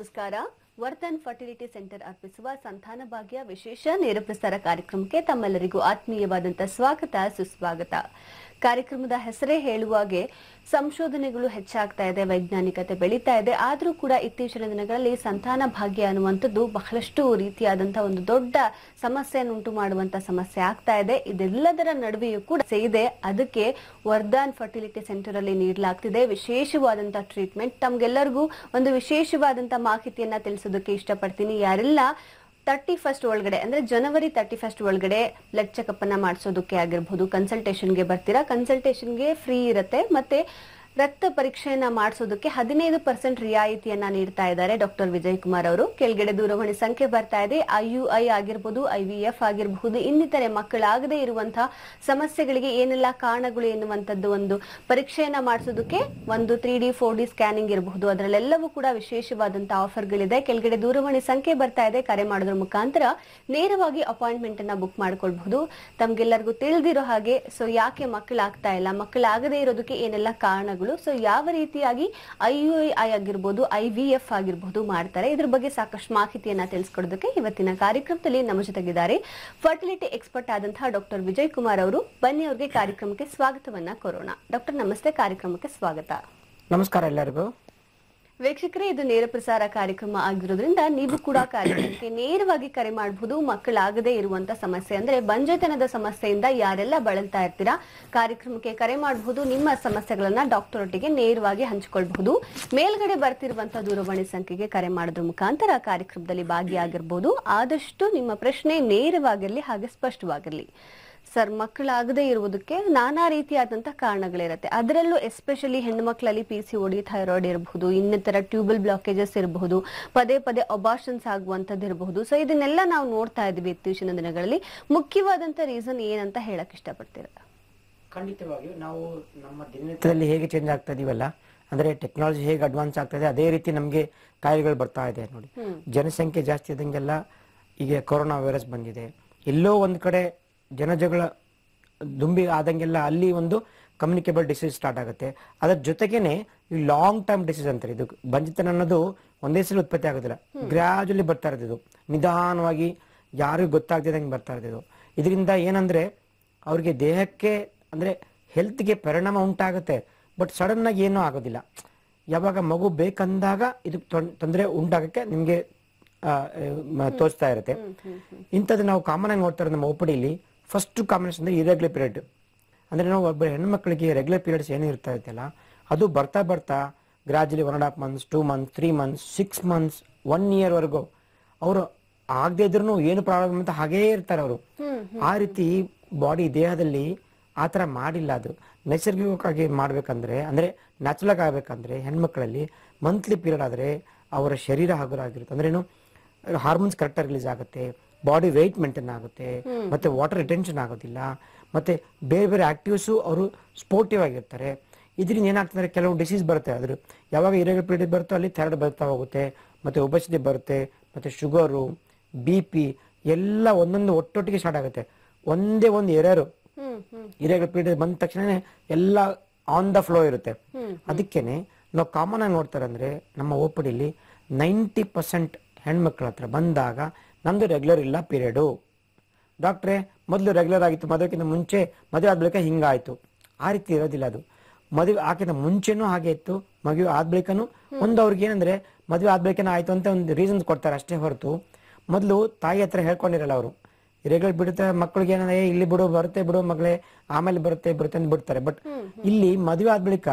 ನಮಸ್ಕಾರ Vardhan fertility centre ಅರ್ಪಿಸುವ ಸಂತಾನ ಭಾಗ್ಯ ವಿಶೇಷ ನೇರ ಪ್ರಸಾರ ಕಾರ್ಯಕ್ರಮಕ್ಕೆ ತಮ್ಮೆಲ್ಲರಿಗೂ ಆತ್ಮೀಯವಾದಂಥ ಸ್ವಾಗತ ಸುಸ್ವಾಗತ ಕಾರ್ಯಕ್ರಮದ ಹೆಸರೇ ಹೇಳುವಾಗೆ ಸಂಶೋಧನೆಗಳು ಹೆಚ್ಚಾಗ್ತಾ ಇದೆ ವೈಜ್ಞಾನಿಕತೆ ಬೆಳೀತಾ ಇದೆ ಆದರೂ ಕೂಡ ಇತ್ತೀಚಿನ ದಿನಗಳಲ್ಲಿ ಸಂತಾನ ಭಾಗ್ಯ ಅನ್ನುವಂಥದ್ದು ಬಹಳಷ್ಟು ರೀತಿಯಾದಂತಹ ಒಂದು ದೊಡ್ಡ ಸಮಸ್ಯೆಯನ್ನು ಉಂಟು ಮಾಡುವಂತ ಸಮಸ್ಯೆ ಆಗ್ತಾ ಇದೆ ಇದೆಲ್ಲದರ ನಡುವೆಯೂ ಕೂಡ ಸಮಸ್ಯೆ ಇದೆ ಅದಕ್ಕೆ ವರ್ಧಾನ್ ಫರ್ಟಿಲಿಟಿ ಸೆಂಟರ್ ಅಲ್ಲಿ ನೀಡಲಾಗ್ತಿದೆ ವಿಶೇಷವಾದಂತಹ ಟ್ರೀಟ್ಮೆಂಟ್ ತಮ್ಗೆಲ್ಲರಿಗೂ ಒಂದು ವಿಶೇಷವಾದಂತಹ ಮಾಹಿತಿಯನ್ನ ತಿಳಿಸೋದಕ್ಕೆ ಇಷ್ಟಪಡ್ತೀನಿ ಯಾರೆಲ್ಲ ತರ್ಟಿ ಫಸ್ಟ್ ಒಳಗಡೆ ಅಂದ್ರೆ ಜನವರಿ ತರ್ಟಿ ಫಸ್ಟ್ ಒಳಗಡೆ ಬ್ಲಡ್ ಚೆಕಪ್ ಅನ್ನ ಮಾಡಿಸೋದಕ್ಕೆ ಆಗಿರ್ಬೋದು ಕನ್ಸಲ್ಟೇಷನ್ಗೆ ಬರ್ತೀರಾ ಕನ್ಸಲ್ಟೇಷನ್ಗೆ ಫ್ರೀ ಇರುತ್ತೆ ಮತ್ತೆ ರಕ್ತ ಪರೀಕ್ಷೆಯನ್ನ ಮಾಡಿಸೋದಕ್ಕೆ ಹದಿನೈದು ಪರ್ಸೆಂಟ್ ರಿಯಾಯಿತಿಯನ್ನ ನೀಡ್ತಾ ಇದ್ದಾರೆ ಡಾಕ್ಟರ್ ವಿಜಯ್ ಕುಮಾರ್ ಅವರು ಕೆಳಗಡೆ ದೂರವಾಣಿ ಸಂಖ್ಯೆ ಬರ್ತಾ ಇದೆ ಐ ಯು ಐ ಆಗಿರ್ಬೋದು ಐ ವಿ ಎಫ್ ಆಗಿರಬಹುದು ಇನ್ನಿತರೆ ಮಕ್ಕಳಾಗದೇ ಇರುವಂತಹ ಸಮಸ್ಯೆಗಳಿಗೆ ಏನೆಲ್ಲ ಕಾರಣಗಳು ಎನ್ನುವಂಥದ್ದು ಒಂದು ಪರೀಕ್ಷೆಯನ್ನ ಮಾಡಿಸೋದಕ್ಕೆ ಒಂದು three D four D scanning ಇರಬಹುದು ಅದರಲ್ಲೆಲ್ಲವೂ ಕೂಡ ವಿಶೇಷವಾದಂತಹ ಆಫರ್ಗಳಿದೆ ಕೆಳಗಡೆ ದೂರವಾಣಿ ಸಂಖ್ಯೆ ಬರ್ತಾ ಇದೆ ಕರೆ ಮಾಡೋದ್ರ ಮುಖಾಂತರ ನೇರವಾಗಿ ಅಪಾಯಿಂಟ್ಮೆಂಟ್ ಅನ್ನ ಬುಕ್ ಮಾಡ್ಕೊಳ್ಬಹುದು ತಮ್ಗೆಲ್ಲರಿಗೂ ತಿಳಿದಿರೋ ಹಾಗೆ ಸೊ ಯಾಕೆ ಮಕ್ಕಳಾಗ್ತಾ ಇಲ್ಲ ಮಕ್ಕಳಾಗದೇ ಇರೋದಕ್ಕೆ ಏನೆಲ್ಲ ಕಾರಣಗಳು ಸೊ ಯಾವ ರೀತಿಯಾಗಿ ಐ ಯು ಐ ಆಗಿರ್ಬೋದು ಐ ವಿ ಎಫ್ ಆಗಿರ್ಬೋದು ಮಾಡ್ತಾರೆ ಇದ್ರ ಬಗ್ಗೆ ಸಾಕಷ್ಟು ಮಾಹಿತಿಯನ್ನ ತಿಳಿಸ್ಕೊಡೋದಕ್ಕೆ ಇವತ್ತಿನ ಕಾರ್ಯಕ್ರಮದಲ್ಲಿ ನಮ್ಮ ಜೊತೆಗಿದ್ದಾರೆ ಫರ್ಟಿಲಿಟಿ ಎಕ್ಸ್ಪರ್ಟ್ ಆದಂತಹ ಡಾಕ್ಟರ್ ವಿಜಯ್ ಕುಮಾರ್ ಅವರು ಬನ್ನಿ ಅವ್ರಿಗೆ ಕಾರ್ಯಕ್ರಮಕ್ಕೆ ಸ್ವಾಗತವನ್ನ ಕೋರೋಣ ಡಾಕ್ಟರ್ ನಮಸ್ತೆ ಕಾರ್ಯಕ್ರಮಕ್ಕೆ ಸ್ವಾಗತ ನಮಸ್ಕಾರ ಎಲ್ಲರಿಗೂ ವೀಕ್ಷಕರೇ ಇದು ನೇರ ಪ್ರಸಾರ ಕಾರ್ಯಕ್ರಮ ಆಗಿರೋದ್ರಿಂದ ನೀವು ಕೂಡ ಕಾರ್ಯಕ್ರಮಕ್ಕೆ ನೇರವಾಗಿ ಕರೆ ಮಾಡಬಹುದು ಮಕ್ಕಳಾಗದೇ ಇರುವಂತ ಸಮಸ್ಯೆ ಅಂದ್ರೆ ಬಂಜೆತನದ ಸಮಸ್ಯೆಯಿಂದ ಯಾರೆಲ್ಲ ಬಳಲ್ತಾ ಇರ್ತೀರಾ ಕಾರ್ಯಕ್ರಮಕ್ಕೆ ಕರೆ ಮಾಡಬಹುದು ನಿಮ್ಮ ಸಮಸ್ಯೆಗಳನ್ನ ಡಾಕ್ಟರ್ ಒಟ್ಟಿಗೆ ನೇರವಾಗಿ ಹಂಚಿಕೊಳ್ಬಹುದು ಮೇಲ್ಗಡೆ ಬರ್ತಿರುವಂತಹ ದೂರವಾಣಿ ಸಂಖ್ಯೆಗೆ ಕರೆ ಮಾಡೋದ್ರ ಮುಖಾಂತರ ಕಾರ್ಯಕ್ರಮದಲ್ಲಿ ಭಾಗಿಯಾಗಿರ್ಬೋದು ಆದಷ್ಟು ನಿಮ್ಮ ಪ್ರಶ್ನೆ ನೇರವಾಗಿರ್ಲಿ ಹಾಗೆ ಸ್ಪಷ್ಟವಾಗಿರ್ಲಿ ಸರ್ ಮಕ್ಕಳಾಗದೇ ಇರುವುದಕ್ಕೆ ನಾನಾ ರೀತಿಯಾದಂತಹ ಕಾರಣಗಳಿರುತ್ತೆ ಅದರಲ್ಲೂ ಎಸ್ಪೆಷಲಿ ಹೆಣ್ಣು ಮಕ್ಕಳಲ್ಲಿ ಪಿ ಸಿ ಒಡಿ ಥೈರಾಯ್ಡ್ ಇರಬಹುದು ಇನ್ನಿತರ ಟ್ಯೂಬಲ್ ಬ್ಲಾಕೇಜಸ್ ಇರಬಹುದು ಪದೇ ಪದೇ ಅಬಾಷನ್ಸ್ ಆಗುವಂಥದ್ದು ಇರಬಹುದು ಸೊ ಇದನ್ನೆಲ್ಲ ನಾವು ನೋಡ್ತಾ ಇದ್ವಿ ಇತ್ತೀಚಿನ ದಿನಗಳಲ್ಲಿ ಮುಖ್ಯವಾದಂತ ರೀಸನ್ ಏನಂತ ಹೇಳಕ್ ಇಷ್ಟಪಡ್ತೀರಾ ಖಂಡಿತವಾಗಿಯೂ ನಾವು ನಮ್ಮ ದಿನನಿತ್ಯದಲ್ಲಿ ಹೇಗೆ ಚೇಂಜ್ ಆಗ್ತಾ ಇದೀವಲ್ಲ ಅಂದ್ರೆ ಟೆಕ್ನಾಲಜಿ ಹೇಗೆ ಅಡ್ವಾನ್ಸ್ ಆಗ್ತಾ ಇದೆ ಅದೇ ರೀತಿ ನಮಗೆ ಕಾಯಿಲೆಗಳು ಬರ್ತಾ ಇದೆ ನೋಡಿ ಜನಸಂಖ್ಯೆ ಜಾಸ್ತಿ ಇದ್ದಂಗೆಲ್ಲ ಈಗ ಕೊರೋನಾ ವೈರಸ್ ಬಂದಿದೆ ಎಲ್ಲೋ ಒಂದ್ ಕಡೆ ಜನಜಗಳ ದುಂಬಿ ಆದಂಗೆಲ್ಲ ಅಲ್ಲಿ ಒಂದು ಕಮ್ಯುನಿಕೇಬಲ್ ಡಿಸೀಸ್ ಸ್ಟಾರ್ಟ್ ಆಗುತ್ತೆ ಅದರ ಜೊತೆಗೇನೆ ಈ ಲಾಂಗ್ ಟರ್ಮ್ ಡಿಸೀಸ್ ಅಂತಾರೆ ಇದು ಬಂಜಿತನ ಅನ್ನೋದು ಒಂದೇ ಸಲ ಉತ್ಪತ್ತಿ ಆಗೋದಿಲ್ಲ ಗ್ರಾಜುಲಿ ಬರ್ತಾ ಇರೋದು ಇದು ನಿಧಾನವಾಗಿ ಯಾರಿಗೂ ಗೊತ್ತಾಗ್ದಿದಂಗೆ ಬರ್ತಾ ಇರೋದು ಇದರಿಂದ ಏನಂದ್ರೆ ಅವ್ರಿಗೆ ದೇಹಕ್ಕೆ ಅಂದ್ರೆ ಹೆಲ್ತ್ಗೆ ಪರಿಣಾಮ ಉಂಟಾಗುತ್ತೆ ಬಟ್ ಸಡನ್ ಆಗಿ ಏನೂ ಆಗೋದಿಲ್ಲ ಯಾವಾಗ ಮಗು ಬೇಕಂದಾಗ ಇದು ತೊಂದರೆ ಉಂಟಾಗಕ್ಕೆ ನಿಮ್ಗೆ ಆ, ಮ- ತೋರಿಸ್ತಾ ಇರುತ್ತೆ ಇಂಥದ್ದು ನಾವು ಕಾಮನ್ ಆಗಿ ನೋಡ್ತಾ ಇರೋದು ನಮ್ಮ ಒಪಿಡಿಲಿ ಫಸ್ಟ್ ಕಾಂಬಿನೇಷನ್ ಅಂದ್ರೆ ಇರೆಗ್ಯುಲರ್ ಪೀರಿಯಡ್ ಅಂದ್ರೆ ನಾವು ಒಬ್ಬ ಹೆಣ್ಮಕ್ಳಿಗೆ ರೆಗ್ಯುಲರ್ ಪೀರಿಯಡ್ಸ್ ಏನು ಇರ್ತಾ ಇರ್ತಲ್ಲ ಅದು ಬರ್ತಾ ಬರ್ತಾ gradually one and half months two months three months six months one year ವರೆಗೂ ಅವರು ಆಗದೆ ಇದ್ರು ಏನು ಪ್ರಾಬ್ಲಮ್ ಅಂತ ಹಾಗೇ ಇರ್ತಾರೆ ಅವರು ಆ ರೀತಿ ಬಾಡಿ ದೇಹದಲ್ಲಿ ಆ ಥರ ಮಾಡಿಲ್ಲ ಅದು ನೈಸರ್ಗಿಕವಾಗಿ ಮಾಡ್ಬೇಕಂದ್ರೆ ಅಂದ್ರೆ ನ್ಯಾಚುರಲ್ ಆಗಿ ಆಗ್ಬೇಕಂದ್ರೆ ಹೆಣ್ಮಕ್ಳಲ್ಲಿ ಮಂತ್ಲಿ ಪೀರಿಯಡ್ ಆದ್ರೆ ಅವರ ಶರೀರ ಹಗುರ ಆಗಿರುತ್ತೆ ಅಂದ್ರೆ ಏನು ಹಾರ್ಮೋನ್ಸ್ ಕರೆಕ್ಟಾಗಿ ರಿಲೀಸ್ ಆಗುತ್ತೆ ಬಾಡಿ ವೆಯ್ಟ್ ಮೇಂಟೈನ್ ಆಗುತ್ತೆ ಮತ್ತೆ ವಾಟರ್ ರಿಟೆನ್ಷನ್ ಆಗೋದಿಲ್ಲ ಮತ್ತೆ ಬೇರೆ ಬೇರೆ ಆಕ್ಟಿವ್ಸು ಅವರು ಸ್ಪೋರ್ಟಿವ್ ಆಗಿರ್ತಾರೆ ಇದರಿಂದ ಏನಾಗ್ತದೆ ಕೆಲವು ಡಿಸೀಸ್ ಬರುತ್ತೆ ಅದ್ರ ಯಾವಾಗ ಇರೆಗ್ಯುಲರ್ ಪೀರಿಯಡ್ ಬರುತ್ತೋ ಅಲ್ಲಿ ಥೈರಾಯ್ಡ್ ಬರ್ತಾ ಹೋಗುತ್ತೆ ಮತ್ತೆ ಒಬಸಿಟಿ ಬರುತ್ತೆ ಮತ್ತೆ ಶುಗರು ಬಿ ಪಿ ಎಲ್ಲ ಒಂದೊಂದು ಒಟ್ಟೊಟ್ಟಿಗೆ ಸ್ಟಾರ್ಟ್ ಆಗುತ್ತೆ ಒಂದೇ ಒಂದು ಎರೇರು ಹ್ಮ್ ಹ್ಮ್ ಇರೆಗ್ಯುಲರ್ ಪೀರಿಯಡ್ ಬಂದ ತಕ್ಷಣ ಎಲ್ಲ ಆನ್ ದ ಫ್ಲೋ ಇರುತ್ತೆ ಅದಕ್ಕೇನೆ ನಾವು ಕಾಮನ್ ಆಗಿ ನೋಡ್ತಾರೆ ಅಂದ್ರೆ ನಮ್ಮ ಓಪಡಿಲಿ ನೈಂಟಿ ಪರ್ಸೆಂಟ್ ಹೆಣ್ಮಕ್ಳ ಹತ್ರ ಬಂದಾಗ ನಮ್ದು ರೆಗ್ಯುಲರ್ ಇಲ್ಲ ಪೀರಿಯಡು ಡಾಕ್ಟ್ರೆ ಮೊದಲು ರೆಗ್ಯುಲರ್ ಆಗಿತ್ತು ಮದುವೆಗಿಂತ ಮುಂಚೆ ಮದುವೆ ಆದ ಬಳಿಕ ಹಿಂಗಾಯ್ತು ಆ ರೀತಿ ಇರೋದಿಲ್ಲ ಅದು ಮದುವೆ ಆಕಿಂತ ಮುಂಚೆನೂ ಹಾಗೆ ಇತ್ತು ಮದುವೆ ಆದ ಬಳಿಕನೂ ಒಂದು ಅವ್ರಿಗೆ ಏನಂದ್ರೆ ಮದುವೆ ಆದ ಬಳಿಕನ ಆಯ್ತು ಅಂತ ಒಂದು ರೀಸನ್ಸ್ ಕೊಡ್ತಾರೆ ಅಷ್ಟೇ ಹೊರತು ಮೊದಲು ತಾಯಿ ಹತ್ರ ಹೇಳ್ಕೊಂಡಿರಲ್ಲ ಅವರು ರೆಗ್ಯುಲರ್ ಬಿಡುತ್ತೆ ಮಕ್ಕಳಿಗೆ ಏನಂದ್ರೆ "ಏ, ಇಲ್ಲಿ ಬಿಡು ಬರುತ್ತೆ ಬಿಡು ಮಗಳೇ ಆಮೇಲೆ ಬರುತ್ತೆ ಬರುತ್ತೆ ಅಂತ ಬಿಡ್ತಾರೆ ಬಟ್ ಇಲ್ಲಿ ಮದುವೆ ಆದ ಬಳಿಕ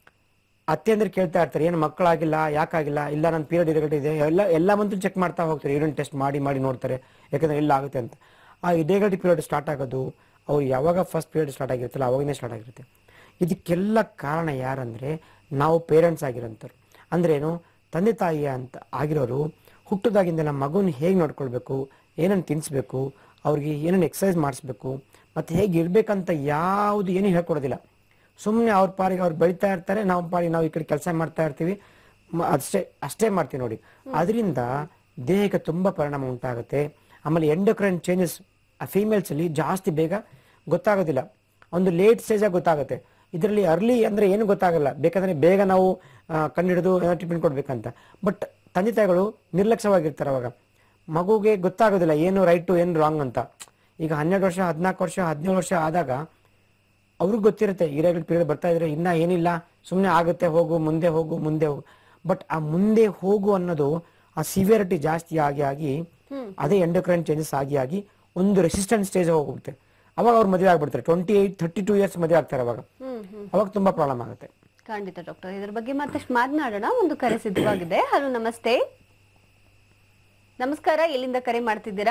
ಅತ್ತೆ ಅಂದ್ರೆ ಕೇಳ್ತಾ ಇರ್ತಾರೆ ಏನು ಮಕ್ಕಳಾಗಿಲ್ಲ ಯಾಕಾಗಿಲ್ಲ ಇಲ್ಲ ನನ್ನ ಪೀರಿಯಡ್ ಇರಗಡೆ ಇದೆ ಎಲ್ಲ ಎಲ್ಲ ಮಂತು ಚೆಕ್ ಮಾಡ್ತಾ ಹೋಗ್ತಾರೆ ಯೂರಿನ್ ಟೆಸ್ಟ್ ಮಾಡಿ ಮಾಡಿ ನೋಡ್ತಾರೆ ಯಾಕಂದ್ರೆ ಎಲ್ಲ ಆಗುತ್ತೆ ಅಂತ ಆ ಇಡೇಗಡಿ ಪೀರಿಯಡ್ ಸ್ಟಾರ್ಟ್ ಆಗೋದು ಅವ್ರು ಯಾವಾಗ ಫಸ್ಟ್ ಪೀರಿಯಡ್ ಸ್ಟಾರ್ಟ್ ಆಗಿರುತ್ತಲ್ಲ ಅವಾಗನೇ ಸ್ಟಾರ್ಟ್ ಆಗಿರುತ್ತೆ ಇದಕ್ಕೆಲ್ಲ ಕಾರಣ ಯಾರಂದ್ರೆ ನಾವು ಪೇರೆಂಟ್ಸ್ ಆಗಿರೋಂಥವ್ರು ಅಂದ್ರೇನು ತಂದೆ ತಾಯಿ ಅಂತ ಆಗಿರೋರು ಹುಟ್ಟದಾಗಿಂದ ನಮ್ಮ ಮಗುನ ಹೇಗೆ ನೋಡ್ಕೊಳ್ಬೇಕು ಏನನ್ನು ತಿನ್ನಿಸ್ಬೇಕು ಅವ್ರಿಗೆ ಏನೇನು ಎಕ್ಸಸೈಸ್ ಮಾಡಿಸ್ಬೇಕು ಮತ್ತೆ ಹೇಗೆ ಇರ್ಬೇಕಂತ ಯಾವುದು ಏನೂ ಹೇಳ್ಕೊಡೋದಿಲ್ಲ ಸುಮ್ಮನೆ ಅವ್ರ ಪಾರಿಗೆ ಅವ್ರು ಬೆಳಿತಾ ಇರ್ತಾರೆ ನಾವು ಪಾರಿಗೆ ನಾವು ಈ ಕಡೆ ಕೆಲಸ ಮಾಡ್ತಾ ಇರ್ತೀವಿ ಮ- ಅಷ್ಟೇ ಅಷ್ಟೇ ಮಾಡ್ತೀವಿ ನೋಡಿ ಅದರಿಂದ ದೇಹಕ್ಕೆ ತುಂಬಾ ಪರಿಣಾಮ ಉಂಟಾಗುತ್ತೆ ಆಮೇಲೆ ಎಂಡೋಕ್ರೈನ್ ಚೇಂಜಸ್ ಫೀಮೇಲ್ಸ್ ಅಲ್ಲಿ ಜಾಸ್ತಿ ಬೇಗ ಗೊತ್ತಾಗೋದಿಲ್ಲ ಒಂದು ಲೇಟ್ ಸ್ಟೇಜ್ ಆಗಿ ಗೊತ್ತಾಗುತ್ತೆ ಇದರಲ್ಲಿ ಅರ್ಲಿ ಅಂದ್ರೆ ಏನು ಗೊತ್ತಾಗಲ್ಲ ಬೇಕಂದ್ರೆ ಬೇಗ ನಾವು ಕಂಡುಹಿಡಿದು ಟ್ರೀಟ್ಮೆಂಟ್ ಕೊಡ್ಬೇಕಂತ ಬಟ್ ತಂದೆ ತಾಯಿಗಳು ನಿರ್ಲಕ್ಷ್ಯವಾಗಿರ್ತಾರೆ ಅವಾಗ ಮಗುಗೆ ಗೊತ್ತಾಗೋದಿಲ್ಲ ಏನು ರೈಟು ಏನು ರಾಂಗ್ ಅಂತ ಈಗ ಹನ್ನೆರಡು ವರ್ಷ ಹದಿನಾಲ್ಕು ವರ್ಷ ಹದಿನೇಳು ವರ್ಷ ಆದಾಗ ಅವ್ರಿಗೆ ಗೊತ್ತಿರುತ್ತೆ ಇರೆಗ್ಯುಲರ್ ಪೀರಿಯಡ್ ಬರ್ತಾ ಇದ್ರೆ ಇನ್ನ ಏನಿಲ್ಲ ಸುಮ್ಮನೆ ಆಗುತ್ತೆ ಹೋಗು ಮುಂದೆ ಹೋಗು ಮುಂದೆ ಹೋಗು ಬಟ್ ಆ ಮುಂದೆ ಹೋಗು ಅನ್ನೋದು ಆ ಸಿವಿಯರಿಟಿ ಜಾಸ್ತಿ ಆಗಿ ಆಗಿ ಅದೇ ಎಂಡೋಕ್ರೈನ್ ಚೇಂಜಸ್ ಆಗಿ ಆಗಿ ಒಂದು ರೆಸಿಸ್ಟೆಂಟ್ ಸ್ಟೇಜ್ ಹೋಗುತ್ತೆ ಅವಾಗ ಅವ್ರು ಮದುವೆ ಆಗ್ಬಿಡ್ತಾರೆ twenty eight thirty two years ಮದುವೆ ಆಗ್ತಾರೆ ಅವಾಗ ಹ್ಮ್ ಹ್ಮ್ ಅವಾಗ ತುಂಬಾ ಪ್ರಾಬ್ಲಮ್ ಆಗುತ್ತೆ ಖಂಡಿತ ಡಾಕ್ಟರ್ ಇದ್ರ ಬಗ್ಗೆ ಮತ್ತಷ್ಟು ಮಾತನಾಡೋಣ ಒಂದು ಕರೆ ಸಿದ್ಧವಾಗಿದೆ ಹಲೋ ನಮಸ್ತೆ ನಮಸ್ಕಾರ ಎಲ್ಲಿಂದ ಕರೆ ಮಾಡ್ತಿದ್ದೀರಾ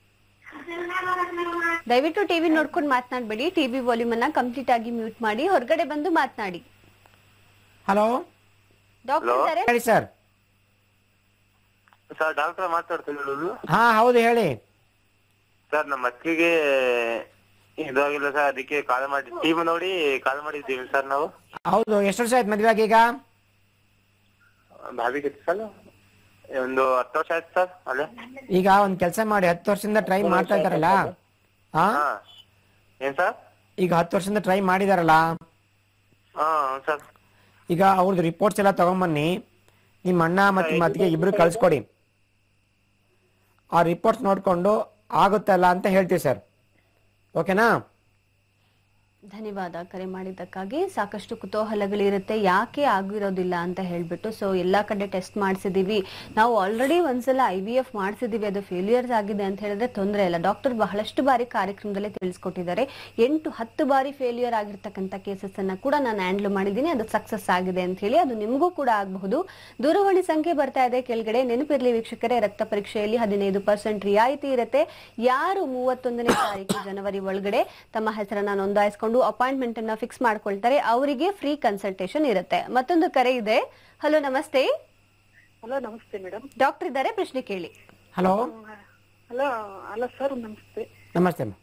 ದಯವಿಟ್ಟು ಟಿವಿ ನೋಡ್ಕೊಂಡು ಮಾತನಾಡಬೇಡಿ ಟಿವಿ ವಾಲ್ಯೂಮ್ ಅನ್ನ ಕಂಪ್ಲೀಟ್ ಆಗಿ ಮ್ಯೂಟ್ ಮಾಡಿ ಹೊರಗಡೆ ಬಂದು ಮಾತನಾಡಿ ಹಲೋ ಡಾಕ್ಟರ್ ಇದ್ದಾರೆ ಹೇಳಿ ಸರ್ ಸರ್ ಡಾಕ್ಟರ್ ಮಾತಾಡ್ತಿರೋದು ಹಾ ಹೌದು ಹೇಳಿ ಸರ್ ನಮ್ಮ ಅತ್ತಿಗೆ ಇದಾಗಿಲ್ಲ ಸರ್ ಅದಕ್ಕೆ ಕಾಲ್ ಮಾಡಿ ಟೀಮ್ ನೋಡಿ ಕಾಲ್ ಮಾಡಿದ್ದೀವಿ ಸರ್ ನಾವು ಹೌದು ಎಷ್ಟು ವರ್ಷ ಆಯ್ತು ಮದುವೆ ಆಗಿ ಈಗ ಭಾವಿಗೆ ಸರ್ ಒಂದು ಹತ್ತು ವರ್ಷ ಆಯ್ತು ಸರ್ ಅಲ್ಲೇ ಈಗ ಒಂದ್ ಕೆಲಸ ಮಾಡಿ ಹತ್ತು ವರ್ಷದಿಂದ ಟ್ರೈ ಮಾಡ್ತಾ ಇದ್ದಾರಲ್ಲ ಹಾ ಹಾ ಏನ್ ಸರ್ ಈಗ ಹತ್ತು ವರ್ಷದಿಂದ ಟ್ರೈ ಮಾಡಿದಾರಲ್ಲ ಹಾ ಸರ್ ಈಗ ಅವ್ರದ್ದು ರಿಪೋರ್ಟ್ಸ್ ಎಲ್ಲ ತಗೊಂಬನ್ನಿ ನಿಮ್ಮ ಅಣ್ಣ ಮತ್ತು ನಿಮ್ಮ ಅತ್ತಿಗೆ ಇಬ್ರು ಕಳ್ಸ್ಕೊಡಿ ಆ ರಿಪೋರ್ಟ್ಸ್ ನೋಡ್ಕೊಂಡು ಆಗುತ್ತಲ್ಲ ಅಂತ ಹೇಳ್ತೀವಿ ಸರ್ ಓಕೆನಾ ಧನ್ಯವಾದ ಕರೆ ಮಾಡಿದ್ದಕ್ಕಾಗಿ ಸಾಕಷ್ಟು ಕುತೂಹಲಗಳಿರುತ್ತೆ ಯಾಕೆ ಆಗಿರೋದಿಲ್ಲ ಅಂತ ಹೇಳ್ಬಿಟ್ಟು ಸೊ ಎಲ್ಲಾ ಕಡೆ ಟೆಸ್ಟ್ ಮಾಡಿಸಿದೀವಿ ನಾವು ಆಲ್ರೆಡಿ ಒಂದ್ಸಲ ಐ ವಿ ಎಫ್ ಮಾಡಿಸಿದೀವಿ ಅದು ಫೇಲಿಯರ್ಸ್ ಆಗಿದೆ ಅಂತ ಹೇಳಿದ್ರೆ ತೊಂದರೆ ಇಲ್ಲ ಡಾಕ್ಟರ್ ಬಹಳಷ್ಟು ಬಾರಿ ಕಾರ್ಯಕ್ರಮದಲ್ಲಿ ತಿಳಿಸ್ಕೊಟ್ಟಿದ್ದಾರೆ ಎಂಟು ಹತ್ತು ಬಾರಿ ಫೇಲಿಯರ್ ಆಗಿರ್ತಕ್ಕಂಥ ಕೇಸಸ್ ಅನ್ನ ಕೂಡ ನಾನು ಹ್ಯಾಂಡಲ್ ಮಾಡಿದ್ದೀನಿ ಅದು ಸಕ್ಸಸ್ ಆಗಿದೆ ಅಂತ ಹೇಳಿ ಅದು ನಿಮಗೂ ಕೂಡ ಆಗಬಹುದು ದೂರವಾಣಿ ಸಂಖ್ಯೆ ಬರ್ತಾ ಇದೆ ಕೆಳಗಡೆ ನೆನಪಿರ್ಲಿ ವೀಕ್ಷಕರೇ ರಕ್ತ ಪರೀಕ್ಷೆಯಲ್ಲಿ ಹದಿನೈದು ಪರ್ಸೆಂಟ್ ರಿಯಾಯಿತಿ ಇರುತ್ತೆ ಯಾರು ಮೂವತ್ತೊಂದನೇ ತಾರೀಕು ಜನವರಿ ಒಳಗಡೆ ತಮ್ಮ ಹೆಸರನ್ನ ನೋಂದಾಯಿಸಿಕೊಂಡು ಅಪಾಯಿಂಟ್ಮೆಂಟ್ ಅನ್ನ ಫಿಕ್ಸ್ ಮಾಡ್ಕೊಳ್ತಾರೆ ಅವರಿಗೆ ಫ್ರೀ ಕನ್ಸಲ್ಟೇಷನ್ ಇರುತ್ತೆ ಮತ್ತೊಂದು ಕರೆ ಇದೆ ಹಲೋ ನಮಸ್ತೆ ಹಲೋ ನಮಸ್ತೆ ಮೇಡಮ್ ಡಾಕ್ಟರ್ ಇದ್ದಾರೆ ಪ್ರಶ್ನೆ ಕೇಳಿ ಹಲೋ ಹಲೋ ಅಲ್ಲ ಸರ್ ನಮಸ್ತೆ ನಮಸ್ತೆ ಅಮ್ಮ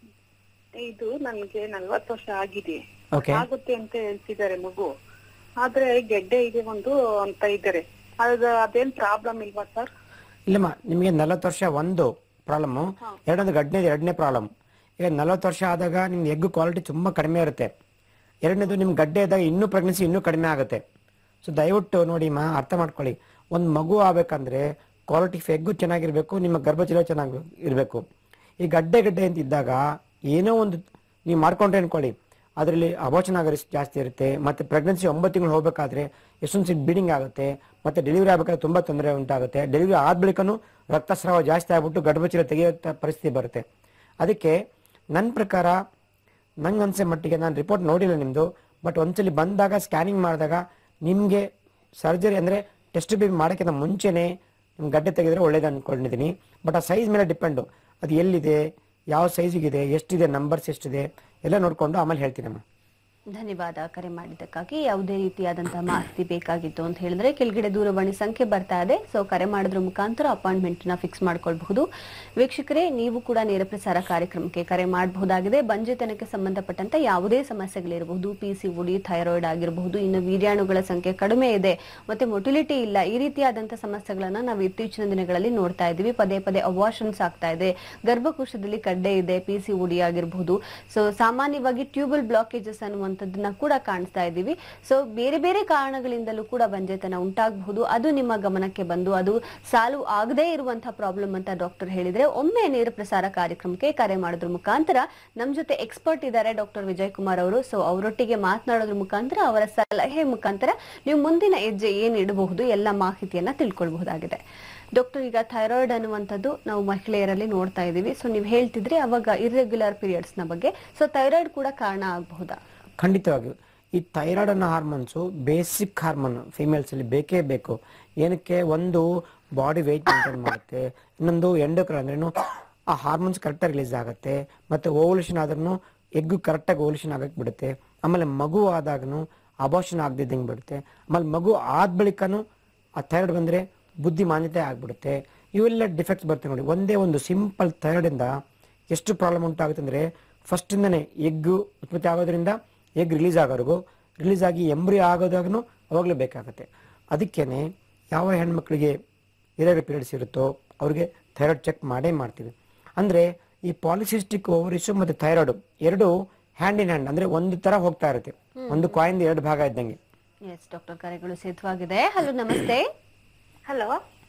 ಇದು ನನಗೆ ನಲ್ವತ್ತು ವರ್ಷ ಆಗಿದೆ ಓಕೆ ಆಗುತ್ತೆ ಅಂತ ಹೇಳ್ತಿದ್ದಾರೆ ಮಗು ಆದ್ರೆ ಗೆಡ್ಡೆ ಇದೆ ಒಂದು ಅಂತ ಇದ್ದಾರೆ ಅದು ಅದೇನ್ ಪ್ರಾಬ್ಲಮ್ ಇಲ್ವಾ ಸರ್ ಇಲ್ಲಮ್ಮ ನಿಮಗೆ ನಲವತ್ತು ವರ್ಷ ಒಂದು ಪ್ರಾಬ್ಲಮ್ಮು ಎರಡೊಂದು ಗಡ್ಡೆ ಎರಡನೇ ಪ್ರಾಬ್ಲಮ್ ಈಗ ನಲವತ್ತು ವರ್ಷ ಆದಾಗ ನಿಮ್ಗೆ ಎಗ್ ಕ್ವಾಲಿಟಿ ತುಂಬ ಕಡಿಮೆ ಇರುತ್ತೆ ಎರಡನೇದು ನಿಮ್ಮ ಗಡ್ಡೆ ಇದ್ದಾಗ ಇನ್ನೂ ಪ್ರೆಗ್ನೆನ್ಸಿ ಇನ್ನೂ ಕಡಿಮೆ ಆಗುತ್ತೆ ಸೊ ದಯವಿಟ್ಟು ನೋಡಿ ಮಾ ಅರ್ಥ ಮಾಡ್ಕೊಳ್ಳಿ ಒಂದು ಮಗು ಆಗ್ಬೇಕಂದ್ರೆ ಕ್ವಾಲಿಟಿ ಎಗ್ಗು ಚೆನ್ನಾಗಿರ್ಬೇಕು ನಿಮ್ಮ ಗರ್ಭಚೀಲ ಚೆನ್ನಾಗಿ ಇರಬೇಕು ಈ ಗಡ್ಡೆ ಗಡ್ಡೆ ಅಂತ ಇದ್ದಾಗ ಏನೋ ಒಂದು ನೀವು ಮಾಡ್ಕೊಂಡ್ರೆ ಅನ್ಕೊಳ್ಳಿ ಅದರಲ್ಲಿ ಅಬೋಚನ ಆಗೋ risk ಜಾಸ್ತಿ ಇರುತ್ತೆ ಮತ್ತೆ ಪ್ರೆಗ್ನೆನ್ಸಿ ಒಂಬತ್ತು ತಿಂಗಳು ಹೋಗಬೇಕಾದ್ರೆ ಎಷ್ಟೊಂದು ಸಿಟ್ ಬ್ಲೀಡಿಂಗ್ ಆಗುತ್ತೆ ಮತ್ತೆ ಡೆಲಿವರಿ ಆಗಬೇಕಾದ್ರೆ ತುಂಬಾ ತೊಂದರೆ ಉಂಟಾಗುತ್ತೆ ಡೆಲಿವರಿ ಆದ ಬಳಿಕನೂ ರಕ್ತಸ್ರಾವ ಜಾಸ್ತಿ ಆಗ್ಬಿಟ್ಟು ಗರ್ಭಚೀಲ ತೆಗೆಯೋ ಪರಿಸ್ಥಿತಿ ಬರುತ್ತೆ ಅದಕ್ಕೆ ನನ್ನ ಪ್ರಕಾರ ನಂಗೆ ಅನ್ಸೋ ಮಟ್ಟಿಗೆ ನಾನು ರಿಪೋರ್ಟ್ ನೋಡಿಲ್ಲ ನಿಮ್ಮದು ಬಟ್ ಒಂದ್ಸಲಿ ಬಂದಾಗ ಸ್ಕ್ಯಾನಿಂಗ್ ಮಾಡಿದಾಗ ನಿಮಗೆ ಸರ್ಜರಿ ಅಂದರೆ ಟೆಸ್ಟ್ ಬೇಬಿ ಮಾಡೋಕ್ಕಿಂತ ಮುಂಚೆನೇ ನಿಮ್ಗೆ ಗಡ್ಡೆ ತೆಗೆದ್ರೆ ಒಳ್ಳೇದು ಅಂದ್ಕೊಂಡಿದ್ದೀನಿ ಬಟ್ ಆ ಸೈಜ್ ಮೇಲೆ ಡಿಪೆಂಡು ಅದು ಎಲ್ಲಿದೆ ಯಾವ ಸೈಜಿಗಿದೆ ಎಷ್ಟಿದೆ ನಂಬರ್ಸ್ ಎಷ್ಟಿದೆ ಎಲ್ಲ ನೋಡಿಕೊಂಡು ಆಮೇಲೆ ಹೇಳ್ತೀನಮ್ಮ ಧನ್ಯವಾದ ಕರೆ ಮಾಡಿದ್ದಕ್ಕಾಗಿ ಯಾವುದೇ ರೀತಿಯಾದಂತಹ ಮಾಹಿತಿ ಬೇಕಾಗಿತ್ತು ಅಂತ ಹೇಳಿದ್ರೆ ಕೆಳಗಡೆ ದೂರವಾಣಿ ಸಂಖ್ಯೆ ಬರ್ತಾ ಇದೆ ಸೊ ಕರೆ ಮಾಡೋದ್ರ ಮುಖಾಂತರ ಅಪಾಯಿಂಟ್ಮೆಂಟ್ ನ ಫಿಕ್ಸ್ ಮಾಡ್ಕೊಳ್ಬಹುದು ವೀಕ್ಷಕರೇ ನೀವು ಕೂಡ ನೇರ ಪ್ರಸಾರ ಕಾರ್ಯಕ್ರಮಕ್ಕೆ ಕರೆ ಮಾಡಬಹುದಾಗಿದೆ ಬಂಜೆತನಕ್ಕೆ ಸಂಬಂಧಪಟ್ಟಂತ ಯಾವುದೇ ಸಮಸ್ಯೆಗಳಿರಬಹುದು ಪಿ ಸಿ ಉಡಿ ಥೈರಾಯ್ಡ್ ಆಗಿರಬಹುದು ಇನ್ನು ವೀರ್ಯಾಣುಗಳ ಸಂಖ್ಯೆ ಕಡಿಮೆ ಇದೆ ಮತ್ತೆ ಮೊಟಿಲಿಟಿ ಇಲ್ಲ ಈ ರೀತಿಯಾದಂತಹ ಸಮಸ್ಯೆಗಳನ್ನ ನಾವು ಇತ್ತೀಚಿನ ದಿನಗಳಲ್ಲಿ ನೋಡ್ತಾ ಇದ್ದೀವಿ ಪದೇ ಪದೇ ಅವಾಷನ್ಸ್ ಆಗ್ತಾ ಇದೆ ಗರ್ಭಕೋಶದಲ್ಲಿ ಕಡ್ಡೆ ಇದೆ ಪಿ ಸಿ ಉಡಿ ಆಗಿರಬಹುದು ಸೊ ಸಾಮಾನ್ಯವಾಗಿ ಟ್ಯೂಬಲ್ ಬ್ಲಾಕೇಜಸ್ ಅನ್ನುವಂಥದ್ದನ್ನ ಕೂಡ ಕಾಣಿಸ್ತಾ ಇದ್ದೀವಿ ಸೊ ಬೇರೆ ಬೇರೆ ಕಾರಣಗಳಿಂದಲೂ ಕೂಡ ಬಂಜೆತನ ಉಂಟಾಗಬಹುದು ಅದು ನಿಮ್ಮ ಗಮನಕ್ಕೆ ಬಂದು ಅದು ಸಾಲ್ವ್ ಆಗದೇ ಇರುವಂತಹ ಪ್ರಾಬ್ಲಮ್ ಅಂತ ಡಾಕ್ಟರ್ ಹೇಳಿದ್ರೆ ಒಮ್ಮೆ ನೇರ ಪ್ರಸಾರ ಕಾರ್ಯಕ್ರಮಕ್ಕೆ ಕರೆ ಮಾಡೋದ್ರ ಮುಖಾಂತರ ನಮ್ ಜೊತೆ ಎಕ್ಸ್ಪರ್ಟ್ ಇದ್ದಾರೆ ಡಾಕ್ಟರ್ ವಿಜಯ್ ಕುಮಾರ್ ಅವರು ಸೊ ಅವರೊಟ್ಟಿಗೆ ಮಾತನಾಡೋದ್ರ ಮುಖಾಂತರ ಅವರ ಸಲಹೆ ಮುಖಾಂತರ ನೀವು ಮುಂದಿನ ಹೆಜ್ಜೆ ಏನ್ ಇಡಬಹುದು ಎಲ್ಲ ಮಾಹಿತಿಯನ್ನ ತಿಳ್ಕೊಳ್ಬಹುದಾಗಿದೆ ಡಾಕ್ಟರ್ ಈಗ ಥೈರಾಯ್ಡ್ ಅನ್ನುವಂಥದ್ದು ನಾವು ಮಹಿಳೆಯರಲ್ಲಿ ನೋಡ್ತಾ ಇದ್ದೀವಿ ಸೊ ನೀವು ಹೇಳ್ತಿದ್ರೆ ಅವಾಗ ಇರ್ರೆಗ್ಯುಲರ್ ಪೀರಿಯಡ್ಸ್ ನ ಬಗ್ಗೆ ಸೊ ಥೈರಾಯ್ಡ್ ಕೂಡ ಕಾರಣ ಆಗಬಹುದಾ ಖಂಡಿತವಾಗಿಯೂ ಈ ಥೈರಾಯ್ಡ್ ಅನ್ನೋ ಹಾರ್ಮೋನ್ಸು ಬೇಸಿಕ್ ಹಾರ್ಮೋನ್ ಫಿಮೇಲ್ಸಲ್ಲಿ ಬೇಕೇ ಬೇಕು ಏನಕ್ಕೆ ಒಂದು ಬಾಡಿ ವೆಯ್ಟ್ ಮೇಂಟೈನ್ ಮಾಡುತ್ತೆ ಇನ್ನೊಂದು ಎಂಡೋಕ್ರೈನ್ ಅಂದ್ರೇನು ಆ ಹಾರ್ಮೋನ್ಸ್ ಕರೆಕ್ಟಾಗಿ ರಿಲೀಸ್ ಆಗುತ್ತೆ ಮತ್ತು ಓವಲ್ಯೂಷನ್ ಆದ್ರೂ ಎಗ್ಗು ಕರೆಕ್ಟಾಗಿ ಓವಲ್ಯೂಷನ್ ಆಗಕ್ಕೆ ಬಿಡುತ್ತೆ ಆಮೇಲೆ ಮಗು ಆದಾಗನು ಅಬೋಷನ್ ಆಗದಿದ್ದಂಗೆ ಬಿಡುತ್ತೆ ಆಮೇಲೆ ಮಗು ಆದ ಬಳಿಕನೂ ಆ ಥೈರಾಯ್ಡ್ ಬಂದರೆ ಬುದ್ಧಿ ಮಾನ್ಯತೆ ಆಗ್ಬಿಡುತ್ತೆ ಇವೆಲ್ಲ ಡಿಫೆಕ್ಟ್ಸ್ ಬರ್ತವೆ ನೋಡಿ ಒಂದೇ ಒಂದು ಸಿಂಪಲ್ ಥೈರಾಯ್ಡಿಂದ ಎಷ್ಟು ಪ್ರಾಬ್ಲಮ್ ಉಂಟಾಗುತ್ತೆ ಅಂದರೆ ಫಸ್ಟಿಂದನೇ ಎಗ್ಗು ಉತ್ಪತ್ತಿ ಆಗೋದ್ರಿಂದ ಎಗ್ ರಿಲೀಸ್ ಆಗೋವರೆಗೂ ರಿಲೀಸ್ ಆಗಿ ಎಂಬ್ರಿ ಆಗೋದಾಗೂ ಅವಾಗಲೂ ಬೇಕಾಗುತ್ತೆ ಅದಕ್ಕೇನೆ ಯಾವ ಹೆಣ್ಮಕ್ಳಿಗೆ ಇರೆಗ್ಯುಲರ್ ಪೀರಿಯಡ್ಸ್ ಇರುತ್ತೋ ಅವ್ರಿಗೆ ಥೈರಾಯ್ಡ್ ಚೆಕ್ ಮಾಡೇ ಮಾಡ್ತೀವಿ ಅಂದರೆ ಈ ಪಾಲಿಸಿಸ್ಟಿಕ್ ಓವರಿಸು ಮತ್ತು ಥೈರಾಯ್ಡ್ ಎರಡು ಹ್ಯಾಂಡ್ ಇನ್ ಹ್ಯಾಂಡ್ ಅಂದರೆ ಒಂದು ಥರ ಹೋಗ್ತಾ ಇರುತ್ತೆ ಒಂದು ಕಾಯಿಂದ ಎರಡು ಭಾಗ ಇದ್ದಂಗೆ ಎಸ್ ಡಾಕ್ಟರ್ ಕರೆಗಳು ಸಿದ್ಧವಾಗಿದೆ ಹಲೋ ನಮಸ್ತೆ ಹಲೋ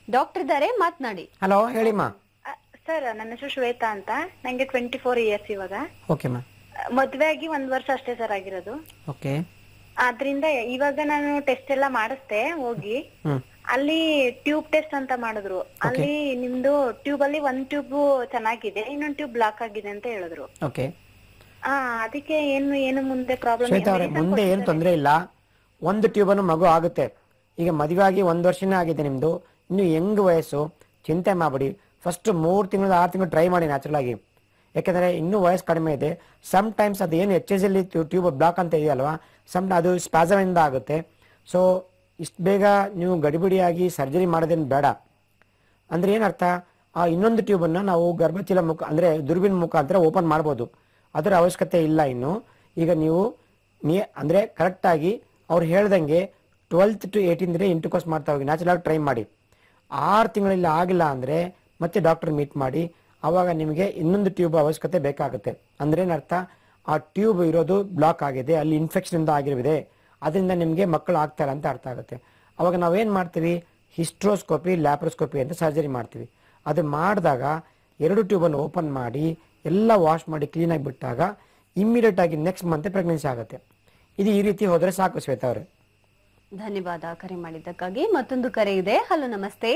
ಡಾಕ್ಟರ್ ಇದ್ದಾರೆ ಮಾತನಾಡಿ ಹಲೋ ಹೇಳಿಮ್ಮ ಸರ್ ನನ್ನ ಹೆಸರು ಶ್ವೇತಾ ಅಂತ ನಂಗೆ ಟ್ವೆಂಟಿ ಫೋರ್ ಇಯರ್ಸ್ ಇವಾಗ ಓಕೆಮ್ಮ ಅಹ್, ಮದ್ವೆ ಆಗಿ ಒಂದ್ ವರ್ಷ ಅಷ್ಟೇ ಸರ್ ಆಗಿರೋದು ಓಕೆ ಆದ್ರಿಂದ ಇವಾಗ ನಾನು ಟೆಸ್ಟ್ ಎಲ್ಲ ಮಾಡಿಸ್ದೆ ಹೋಗಿ ಹ್ಮ್ ಅಲ್ಲಿ ಟ್ಯೂಬ್ ಟೆಸ್ಟ್ ಅಂತ ಮಾಡಿದ್ರು ಅಲ್ಲಿ ನಿಮ್ದು ಟ್ಯೂಬ್ ಅಲ್ಲಿ ಒಂದ್ ಟ್ಯೂಬ್ ಚೆನ್ನಾಗಿದೆ ಇನ್ನೊಂದ್ ಟ್ಯೂಬ್ ಬ್ಲಾಕ್ ಆಗಿದೆ ಅಂತ ಹೇಳಿದ್ರು ಓಕೆ ಆ ಅದಕ್ಕೆ ಏನು ಏನು ಮುಂದೆ ಪ್ರಾಬ್ಲಮ್ ಶ್ವೇತಾ ಅವರೇ ಮುಂದೆ ಏನು ತೊಂದರೆ ಇಲ್ಲ ಒಂದು ಟ್ಯೂಬನ್ನು ಮಗು ಆಗುತ್ತೆ ಈಗ ಮದುವೆ ಆಗಿ ಒಂದು ವರ್ಷನೇ ಆಗಿದೆ ನಿಮ್ದು ಇನ್ನು ಹೆಂಗ್ ವಯಸ್ಸು ಚಿಂತೆ ಮಾಡಬೇಡಿ ಫಸ್ಟ್ ಮೂರು ತಿಂಗಳು ಆರು ತಿಂಗಳು ಟ್ರೈ ಮಾಡಿ ನ್ಯಾಚುರಲ್ ಆಗಿ ಯಾಕಂದ್ರೆ ಇನ್ನೂ ವಯಸ್ಸು ಕಡಿಮೆ ಇದೆ ಸಮ್ ಟೈಮ್ಸ್ ಅದು ಏನು ಎಚ್ ಎಸ್ ಅಲ್ಲಿ ಟ್ಯೂಬ್ ಬ್ಲಾಕ್ ಅಂತ ಇದೆಯಲ್ವಾ ಸಮ್ ಅದು spasm ಇಂದ ಆಗುತ್ತೆ ಸೊ ಇಷ್ಟು ಬೇಗ ನೀವು ಗಡಿಬಿಡಿಯಾಗಿ ಸರ್ಜರಿ ಮಾಡೋದೇನು ಬೇಡ ಅಂದ್ರೆ ಏನರ್ಥ ಆ ಇನ್ನೊಂದು ಟ್ಯೂಬನ್ನು ನಾವು ಗರ್ಭಚೀಲ ಮುಖ ಅಂದ್ರೆ ದುರ್ಬಿನ್ ಮುಖಾಂತರ ಓಪನ್ ಮಾಡ್ಬೋದು ಅದರ ಅವಶ್ಯಕತೆ ಇಲ್ಲ ಇನ್ನು ಈಗ ನೀವು ನೀ ಅಂದ್ರೆ ಕರೆಕ್ಟಾಗಿ ಅವ್ರು ಹೇಳ್ದಂಗೆ ಟ್ವೆಲ್ತ್ ಟು ಏಯ್ಟೀನ್ ದಿನ ಇಂಟರ್ಕೋಸ್ ಮಾಡ್ತಾ ಹೋಗಿ ನ್ಯಾಚುರಲ್ ಟ್ರೈ ಮಾಡಿ ಆರು ತಿಂಗಳಲ್ಲಿ ಆಗಿಲ್ಲ ಅಂದ್ರೆ ಮತ್ತೆ ಡಾಕ್ಟರ್ ಮೀಟ್ ಮಾಡಿ ಅವಾಗ ನಿಮಗೆ ಇನ್ನೊಂದು ಟ್ಯೂಬ್ ಅವಶ್ಯಕತೆ ಬೇಕಾಗುತ್ತೆ ಅಂದ್ರೆ ಏನರ್ಥ ಆ ಟ್ಯೂಬ್ ಇರೋದು ಬ್ಲಾಕ್ ಆಗಿದೆ ಅಲ್ಲಿ ಇನ್ಫೆಕ್ಷನ್ ಇಂದ ಆಗಿರುವಿದೆ ಅದರಿಂದ ನಿಮಗೆ ಮಕ್ಕಳು ಆಗ್ತಾರೆ ಅಂತ ಅರ್ಥ ಆಗುತ್ತೆ ಅವಾಗ ನಾವೇನ್ ಮಾಡ್ತೀವಿ ಹಿಸ್ಟ್ರೋಸ್ಕೋಪಿ ಲ್ಯಾಪ್ರೋಸ್ಕೋಪಿ ಅಂತ ಸರ್ಜರಿ ಮಾಡ್ತೀವಿ ಅದು ಮಾಡಿದಾಗ ಎರಡು ಟ್ಯೂಬನ್ನು ಓಪನ್ ಮಾಡಿ ಎಲ್ಲ ವಾಶ್ ಮಾಡಿ ಕ್ಲೀನಾಗಿ ಬಿಟ್ಟಾಗ ಇಮ್ಮಿಡಿಯೇಟ್ ಆಗಿ ನೆಕ್ಸ್ಟ್ ಮಂತ್ ಪ್ರೆಗ್ನೆನ್ಸಿ ಆಗುತ್ತೆ ಇದು ಈ ರೀತಿ ಹೋದ್ರೆ ಸಾಕು ಶ್ವೇತಾ ಅವರೇ ಧನ್ಯವಾದ ಕರೆ ಮಾಡಿದ್ದಕ್ಕಾಗಿ ಮತ್ತೊಂದು ಕರೆ ಇದೆ ಹಲೋ ನಮಸ್ತೆ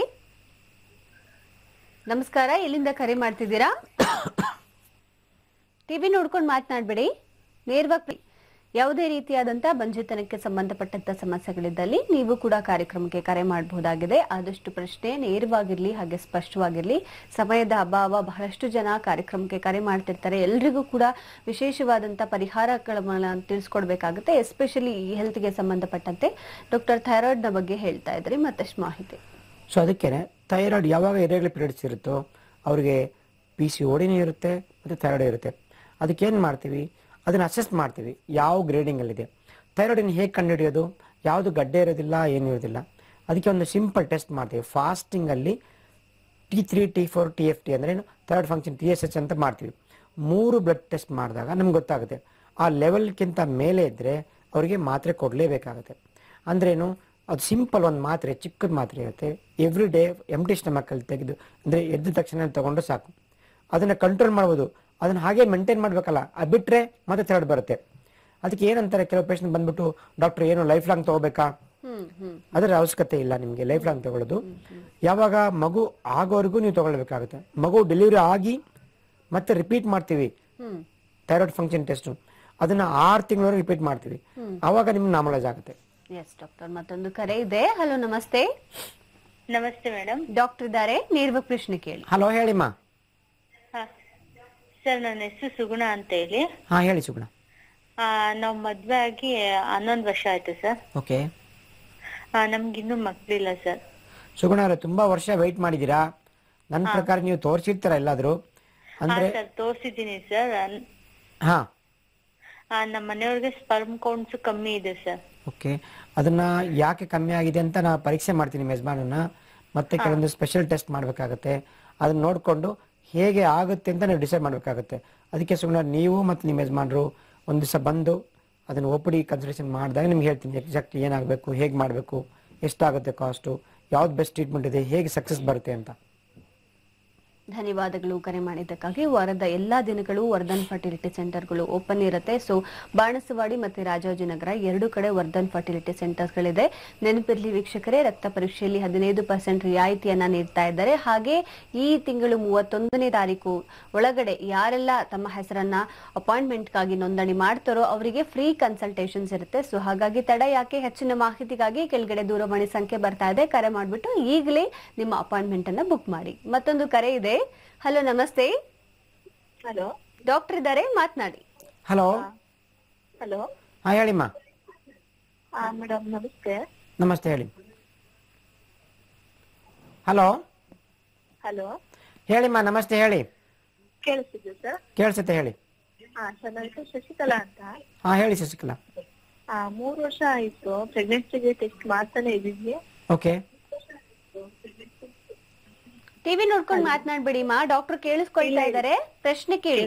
ನಮಸ್ಕಾರ ಎಲ್ಲಿಂದ ಕರೆ ಮಾಡ್ತಿದ್ದೀರಾ ಟಿವಿ ನೋಡ್ಕೊಂಡು ಮಾತನಾಡ್ಬೇಡಿ ನೇರವಾಗಿ ಯಾವುದೇ ರೀತಿಯಾದಂತ ಬಂಜೆತನಕ್ಕೆ ಸಂಬಂಧಪಟ್ಟಂತ ಸಮಸ್ಯೆಗಳಿದ್ದಲ್ಲಿ ನೀವು ಕೂಡ ಕಾರ್ಯಕ್ರಮಕ್ಕೆ ಕರೆ ಮಾಡಬಹುದಾಗಿದೆ ಆದಷ್ಟು ಪ್ರಶ್ನೆ ನೇರವಾಗಿರ್ಲಿ ಹಾಗೆ ಸ್ಪಷ್ಟವಾಗಿರ್ಲಿ ಸಮಯದ ಅಭಾವ ಬಹಳಷ್ಟು ಜನ ಕಾರ್ಯಕ್ರಮಕ್ಕೆ ಕರೆ ಮಾಡ್ತಿರ್ತಾರೆ ಎಲ್ರಿಗೂ ಕೂಡ ವಿಶೇಷವಾದಂತ ಪರಿಹಾರಗಳನ್ನ ತಿಳಿಸ್ಕೊಡ್ಬೇಕಾಗುತ್ತೆ ಎಸ್ಪೆಷಲಿ ಈ ಹೆಲ್ತ್ಗೆ ಸಂಬಂಧಪಟ್ಟಂತೆ ಡಾಕ್ಟರ್ ಥೈರಾಯ್ಡ್ ನ ಬಗ್ಗೆ ಹೇಳ್ತಾ ಇದ್ರಿ ಮತ್ತಷ್ಟು ಮಾಹಿತಿ ಸೊ ಅದಕ್ಕೆ ಥೈರಾಯ್ಡ್ ಯಾವಾಗ ಇರೆಗ್ಯುಲರ್ ಪೀರಿಯಡ್ಸ್ ಇರುತ್ತೋ ಅವ್ರಿಗೆ ಪಿ ಸಿ ಓಡಿನೂ ಇರುತ್ತೆ ಮತ್ತು ಥೈರಾಯ್ಡ್ ಇರುತ್ತೆ ಅದಕ್ಕೆ ಏನು ಮಾಡ್ತೀವಿ ಅದನ್ನು ಅಸೆಸ್ ಮಾಡ್ತೀವಿ ಯಾವ ಗ್ರೇಡಿಂಗಲ್ಲಿದೆ ಥೈರಾಯ್ಡನ್ನು ಹೇಗೆ ಕಂಡುಹಿಡಿಯೋದು ಯಾವುದು ಗಡ್ಡೆ ಇರೋದಿಲ್ಲ ಏನು ಇರೋದಿಲ್ಲ ಅದಕ್ಕೆ ಒಂದು ಸಿಂಪಲ್ ಟೆಸ್ಟ್ ಮಾಡ್ತೀವಿ ಫಾಸ್ಟಿಂಗಲ್ಲಿ T three T four T F T ಅಂದ್ರೆ ಏನು third function T S H ಅಂತ ಮಾಡ್ತೀವಿ ಮೂರು ಬ್ಲಡ್ ಟೆಸ್ಟ್ ಮಾಡಿದಾಗ ನಮ್ಗೆ ಗೊತ್ತಾಗುತ್ತೆ ಆ ಲೆವೆಲ್ಗಿಂತ ಮೇಲೆ ಇದ್ದರೆ ಅವರಿಗೆ ಮಾತ್ರೆ ಕೊಡಲೇಬೇಕಾಗುತ್ತೆ ಅಂದ್ರೇನು ಅದು ಸಿಂಪಲ್ ಒಂದು ಮಾತ್ರೆ ಚಿಕ್ಕದ ಮಾತ್ರೆ ಇರುತ್ತೆ ಎವ್ರಿ ಡೇ ಎಂಟಿ ಸ್ಟಮಕ್ಕಲ್ಲಿ ತೆಗೆದು ಅಂದರೆ ಎದ್ದ ತಕ್ಷಣ ತಗೊಂಡು ಸಾಕು ಅದನ್ನು ಕಂಟ್ರೋಲ್ ಮಾಡ್ಬೋದು ಅದನ್ನು ಹಾಗೆ ಮೇಂಟೈನ್ ಮಾಡಬೇಕಲ್ಲ ಅದು ಬಿಟ್ಟರೆ ಮತ್ತೆ ಥರ್ಡ್ ಬರುತ್ತೆ ಅದಕ್ಕೆ ಏನಂತಾರೆ ಕೆಲವು ಪೇಷಂಟ್ ಬಂದ್ಬಿಟ್ಟು ಡಾಕ್ಟರ್ ಏನು ಲೈಫ್ ಲಾಂಗ್ ತಗೋಬೇಕಾ ಹ್ಮ್ ಹ್ಮ್ ಅದರ ಅವಶ್ಯಕತೆ ಇಲ್ಲ ನಿಮಗೆ ಲೈಫ್ ಲಾಂಗ್ ತಗೊಳ್ಳೋದು ಯಾವಾಗ ಮಗು ಆಗೋವರೆಗೂ ನೀವು ತಗೊಳ್ಬೇಕಾಗುತ್ತೆ ಮಗು ಡೆಲಿವರಿ ಆಗಿ ಮತ್ತೆ ರಿಪೀಟ್ ಮಾಡ್ತೀವಿ ಹ್ಮ್ ಥೈರಾಯ್ಡ್ ಫಂಕ್ಷನ್ ಟೆಸ್ಟ್ ಅದನ್ನ ಆರು ತಿಂಗಳವರೆಗೆ ರಿಪೀಟ್ ಮಾಡ್ತೀವಿ ಅವಾಗ ನಿಮ್ಗೆ ನಾಮಲೇಜ್ ಆಗುತ್ತೆ ಎಸ್ ಡಾಕ್ಟರ್ ಮತ್ತೊಂದು ಕರೆ ಇದೆ ಹಲೋ ನಮಸ್ತೆ ನಮಸ್ತೆ ಮೇಡಮ್ ಡಾಕ್ಟರ್ ಇದ್ದಾರೆ ನೇರವಾಗಿ ಪ್ರಶ್ನೆ ಕೇಳಿ ಹಲೋ ಹೇಳಿಮ್ಮ ಸರ್ ನನ್ನ ಹೆಸರು ಸುಗುಣ ಅಂತ ಹೇಳಿ ಹಾ ಹೇಳಿ ಸುಗುಣ ಆ, ನಾವ್ ಮದ್ವೆ ಆಗಿ ಹನ್ನೊಂದು ವರ್ಷ ಆಯ್ತು ಸರ್ ಓಕೆ ನಮ್ಗಿನ್ನೂ ಮಕ್ಳಿಲ್ಲ ಸರ್ ಸುಗುಣ ಅವರೇ ತುಂಬಾ ವರ್ಷ ವೆಯ್ಟ್ ಮಾಡಿದ್ದೀರಾ ನನ್ನ ಪ್ರಕಾರ ನೀವು ತೋರಿಸಿರ್ತೀರ ಎಲ್ಲಾದ್ರೂ ಹಾ ಅಂದ್ರೆ ಸರ್ ತೋರ್ಸಿದೀನಿ ಸರ್ ಹಾ ನಮ್ಮ ಮನೆಯವ್ರಿಗೆ ಸ್ಪರ್ಮ್ ಕೌಂಟ್ಸ್ ಕಮ್ಮಿ ಇದೆ ಸರ್ ಓಕೆ ಅದನ್ನ ಯಾಕೆ ಕಮ್ಮಿ ಆಗಿದೆ ಅಂತ ನಾ ಪರೀಕ್ಷೆ ಮಾಡ್ತೀನಿ ಮೆಜ್ಮಾನನ್ನ ಮತ್ತೆ ಕೆಲವೊಂದು ಸ್ಪೆಷಲ್ ಟೆಸ್ಟ್ ಮಾಡಬೇಕಾಗತ್ತೆ ಅದನ್ನ ನೋಡಿಕೊಂಡು ಹೇಗೆ ಆಗುತ್ತೆ ಅಂತ ನೀವು ಡಿಸೈಡ್ ಮಾಡಬೇಕಾಗುತ್ತೆ ಅದಕ್ಕೆ ಸುಮ್ಮನೆ ನೀವು ಮತ್ತು ನಿಮ್ಮ ಯಜಮಾನರು ಒಂದು ದಿವಸ ಬಂದು ಅದನ್ನು ಒ ಪಿ ಡಿ ಕನ್ಸಲ್ಟೇಷನ್ ಮಾಡಿದಾಗ ನಿಮ್ಗೆ ಹೇಳ್ತೀನಿ ಎಕ್ಸಾಕ್ಟ್ ಏನಾಗಬೇಕು ಹೇಗೆ ಮಾಡಬೇಕು ಎಷ್ಟಾಗುತ್ತೆ ಕಾಸ್ಟು ಯಾವ್ದು ಬೆಸ್ಟ್ ಟ್ರೀಟ್ಮೆಂಟ್ ಇದೆ ಹೇಗೆ ಸಕ್ಸಸ್ ಬರುತ್ತೆ ಅಂತ ಧನ್ಯವಾದಗಳು ಕರೆ ಮಾಡಿದ್ದಕ್ಕಾಗಿ ವಾರದ ಎಲ್ಲಾ ದಿನಗಳು ವರ್ಧನ್ ಫರ್ಟಿಲಿಟಿ ಸೆಂಟರ್ಗಳು ಓಪನ್ ಇರುತ್ತೆ ಸೊ ಬಾಣಸವಾಡಿ ಮತ್ತೆ ರಾಜಾಜಿನಗರ ಎರಡು ಕಡೆ ವರ್ಧನ್ ಫರ್ಟಿಲಿಟಿ ಸೆಂಟರ್ಗಳಿದೆ ನೆನಪಿರ್ಲಿ ವೀಕ್ಷಕರೇ ರಕ್ತ ಪರೀಕ್ಷೆಯಲ್ಲಿ ಹದಿನೈದು ಪರ್ಸೆಂಟ್ ರಿಯಾಯಿತಿಯನ್ನ ನೀಡ್ತಾ ಇದ್ದಾರೆ ಹಾಗೆ ಈ ತಿಂಗಳು ಮೂವತ್ತೊಂದನೇ ತಾರೀಕು ಒಳಗಡೆ ಯಾರೆಲ್ಲ ತಮ್ಮ ಹೆಸರನ್ನ ಅಪಾಯಿಂಟ್ಮೆಂಟ್ಗಾಗಿ ನೋಂದಣಿ ಮಾಡ್ತಾರೋ ಅವರಿಗೆ ಫ್ರೀ ಕನ್ಸಲ್ಟೇಷನ್ಸ್ ಇರುತ್ತೆ ಸೊ ಹಾಗಾಗಿ ತಡ ಯಾಕೆ ಹೆಚ್ಚಿನ ಮಾಹಿತಿಗಾಗಿ ಕೆಳಗಡೆ ದೂರವಾಣಿ ಸಂಖ್ಯೆ ಬರ್ತಾ ಇದೆ ಕರೆ ಮಾಡಿಬಿಟ್ಟು ಈಗಲೇ ನಿಮ್ಮ ಅಪಾಯಿಂಟ್ಮೆಂಟ್ ಅನ್ನ ಬುಕ್ ಮಾಡಿ ಮತ್ತೊಂದು ಕರೆ ಇದೆ ಹಲೋ ನಮಸ್ತೆ ಹಲೋ ಡಾಕ್ಟರ್ ಇದ್ದಾರೆ ಮಾತನಾಡಿ ಹಲೋ ಹಲೋ ಹಾ ಹೇಳಿಮ್ಮ ಹಾ ಮೇಡಮ್ ನಮಸ್ತೆ ನಮಸ್ತೆ ಹೇಳಿ ಹಲೋ ಹಲೋ ಹೇಳಿಮ್ಮ ನಮಸ್ತೆ ಹೇಳಿ ಕೇಳಿಸ್ತಿದ್ದೆ ಸರ್ ಕೇಳಿಸುತ್ತೆ ಹೇಳಿ ಹಾ ಸರ್ ನನ್ನ ಹೆಸರು ಶಶಿಕಲಾ ಅಂತ ಹಾ ಹೇಳಿ ಶಶಿಕಲಾ ಆ ಮೂರು ವರ್ಷ ಆಯ್ತು ಪ್ರೆಗ್ನೆನ್ಸಿಗೆ ಟೆಸ್ಟ್ ಮಾಡ್ತಾನೆ ಇದ್ದೀವಿ ಓಕೆ ಟಿವಿ ನೋಡ್ಕೊಂಡು ಮಾತನಾಡ್ಬೇಡಿ ಮಾ ಡಾಕ್ಟರ್ ಕೇಳಿಸ್ಕೊಳ್ತಾ ಇದ್ದಾರೆ ಪ್ರಶ್ನೆ ಕೇಳಿ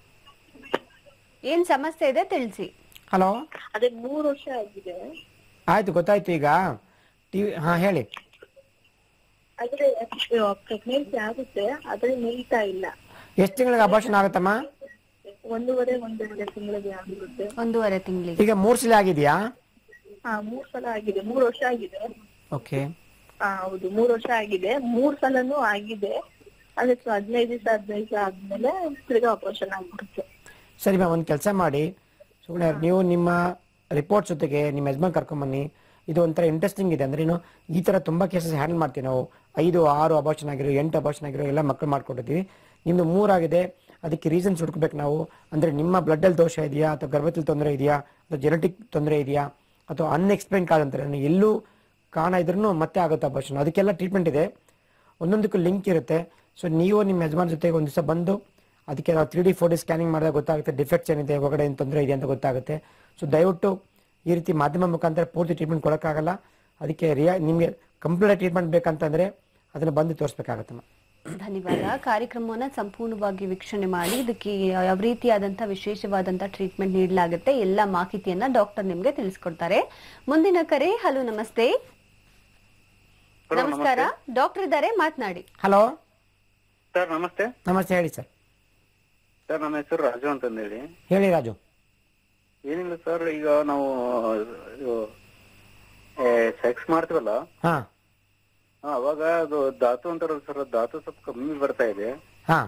ಏನ್ ಸಮಸ್ಯೆ ಇದೆ ತಿಳಿಸಿ ಹಲೋ ಅದೇ ಮೂರು ವರ್ಷ ಆಗಿದೆ ಆಯ್ತು ಗೊತ್ತಾಯ್ತು ಈಗ ಟಿವಿ ಹಾ ಹೇಳಿ ಆದ್ರೆ ಪ್ರೆಗ್ನೆನ್ಸಿ ಆಗುತ್ತೆ ಆದ್ರೆ ನಿಲ್ತಾ ಇಲ್ಲ ಎಷ್ಟು ತಿಂಗಳಿಗೆ ಅಭಾಷಣ ಆಗುತ್ತಮ್ಮ ಒಂದೂವರೆ ಒಂದೂವರೆ ತಿಂಗಳಿಗೆ ಆಗಿರುತ್ತೆ ಒಂದೂವರೆ ತಿಂಗಳಿಗೆ ಈಗ ಮೂರು ಸಲ ಆಗಿದೆಯಾ ಹಾ ಮೂರ್ ಸಲ ಆಗಿದೆ ಮೂರ್ ವರ್ಷ ಆಗಿದೆ ಓಕೆ ಹಾ ಹೌದು ಮೂರ್ ವರ್ಷ ಆಗಿದೆ ಮೂರ್ ಸಲನೂ ಆಗಿದೆ ಅದಕ್ಕೆ ಹದಿನೈದು ದಿವಸ ಹದಿನೈದು ದಿವಸ ಆದ್ಮೇಲೆ ತಿರ್ಗಾ ಆಪರೇಷನ್ ಆಗ್ಬಿಡುತ್ತೆ ಸರಿ ಮ್ಯಾಮ್ ಒಂದು ಕೆಲಸ ಮಾಡಿ ಸುಮ್ಮನೆ ನೀವು ನಿಮ್ಮ ರಿಪೋರ್ಟ್ ಜೊತೆಗೆ ನಿಮ್ಮ ಯಜಮಾನ್ ಕರ್ಕೊಂಬನ್ನಿ ಇದು ಒಂಥರ ಇಂಟ್ರೆಸ್ಟಿಂಗ್ ಇದೆ ಅಂದ್ರೆ ಏನು ಈ ಥರ ತುಂಬ ಕೇಸಸ್ ಹ್ಯಾಂಡಲ್ ಮಾಡ್ತೀವಿ ನಾವು ಐದು ಆರು ಅಬಾರ್ಷನ್ ಆಗಿರೋ ಎಂಟು ಅಬಾರ್ಷನ್ ಆಗಿರೋ ಎಲ್ಲ ಮಕ್ಕಳು ಮಾಡ್ಕೊಟ್ಟಿದ್ದೀವಿ ನಿಮ್ದು ಮೂರಾಗಿದೆ ಅದಕ್ಕೆ ರೀಸನ್ಸ್ ಹುಡ್ಕೋಬೇಕು ನಾವು ಅಂದ್ರೆ ನಿಮ್ಮ ಬ್ಲಡ್ಡಲ್ಲಿ ದೋಷ ಇದೆಯಾ ಅಥವಾ ಗರ್ಭದಲ್ಲಿ ತೊಂದರೆ ಇದೆಯಾ ಅಥವಾ ಜೆನೆಟಿಕ್ ತೊಂದರೆ ಇದೆಯಾ ಅಥವಾ ಅನ್ಎಕ್ಸ್ಪ್ಲೈನ್ ಕಾಲ್ ಅಂತಾರೆ ಎಲ್ಲೂ ಕಾರಣ ಇದ್ರೂ ಮತ್ತೆ ಆಗುತ್ತೆ ಅಬಾರ್ಷನ್ ಅದಕ್ಕೆಲ್ಲ ಟ್ರೀಟ್ಮೆಂಟ್ ಇದೆ ಒಂದೊಂದಕ್ಕೂ ಲಿಂಕ್ ಇರುತ್ತೆ ಸೊ ನೀವು ನಿಮ್ಮ ಯಜಮಾನ್ ಜೊತೆಗೆ ಒಂದು ದಿವಸ ಬಂದು ಅದಕ್ಕೆ ನಾವು three D four D scanning ಮಾಡಿದಾಗ ಗೊತ್ತಾಗುತ್ತೆ ಡಿಫೆಕ್ಟ್ಸ್ ಏನಿದೆ ಒಳಗಡೆ ಏನು ತೊಂದರೆ ಇದೆ ಅಂತ ಗೊತ್ತಾಗುತ್ತೆ ಸೊ ದಯವಿಟ್ಟು ಈ ರೀತಿ ಮಾಧ್ಯಮ ಮುಖಾಂತರ ಪೂರ್ತಿ ಟ್ರೀಟ್ಮೆಂಟ್ ಕೊಡೋಕ್ಕಾಗಲ್ಲ ಅದಕ್ಕೆ ರಿಯಾ ನಿಮಗೆ ಕಂಪ್ಲೀಟ್ ಟ್ರೀಟ್ಮೆಂಟ್ ಬೇಕಂತಂದ್ರೆ ಅದನ್ನು ಬಂದು ತೋರಿಸ್ಬೇಕಾಗತ್ತಮ್ಮ ಧನ್ಯವಾದ ಕಾರ್ಯಕ್ರಮವನ್ನ ಸಂಪೂರ್ಣವಾಗಿ ವೀಕ್ಷಣೆ ಮಾಡಿ ಇದಕ್ಕೆ ಯಾವ ರೀತಿಯಾದಂತಹ ವಿಶೇಷವಾದಂತ ಟ್ರೀಟ್ಮೆಂಟ್ ನೀಡಲಾಗುತ್ತೆ ಎಲ್ಲ ಮಾಹಿತಿಯನ್ನ ಡಾಕ್ಟರ್ ನಿಮ್ಗೆ ತಿಳಿಸ್ಕೊಡ್ತಾರೆ ಮುಂದಿನ ಕರೆ ಹಲೋ ನಮಸ್ತೆ ನಮಸ್ಕಾರ ಡಾಕ್ಟರ್ ಇದ್ದಾರೆ ಮಾತನಾಡಿ ಹಲೋ ಸರ್ ನಮಸ್ತೆ ನಮಸ್ತೆ ಹೇಳಿ ಸರ್ ಸರ್ ನಮ್ಮ ಹೆಸರು ರಾಜು ಅಂತಂದೇಳಿ ಹೇಳಿ ರಾಜು ಏನಿಲ್ಲ ಸರ್ ಈಗ ನಾವು ಸೆಕ್ಸ್ ಮಾಡ್ತೀವಲ್ಲ ಹಾ ಆ, ಅವಾಗ ಅದು ಧಾತು ಅಂತಾರಲ್ಲ ಸರ್ ಧಾತು ಸ್ವಲ್ಪ ಕಮ್ಮಿ ಬರ್ತಾ ಇದೆ ಹಾ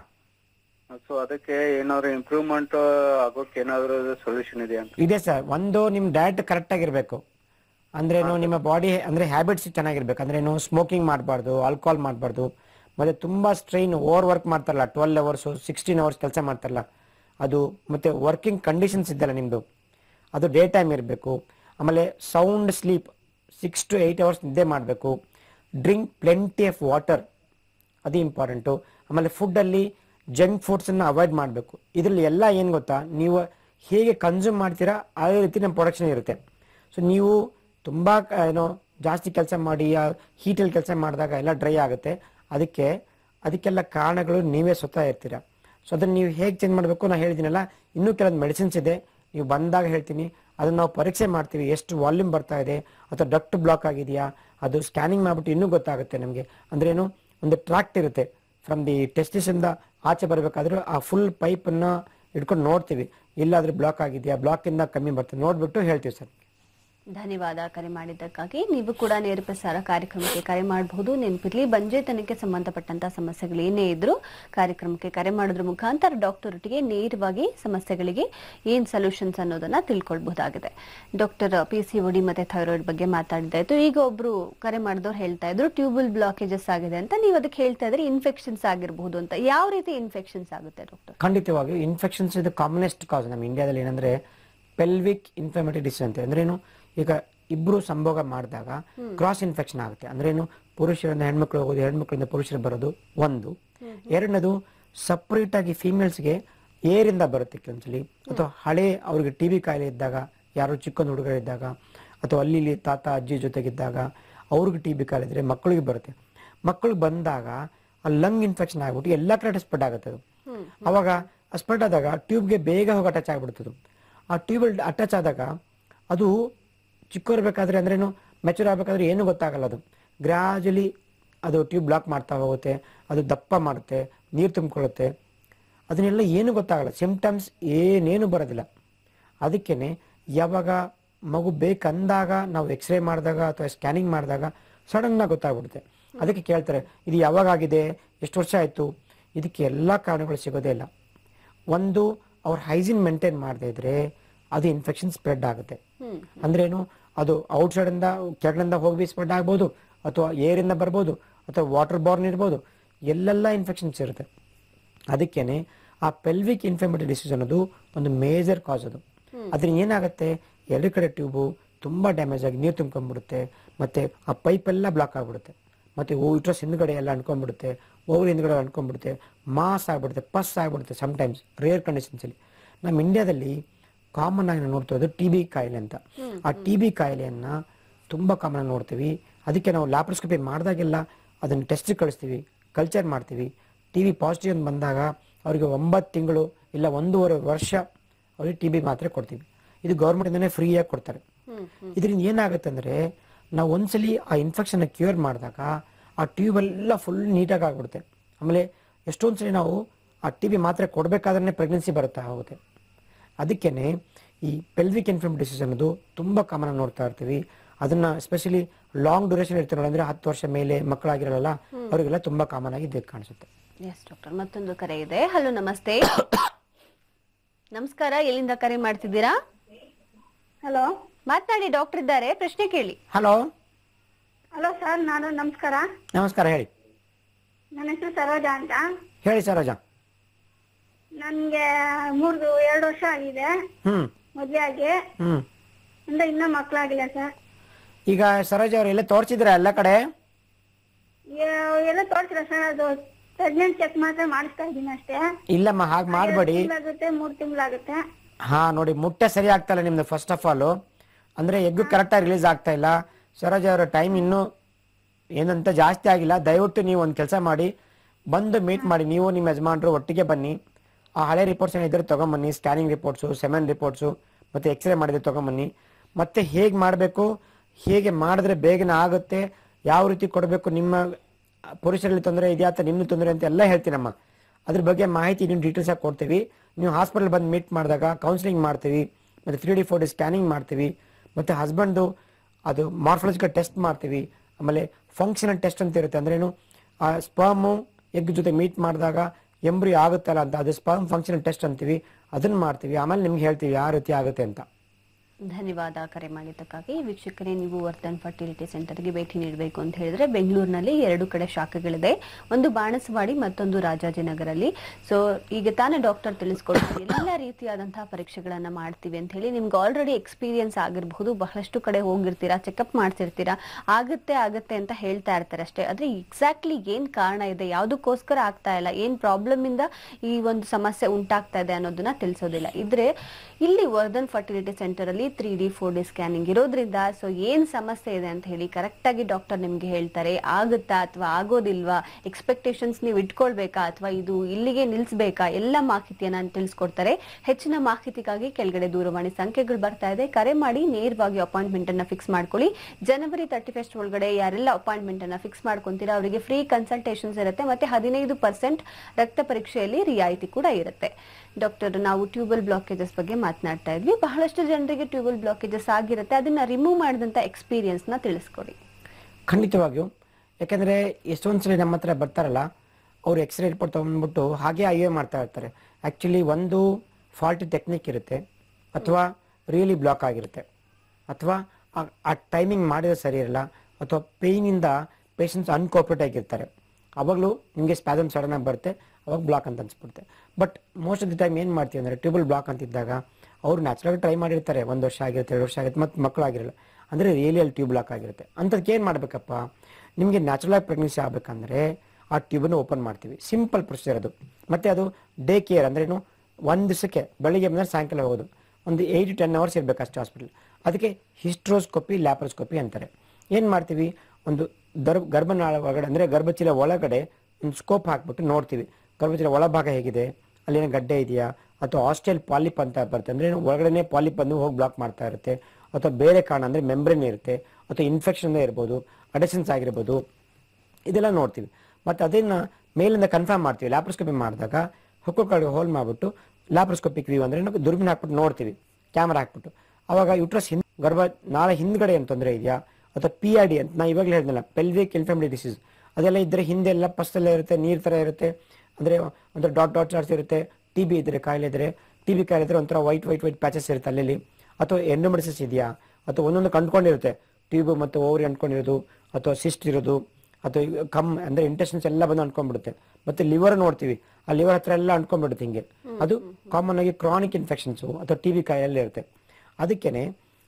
ಸೊ ಅದಕ್ಕೆ ಏನಾದ್ರು ಇಂಪ್ರೂವ್ಮೆಂಟ್ ಆಗೋಕೆ ಏನಾದ್ರು ಸೊಲ್ಯೂಷನ್ ಇದೆ ಅಂತ ಇದೆ ಸರ್ ಒಂದು ನಿಮ್ಮ ಡಯಟ್ ಕರೆಕ್ಟ್ ಆಗಿರ್ಬೇಕು ಅಂದ್ರೇನು ನಿಮ್ಮ ಬಾಡಿ ಅಂದ್ರೆ ಹ್ಯಾಬಿಟ್ಸ್ ಚೆನ್ನಾಗಿರ್ಬೇಕು ಅಂದ್ರೇನು ಸ್ಮೋಕಿಂಗ್ ಮಾಡಬಾರ್ದು ಆಲ್ಕೋಹಾಲ್ ಮಾಡಬಾರ್ದು ಮತ್ತೆ ತುಂಬಾ ಸ್ಟ್ರೈನ್ ಓವರ್ ವರ್ಕ್ ಮಾಡ್ತಾರಲ್ಲ ಟ್ವೆಲ್ ಅವರ್ಸ್ ಸಿಕ್ಸ್ಟೀನ್ ಅವರ್ಸ್ ಕೆಲಸ ಮಾಡ್ತಾರಲ್ಲ ಅದು ಮತ್ತೆ ವರ್ಕಿಂಗ್ ಕಂಡೀಷನ್ಸ್ ಇದೆಯಲ್ಲ ನಿಮ್ದು ಅದು ಡೇ ಟೈಮ್ ಇರಬೇಕು ಆಮೇಲೆ sound sleep six to eight hours ನಿದ್ದೆ ಮಾಡಬೇಕು ಡ್ರಿಂಕ್ ಪ್ಲೆಂಟಿ ಆಫ್ ವಾಟರ್ ಅದು ಇಂಪಾರ್ಟೆಂಟು ಆಮೇಲೆ ಫುಡ್ಡಲ್ಲಿ ಜಂಕ್ ಫುಡ್ಸನ್ನು ಅವಾಯ್ಡ್ ಮಾಡಬೇಕು ಇದರಲ್ಲಿ ಎಲ್ಲ ಏನು ಗೊತ್ತಾ ನೀವು ಹೇಗೆ ಕನ್ಸ್ಯೂಮ್ ಮಾಡ್ತೀರಾ ಅದೇ ರೀತಿ ನಮ್ಮ ಪ್ರೊಡಕ್ಷನ್ ಇರುತ್ತೆ ಸೊ ನೀವು ತುಂಬ ಏನೋ ಜಾಸ್ತಿ ಕೆಲಸ ಮಾಡಿ ಹೀಟಲ್ಲಿ ಕೆಲಸ ಮಾಡಿದಾಗ ಎಲ್ಲ ಡ್ರೈ ಆಗುತ್ತೆ ಅದಕ್ಕೆ ಅದಕ್ಕೆಲ್ಲ ಕಾರಣಗಳು ನೀವೇ ಸ್ವತಃ ಇರ್ತೀರ ಸೊ ಅದನ್ನು ನೀವು ಹೇಗೆ ಚೇಂಜ್ ಮಾಡಬೇಕು ನಾನು ಹೇಳಿದ್ದೀನಲ್ಲ ಇನ್ನೂ ಕೆಲವೊಂದು ಮೆಡಿಸಿನ್ಸ್ ಇದೆ ನೀವು ಬಂದಾಗ ಹೇಳ್ತೀನಿ ಅದನ್ನ ನಾವು ಪರೀಕ್ಷೆ ಮಾಡ್ತೀವಿ ಎಷ್ಟು ವಾಲ್ಯೂಮ್ ಬರ್ತಾ ಇದೆ ಅಥವಾ ಡಕ್ಟ್ ಬ್ಲಾಕ್ ಆಗಿದೆಯಾ ಅದು ಸ್ಕ್ಯಾನಿಂಗ್ ಮಾಡಿಬಿಟ್ಟು ಇನ್ನೂ ಗೊತ್ತಾಗುತ್ತೆ ನಮಗೆ ಅಂದ್ರೇನು ಒಂದು ಟ್ರಾಕ್ಟ್ ಇರುತ್ತೆ ಫ್ರಮ್ ದಿ ಟೆಸ್ಟಿಸಿಂದ ಆಚೆ ಬರಬೇಕಾದ್ರೆ ಆ ಫುಲ್ ಪೈಪನ್ನು ಹಿಡ್ಕೊಂಡು ನೋಡ್ತೀವಿ ಇಲ್ಲಾದ್ರೆ ಬ್ಲಾಕ್ ಆಗಿದೆಯಾ ಬ್ಲಾಕಿಂದ ಕಮ್ಮಿ ಬರ್ತದೆ ನೋಡ್ಬಿಟ್ಟು ಹೇಳ್ತೀವಿ ಸರ್ ಧನ್ಯವಾದ ಕರೆ ಮಾಡಿದ್ದಕ್ಕಾಗಿ ನೀವು ಕೂಡ ನೇರ ಪ್ರಸಾರ ಕಾರ್ಯಕ್ರಮಕ್ಕೆ ಕರೆ ಮಾಡಬಹುದು ನೆನಪಿರ್ಲಿ ಬಂಜೇತನಕ್ಕೆ ಸಂಬಂಧಪಟ್ಟಂತ ಸಮಸ್ಯೆಗಳು ಏನೇ ಇದ್ರು ಕಾರ್ಯಕ್ರಮಕ್ಕೆ ಕರೆ ಮಾಡೋದ್ರ ಮುಖಾಂತರ ಡಾಕ್ಟರ್ ಒಟ್ಟಿಗೆ ನೇರವಾಗಿ ಸಮಸ್ಯೆಗಳಿಗೆ ಏನ್ ಸೊಲ್ಯೂಷನ್ಸ್ ಅನ್ನೋದನ್ನ ತಿಳ್ಕೊಳ್ಬಹುದಾಗಿದೆ ಡಾಕ್ಟರ್ ಪಿ ಸಿ ಒಡಿ ಮತ್ತೆ ಥೈರಾಯ್ಡ್ ಬಗ್ಗೆ ಮಾತಾಡಿದಾಯ್ತು ಈಗ ಒಬ್ರು ಕರೆ ಮಾಡಿದವ್ರು ಹೇಳ್ತಾ ಇದ್ರು ಟ್ಯೂಬಲ್ ಬ್ಲಾಕೇಜಸ್ ಆಗಿದೆ ಅಂತ ನೀವು ಅದಕ್ಕೆ ಹೇಳ್ತಾ ಇದ್ರೆ ಇನ್ಫೆಕ್ಷನ್ಸ್ ಆಗಿರಬಹುದು ಅಂತ ಯಾವ ರೀತಿ ಇನ್ಫೆಕ್ಷನ್ಸ್ ಆಗುತ್ತೆ ಡಾಕ್ಟರ್ ಖಂಡಿತವಾಗಿ ಇನ್ಫೆಕ್ಷನ್ಸ್ ಇದು ಕಾಮನೆಸ್ಟ್ ಕಾಸ್ ನಮ್ಮ ಇಂಡಿಯಾದಲ್ಲಿ ಏನಂದ್ರೆ ಪೆಲ್ವಿಕ್ ಇನ್ಫ್ಲಮೇಟರಿ ಡಿಸೀಸ್ ಅಂತ ಅಂದ್ರೇನು ಈಗ ಇಬ್ರು ಸಂಭೋಗ ಮಾಡಿದಾಗ ಕ್ರಾಸ್ ಇನ್ಫೆಕ್ಷನ್ ಆಗುತ್ತೆ ಅಂದ್ರೇನು ಪುರುಷರಿಂದ ಹೆಣ್ಮಕ್ಳು ಹೋಗೋದು ಹೆಣ್ಮಕ್ಳಿಂದ ಪುರುಷರು ಬರೋದು ಒಂದು ಎರಡನೇದು ಸಪ್ರೇಟ್ ಆಗಿ ಫೀಮೇಲ್ಸ್ಗೆ ಏರಿಂದ ಬರುತ್ತೆ ಕೆಲವೊಂದ್ಸಲಿ ಅಥವಾ ಹಳೆ ಅವ್ರಿಗೆ ಟಿ ಬಿ ಕಾಯಿಲೆ ಇದ್ದಾಗ ಯಾರೋ ಚಿಕ್ಕೊಂದು ಹುಡುಗರಿದ್ದಾಗ ಅಥವಾ ಅಲ್ಲಿ ಇಲ್ಲಿ ತಾತ ಅಜ್ಜಿ ಜೊತೆಗಿದ್ದಾಗ ಅವ್ರಿಗೆ ಟಿ ಬಿ ಕಾಯಿಲೆ ಇದ್ರೆ ಮಕ್ಕಳಿಗೆ ಬರುತ್ತೆ ಮಕ್ಕಳು ಬಂದಾಗ ಆ ಲಂಗ್ ಇನ್ಫೆಕ್ಷನ್ ಆಗ್ಬಿಟ್ಟು ಎಲ್ಲ ಕಡೆ ಸ್ಪ್ರೆಡ್ ಆಗುತ್ತೆ ಅದು ಅವಾಗ ಸ್ಪ್ರೆಡ್ ಆದಾಗ ಟ್ಯೂಬ್ಗೆ ಬೇಗ ಹೋಗಿ ಅಟ್ಯಾಚ್ ಆಗ್ಬಿಡ್ತದೆ ಆ ಟ್ಯೂಬ್ ಅಟ್ಯಾಚ್ ಆದಾಗ ಅದು ಚಿಕ್ಕವರ್ಬೇಕಾದ್ರೆ ಅಂದ್ರೇನು ಮೆಚೂರ್ ಆಗ್ಬೇಕಾದ್ರೆ ಏನು ಗೊತ್ತಾಗಲ್ಲ ಅದು ಗ್ರಾಜುಲಿ ಅದು ಟ್ಯೂಬ್ ಬ್ಲಾಕ್ ಮಾಡ್ತಾ ಹೋಗುತ್ತೆ ಅದು ದಪ್ಪ ಮಾಡುತ್ತೆ ನೀರು ತುಂಬಿಕೊಳ್ಳುತ್ತೆ ಅದನ್ನೆಲ್ಲ ಏನು ಗೊತ್ತಾಗಲ್ಲ ಸಿಂಪ್ಟಮ್ಸ್ ಏನೇನು ಬರೋದಿಲ್ಲ ಅದಕ್ಕೇನೆ ಯಾವಾಗ ಮಗು ಬೇಕಂದಾಗ ನಾವು ಎಕ್ಸ್ರೇ ಮಾಡಿದಾಗ ಅಥವಾ ಸ್ಕ್ಯಾನಿಂಗ್ ಮಾಡಿದಾಗ ಸಡನ್ ಆಗಿ ಗೊತ್ತಾಗ್ಬಿಡುತ್ತೆ ಅದಕ್ಕೆ ಕೇಳ್ತಾರೆ ಇದು ಯಾವಾಗ ಆಗಿದೆ ಎಷ್ಟು ವರ್ಷ ಆಯ್ತು ಇದಕ್ಕೆ ಎಲ್ಲ ಕಾರಣಗಳು ಸಿಗೋದೇ ಇಲ್ಲ ಒಂದು ಅವ್ರ ಹೈಜೀನ್ ಮೇಂಟೈನ್ ಮಾಡದೇ ಇದ್ರೆ ಅದು ಇನ್ಫೆಕ್ಷನ್ ಸ್ಪ್ರೆಡ್ ಆಗುತ್ತೆ ಅಂದ್ರೇನು ಅದು ಔಟ್ಸೈಡ್ ಇಂದ ಕೆಳಗಿನಿಂದ ಹೋಗಿ ಸ್ಪ್ರೆಡ್ ಆಗ್ಬೋದು ಅಥವಾ ಏರ್ ಇಂದ ಬರ್ಬೋದು ಅಥವಾ ವಾಟರ್ ಬಾರ್ನ್ ಇರ್ಬೋದು ಎಲ್ಲೆಲ್ಲ ಇನ್ಫೆಕ್ಷನ್ಸ್ ಇರುತ್ತೆ ಅದಕ್ಕೇನೆ ಆ ಪೆಲ್ವಿಕ್ ಇನ್ಫೆಮಿಟಿ ಡಿಸೀಸ್ ಅನ್ನೋದು ಒಂದು ಮೇಜರ್ ಕಾಸ್ ಅದು ಅದ್ರಿಂದ ಏನಾಗುತ್ತೆ ಎರಡು ಕಡೆ ಟ್ಯೂಬು ತುಂಬಾ ಡ್ಯಾಮೇಜ್ ಆಗಿ ನೀರು ತುಂಬ್ಕೊಂಡ್ಬಿಡುತ್ತೆ ಮತ್ತೆ ಆ ಪೈಪ್ ಎಲ್ಲ ಬ್ಲಾಕ್ ಆಗ್ಬಿಡುತ್ತೆ ಮತ್ತೆ ಯೂಟ್ರಸ್ ಹಿಂದ್ಗಡೆ ಎಲ್ಲ ಅನ್ಕೊಂಡ್ಬಿಡುತ್ತೆ ಓವರ್ ಹಿಂದ್ಗಡೆ ಅನ್ಕೊಂಡ್ಬಿಡುತ್ತೆ ಮಾಸ್ ಆಗ್ಬಿಡುತ್ತೆ ಪಸ್ ಆಗ್ಬಿಡುತ್ತೆ ಸಮ್ಟೈಮ್ಸ್ ರೇರ್ ಕಂಡೀಷನ್ಸ್ ಅಲ್ಲಿ ನಮ್ಮ ಇಂಡಿಯಾದಲ್ಲಿ ಕಾಮನ್ ಆಗಿ ನಾವು ನೋಡ್ತಿರೋದು ಟಿ ಬಿ ಕಾಯಿಲೆ ಅಂತ ಆ ಟಿ ಬಿ ಕಾಯಿಲೆಯನ್ನ ತುಂಬಾ ಕಾಮನ್ ಆಗಿ ನೋಡ್ತೀವಿ ಅದಕ್ಕೆ ನಾವು ಲ್ಯಾಪ್ರೋಸ್ಕೋಪಿ ಮಾಡಿದಾಗೆಲ್ಲ ಅದನ್ನ ಟೆಸ್ಟ್ ಕಳಿಸ್ತೀವಿ ಕಲ್ಚರ್ ಮಾಡ್ತೀವಿ ಟಿ ಬಿ ಪಾಸಿಟಿವ್ ಅಂತ ಬಂದಾಗ ಅವರಿಗೆ ಒಂಬತ್ತು ತಿಂಗಳು ಇಲ್ಲ ಒಂದೂವರೆ ವರ್ಷ ಅವ್ರಿಗೆ ಟಿ ಬಿ ಮಾತ್ರೆ ಕೊಡ್ತೀವಿ ಇದು ಗೌರ್ಮೆಂಟಿಂದನೇ ಫ್ರೀಯಾಗಿ ಕೊಡ್ತಾರೆ ಇದರಿಂದ ಏನಾಗುತ್ತೆ ಅಂದ್ರೆ ನಾವು ಒಂದ್ಸಲಿ ಆ ಇನ್ಫೆಕ್ಷನ್ ಕ್ಯೂರ್ ಮಾಡಿದಾಗ ಆ ಟ್ಯೂಬ್ ಎಲ್ಲ ಫುಲ್ ನೀಟಾಗಿ ಆಗ್ಬಿಡುತ್ತೆ ಆಮೇಲೆ ಎಷ್ಟೊಂದು ಸರಿ ನಾವು ಆ ಟಿ ಬಿ ಮಾತ್ರೆ ಕೊಡಬೇಕಾದ್ರೆ ಪ್ರೆಗ್ನೆನ್ಸಿ ಬರುತ್ತಾ ಹೋಗುತ್ತೆ ಅದಕ್ಕೇನೆ ಈ ಪೆಲ್ವಿಕ್ ಇನ್ಫ್ಲಮ್ ಡಿಸೀಸ್ ಅನ್ನೋದು ತುಂಬ ಕಾಮನ್ ನೋಡ್ತಾ ಇರ್ತೀವಿ ಅದನ್ನ ಎಸ್ಪೆಷಲಿ ಲಾಂಗ್ ಡ್ಯೂರೇಷನ್ ಇರ್ತಾರಲ್ಲ ಅಂದ್ರೆ ಹತ್ತು ವರ್ಷ ಮೇಲೆ ಮಕ್ಕಳಾಗಿರಲ್ಲ ಅವರಿಗೆಲ್ಲ ತುಂಬಾ ಕಾಮನ್ ಆಗಿ ಇದ್ದೇ ಕಾಣಿಸುತ್ತೆ ಎಸ್ ಡಾಕ್ಟರ್ ಮತ್ತೊಂದು ಕರೆ ಇದೆ ಹಲೋ ನಮಸ್ತೆ ನಮಸ್ಕಾರ ಎಲ್ಲಿಂದ ಕರೆ ಮಾಡ್ತಿದ್ದೀರಾ ಹಲೋ ಮಾತನಾಡಿ ಡಾಕ್ಟರ್ ಇದ್ದಾರೆ ಪ್ರಶ್ನೆ ಕೇಳಿ ಹಲೋ ಹಲೋ ಸರ್ ನಾನು ನಮಸ್ಕಾರ ನಮಸ್ಕಾರ ಹೇಳಿ ನನ್ನ ಹೆಸರು ಸರೋಜಾ ಅಂತ ಹೇಳಿ ಸರೋಜಾ ನನ್ಗೆ ಮೂರ್ದು ಎರಡು ವರ್ಷ ಆಗಿದೆ ಹ್ಮ್ ಮದ್ವೆ ಆಗಿ ಹ್ಮ್ ಅಂದ್ರೆ ಇನ್ನೂ ಮಕ್ಕಳಾಗಿಲ್ಲ ಸರ್ ಈಗ ಸರೋಜಾ ಅವ್ರು ಎಲ್ಲ ತೋರಿಸಿದ್ರ ಎಲ್ಲ ಕಡೆ ಎಲ್ಲ ತೋರಿಸಿಲ್ಲ ಸರ್ ಅದು ಪ್ರೆಗ್ನೆಂಟ್ ಚೆಕ್ ಮಾತ್ರ ಮಾಡಿಸ್ತಾ ಇದ್ದೀನಿ ಅಷ್ಟೇ ಇಲ್ಲಮ್ಮ ಹಾಗೆ ಮಾಡಬೇಡಿ ತಿಂಗಳಾಗುತ್ತೆ ಮೂರ್ ತಿಂಗಳಾಗುತ್ತೆ ಹಾ ನೋಡಿ ಮುಟ್ಟೆ ಸರಿ ಆಗ್ತಾ ಇಲ್ಲ ನಿಮ್ದು ಫಸ್ಟ್ ಆಫ್ ಆಲ್ ಅಂದ್ರೆ ಎಗ್ ಕರೆಕ್ಟಾಗಿ ರಿಲೀಸ್ ಆಗ್ತಾ ಇಲ್ಲ ಸರೋಜ ಅವರ ಟೈಮ್ ಇನ್ನೂ ಏನಂತ ಜಾಸ್ತಿ ಆಗಿಲ್ಲ ದಯವಿಟ್ಟು ನೀವು ಒಂದು ಕೆಲಸ ಮಾಡಿ ಬಂದು ಮೀಟ್ ಮಾಡಿ ನೀವು ನಿಮ್ಮ ಯಜಮಾನರು ಒಟ್ಟಿಗೆ ಬನ್ನಿ ಆ ಹಳೆ ರಿಪೋರ್ಟ್ಸ್ ಏನಿದ್ರೆ ತಗೊಂಬನ್ನಿ ಸ್ಕ್ಯಾನಿಂಗ್ ರಿಪೋರ್ಟ್ಸು ಸೆಮೆನ್ ರಿಪೋರ್ಟ್ಸು ಮತ್ತೆ ಎಕ್ಸ್ರೇ ಮಾಡಿದ್ರೆ ತಗೊಂಬನ್ನಿ ಮತ್ತೆ ಹೇಗೆ ಮಾಡಬೇಕು ಹೇಗೆ ಮಾಡಿದ್ರೆ ಬೇಗನೆ ಆಗುತ್ತೆ ಯಾವ ರೀತಿ ಕೊಡಬೇಕು ನಿಮ್ಮ ಪುರುಷರಲ್ಲಿ ತೊಂದರೆ ಇದೆಯಾ ಅಥವಾ ನಿಮ್ಮ ತೊಂದರೆ ಅಂತ ಎಲ್ಲ ಹೇಳ್ತೀನಮ್ಮ ಅದ್ರ ಬಗ್ಗೆ ಮಾಹಿತಿ ನೀವು ಡೀಟೇಲ್ಸ್ ಆಗಿ ಕೊಡ್ತೀವಿ ನೀವು ಹಾಸ್ಪಿಟಲ್ ಬಂದು ಮೀಟ್ ಮಾಡಿದಾಗ ಕೌನ್ಸಿಲಿಂಗ್ ಮಾಡ್ತೀವಿ ಮತ್ತು three D four D scanning ಮಾಡ್ತೀವಿ ಮತ್ತು ಹಸ್ಬೆಂಡ್ದು ಅದು ಮಾರ್ಫಾಲಜಿಕಲ್ ಟೆಸ್ಟ್ ಮಾಡ್ತೀವಿ ಆಮೇಲೆ ಫಂಕ್ಷನಲ್ ಟೆಸ್ಟ್ ಅಂತ ಇರುತ್ತೆ ಅಂದ್ರೇನು ಆ ಸ್ಪರ್ಮು ಎಗ್ ಜೊತೆ ಮೀಟ್ ಮಾಡಿದಾಗ ಎಂಬ್ರಿ ಆಗುತ್ತಲ್ಲ ಅಂತ ಅದು ಸ್ಪರ್ಮ್ ಫಂಕ್ಷನಲ್ ಟೆಸ್ಟ್ ಅಂತೀವಿ ಅದನ್ನ ಮಾಡ್ತೀವಿ ಆಮೇಲೆ ನಿಮ್ಗೆ ಹೇಳ್ತೀವಿ ಯಾವ ರೀತಿ ಆಗುತ್ತೆ ಅಂತ ಧನ್ಯವಾದ ಕರೆ ಮಾಡಿದ್ದಕ್ಕಾಗಿ ವೀಕ್ಷಕರೇ ನೀವು ವರ್ಧನ್ ಫರ್ಟಿಲಿಟಿ ಸೆಂಟರ್ಗೆ ಭೇಟಿ ನೀಡಬೇಕು ಅಂತ ಹೇಳಿದ್ರೆ ಬೆಂಗಳೂರಿನಲ್ಲಿ ಎರಡು ಕಡೆ ಶಾಖೆಗಳಿದೆ ಒಂದು ಬಾಣಸವಾಡಿ ಮತ್ತೊಂದು ರಾಜಾಜಿನಗರಲ್ಲಿ ಸೊ ಈಗ ತಾನೇ ಡಾಕ್ಟರ್ ತಿಳಿಸ್ಕೊಡ್ತೀವಿ ಎಲ್ಲ ರೀತಿಯಾದಂತಹ ಪರೀಕ್ಷೆಗಳನ್ನ ಮಾಡ್ತೀವಿ ಅಂತ ಹೇಳಿ ನಿಮ್ಗೆ ಆಲ್ರೆಡಿ ಎಕ್ಸ್ಪೀರಿಯನ್ಸ್ ಆಗಿರಬಹುದು ಬಹಳಷ್ಟು ಕಡೆ ಹೋಗಿರ್ತೀರಾ ಚೆಕಪ್ ಮಾಡ್ತಿರ್ತೀರಾ ಆಗುತ್ತೆ ಆಗುತ್ತೆ ಅಂತ ಹೇಳ್ತಾ ಇರ್ತಾರೆ ಅಷ್ಟೇ ಆದ್ರೆ ಎಕ್ಸಾಕ್ಟ್ಲಿ ಏನ್ ಕಾರಣ ಇದೆ ಯಾವುದಕ್ಕೋಸ್ಕರ ಆಗ್ತಾ ಇಲ್ಲ ಏನ್ ಪ್ರಾಬ್ಲಮ್ ಇಂದ ಈ ಒಂದು ಸಮಸ್ಯೆ ಉಂಟಾಗ್ತಾ ಇದೆ ಅನ್ನೋದನ್ನ ತಿಳಿಸೋದಿಲ್ಲ ಇದ್ರೆ ಇಲ್ಲಿ ವರ್ಧನ್ ಫರ್ಟಿಲಿಟಿ ಸೆಂಟರ್ ಅಲ್ಲಿ three D four D scanning ಇರೋದ್ರಿಂದ ಸೊ ಏನ್ ಸಮಸ್ಯೆ ಇದೆ ಅಂತ ಹೇಳಿ ಕರೆಕ್ಟ್ ಆಗಿ ಡಾಕ್ಟರ್ ನಿಮ್ಗೆ ಹೇಳ್ತಾರೆ ಆಗುತ್ತಾ ಅಥವಾ ಆಗೋದಿಲ್ವಾ ಎಕ್ಸ್ಪೆಕ್ಟೇಷನ್ಸ್ ನೀವು ಇಟ್ಕೊಳ್ಬೇಕಾ ಅಥವಾ ಇದು ಇಲ್ಲಿಗೆ ನಿಲ್ಸ್ಬೇಕಾ ಎಲ್ಲ ಮಾಹಿತಿಯನ್ನ ತಿಳಿಸ್ಕೊಡ್ತಾರೆ ಹೆಚ್ಚಿನ ಮಾಹಿತಿಗಾಗಿ ಕೆಳಗಡೆ ದೂರವಾಣಿ ಸಂಖ್ಯೆಗಳು ಬರ್ತಾ ಇದೆ ಕರೆ ಮಾಡಿ ನೇರವಾಗಿ ಅಪಾಯಿಂಟ್ಮೆಂಟ್ ಅನ್ನ ಫಿಕ್ಸ್ ಮಾಡ್ಕೊಳ್ಳಿ ಜನವರಿ ತರ್ಟಿ ಫಸ್ಟ್ ಒಳಗಡೆ ಯಾರೆಲ್ಲ ಅಪಾಯಿಂಟ್ಮೆಂಟ್ ಅನ್ನ ಫಿಕ್ಸ್ ಮಾಡ್ಕೊಂತೀರಾ ಅವರಿಗೆ ಫ್ರೀ ಕನ್ಸಲ್ಟೇಷನ್ಸ್ ಇರುತ್ತೆ ಮತ್ತೆ ಹದಿನೈದು ಪರ್ಸೆಂಟ್ ರಕ್ತ ಪರೀಕ್ಷೆಯಲ್ಲಿ ರಿಯಾಯಿತಿ ಕೂಡ ಇರುತ್ತೆ ಡಾಕ್ಟರ್ ನಾವು ಟ್ಯೂಬಲ್ ಬ್ಲಾಕೇಜಸ್ ಬಗ್ಗೆ ಮಾತನಾಡ್ತಾ ಇದ್ವಿ ಬಹಳಷ್ಟು ಜನರಿಗೆ ಟ್ಯೂಬಲ್ ಬ್ಲಾಕೇಜಸ್ ಆಗಿರುತ್ತೆ ಅದನ್ನ ರಿಮೂವ್ ಮಾಡಿದಂತ ಎಕ್ಸ್ಪೀರಿಯನ್ಸ್ ನ ತಿಳಿಸ್ಕೊಡಿ ಖಂಡಿತವಾಗಿಯೂ ಯಾಕಂದ್ರೆ ಎಷ್ಟೊಂದು ಸಲ ನಮ್ಮ ಹತ್ರ ಬರ್ತಾರಲ್ಲ ಅವ್ರು ಎಕ್ಸ್ರೇ ರಿಪೋರ್ಟ್ ತೊಗೊಂಡ್ಬಿಟ್ಟು ಹಾಗೆ ಐ ಮಾಡ್ತಾ ಇರ್ತಾರೆ ಆ್ಯಕ್ಚುಲಿ ಒಂದು ಫಾಲ್ಟ್ ಟೆಕ್ನಿಕ್ ಇರುತ್ತೆ ಅಥವಾ ರಿಯಲಿ ಬ್ಲಾಕ್ ಆಗಿರುತ್ತೆ ಅಥವಾ ಆ- ಆ ಟೈಮಿಂಗ್ ಮಾಡಿದ್ರೆ ಸರಿ ಇರಲ್ಲ ಅಥವಾ ಪೇಯ್ನಿಂದ ಪೇಷಂಟ್ಸ್ ಅನ್ಕೋಪರೇಟ್ ಆಗಿರ್ತಾರೆ ಅವಾಗಲೂ ನಿಮಗೆ ಸ್ಪ್ಯಾದಮ್ ಸಡನ್ ಆಗಿ ಬರುತ್ತೆ ಅವಾಗ ಬ್ಲಾಕ್ ಅಂತ ಅನ್ಸ್ಬಿಡುತ್ತೆ but most of the time ಏನು ಮಾಡ್ತೀವಿ ಅಂದರೆ ಟ್ಯೂಬಲ್ ಬ್ಲಾಕ್ ಅಂತಿದ್ದಾಗ ಅವ್ರು ನ್ಯಾಚುರಲ್ ಟ್ರೈ ಮಾಡಿರ್ತಾರೆ ಒಂದು ವರ್ಷ ಆಗಿರುತ್ತೆ ಎರಡು ವರ್ಷ ಆಗಿರುತ್ತೆ ಮತ್ತು ಮಕ್ಕಳಾಗಿರಲ್ಲ ಅಂದರೆ ರಿಯಲಿ ಅಲ್ಲಿ ಟ್ಯೂಬ್ ಬ್ಲಾಕ್ ಆಗಿರುತ್ತೆ ಅಂಥದ್ಕೆ ಏನು ಮಾಡಬೇಕಪ್ಪ ನಿಮಗೆ ನ್ಯಾಚುರಲ್ ಆಗಿ ಪ್ರೆಗ್ನೆನ್ಸಿ ಆಗಬೇಕಂದ್ರೆ ಆ ಟ್ಯೂಬನ್ನು ಓಪನ್ ಮಾಡ್ತೀವಿ ಸಿಂಪಲ್ ಪ್ರೊಸೀಜರ್ ಅದು ಮತ್ತು ಅದು ಡೇ ಕೇರ್ ಅಂದ್ರೇನು ಒಂದು ದಿವಸಕ್ಕೆ ಬೆಳಿಗ್ಗೆ ಬಂದರೆ ಸಾಯಂಕಾಲ ಹೋಗೋದು ಒಂದು ಏಯ್ಟ್ ಟು ಟೆನ್ ಅವರ್ಸ್ ಇರಬೇಕು ಅಷ್ಟೇ ಹಾಸ್ಪಿಟಲ್ ಅದಕ್ಕೆ ಹಿಸ್ಟ್ರೋಸ್ಕೋಪಿ ಲ್ಯಾಪ್ರೋಸ್ಕೋಪಿ ಅಂತಾರೆ ಏನು ಮಾಡ್ತೀವಿ ಒಂದು ಗರ್ಭ ಗರ್ಭನಾಳ ಒಳಗಡೆ ಅಂದರೆ ಗರ್ಭಚೀಲ ಒಳಗಡೆ ಒಂದು ಸ್ಕೋಪ್ ಹಾಕ್ಬಿಟ್ಟು ನೋಡ್ತೀವಿ ಗರ್ಭಚೀಲ ಒಳಭಾಗ ಹೇಗಿದೆ ಅಲ್ಲೇನೋ ಗಡ್ಡೆ ಇದೆಯಾ ಅಥವಾ ಹಾಸ್ಟೆಲ್ ಪಾಲಿಪ್ ಅಂತ ಬರುತ್ತೆ ಅಂದರೆ ಒಳಗಡೆನೆ ಪಾಲಿಪ್ ಬಂದು ಹೋಗಿ ಬ್ಲಾಕ್ ಮಾಡ್ತಾ ಇರುತ್ತೆ ಅಥವಾ ಬೇರೆ ಕಾರಣ ಅಂದರೆ ಮೆಂಬ್ರೇನ್ ಇರುತ್ತೆ ಅಥವಾ ಇನ್ಫೆಕ್ಷನ್ ಇರ್ಬೋದು ಅಡೆಷನ್ಸ್ ಆಗಿರ್ಬೋದು ಇದೆಲ್ಲ ನೋಡ್ತೀವಿ ಮತ್ತು ಅದನ್ನ ಮೇಲಿಂದ ಕನ್ಫರ್ಮ್ ಮಾಡ್ತೀವಿ ಲ್ಯಾಪ್ರೋಸ್ಕೋಪಿ ಮಾಡಿದಾಗ ಹೊಕ್ಕಗಳಿಗೆ ಹೋಲ್ ಮಾಡಿಬಿಟ್ಟು ಲ್ಯಾಪ್ರೋಸ್ಕೋಪಿಕ್ ವ್ಯೂ ಅಂದರೆ ನಾವು ದುರ್ಬಿನ್ ಹಾಕ್ಬಿಟ್ಟು ನೋಡ್ತೀವಿ ಕ್ಯಾಮ್ರಾ ಹಾಕ್ಬಿಟ್ಟು ಅವಾಗ ಯುಟ್ರಸ್ ಹಿಂದ್ ಗರ್ಭ ನಾಳೆ ಹಿಂದ್ಗಡೆ ಏನು ತೊಂದರೆ ಇದೆಯಾ ಅಥವಾ ಪಿ ಆರ್ ಡಿ ಅಂತ ನಾ ಇವಾಗಲೇ ಹೇಳಿದ್ನಲ್ಲ ಪೆಲ್ವಿಕ್ ಇನ್ಫೆಮಿಲಿ ಡಿಸೀಸ್ ಅದೆಲ್ಲ ಇದ್ದರೆ ಹಿಂದೆ ಎಲ್ಲ ಪಸ್ತಲ್ಲೇ ಇರುತ್ತೆ ನೀರು ಥರ ಇರುತ್ತೆ ಅಂದರೆ ಒಂಥರ ಡಾಟ್ ಡಾಟ್ ಚಾರ್ಜ್ ಇರುತ್ತೆ ಟಿ ಬಿ ಇದ್ರೆ ಕಾಯಿಲೆ ಇದ್ರೆ ಟಿ ಬಿ ಕಾಯಿಲೆ ಇದ್ರೆ ಒಂಥರ ವೈಟ್ ವೈಟ್ ವೈಟ್ ಪ್ಯಾಚಸ್ ಇರುತ್ತೆ ಅಲ್ಲಲ್ಲಿ ಅಥವಾ ಎಂಡೋಮೆಡಿಸಿಸ್ ಇದೆಯಾ ಅಥವಾ ಒಂದೊಂದು ಕಂಡ್ಕೊಂಡಿರುತ್ತೆ ಟ್ಯೂಬ್ ಮತ್ತು ಓವರಿ ಅಂಟ್ಕೊಂಡಿರೋದು ಅಥವಾ ಸಿಸ್ಟ್ ಇರೋದು ಅಥವಾ ಈಗ ಕಮ್ ಅಂದ್ರೆ ಇಂಟೆಸ್ಟನ್ಸ್ ಎಲ್ಲ ಬಂದು ಅಂಟ್ಕೊಂಡ್ಬಿಡುತ್ತೆ ಮತ್ತೆ ಲಿವರ್ ನೋಡ್ತೀವಿ ಆ ಲಿವರ್ ಹತ್ರ ಎಲ್ಲ ಅಂಟ್ಕೊಂಡ್ಬಿಡುತ್ತೆ ಹಿಂಗೆ ಅದು ಕಾಮನ್ ಆಗಿ ಕ್ರಾನಿಕ್ ಇನ್ಫೆಕ್ಷನ್ಸು ಅಥವಾ ಟಿ ಬಿ ಕಾಯಿಲೆ ಇರುತ್ತೆ ಅದಕ್ಕೇನೆ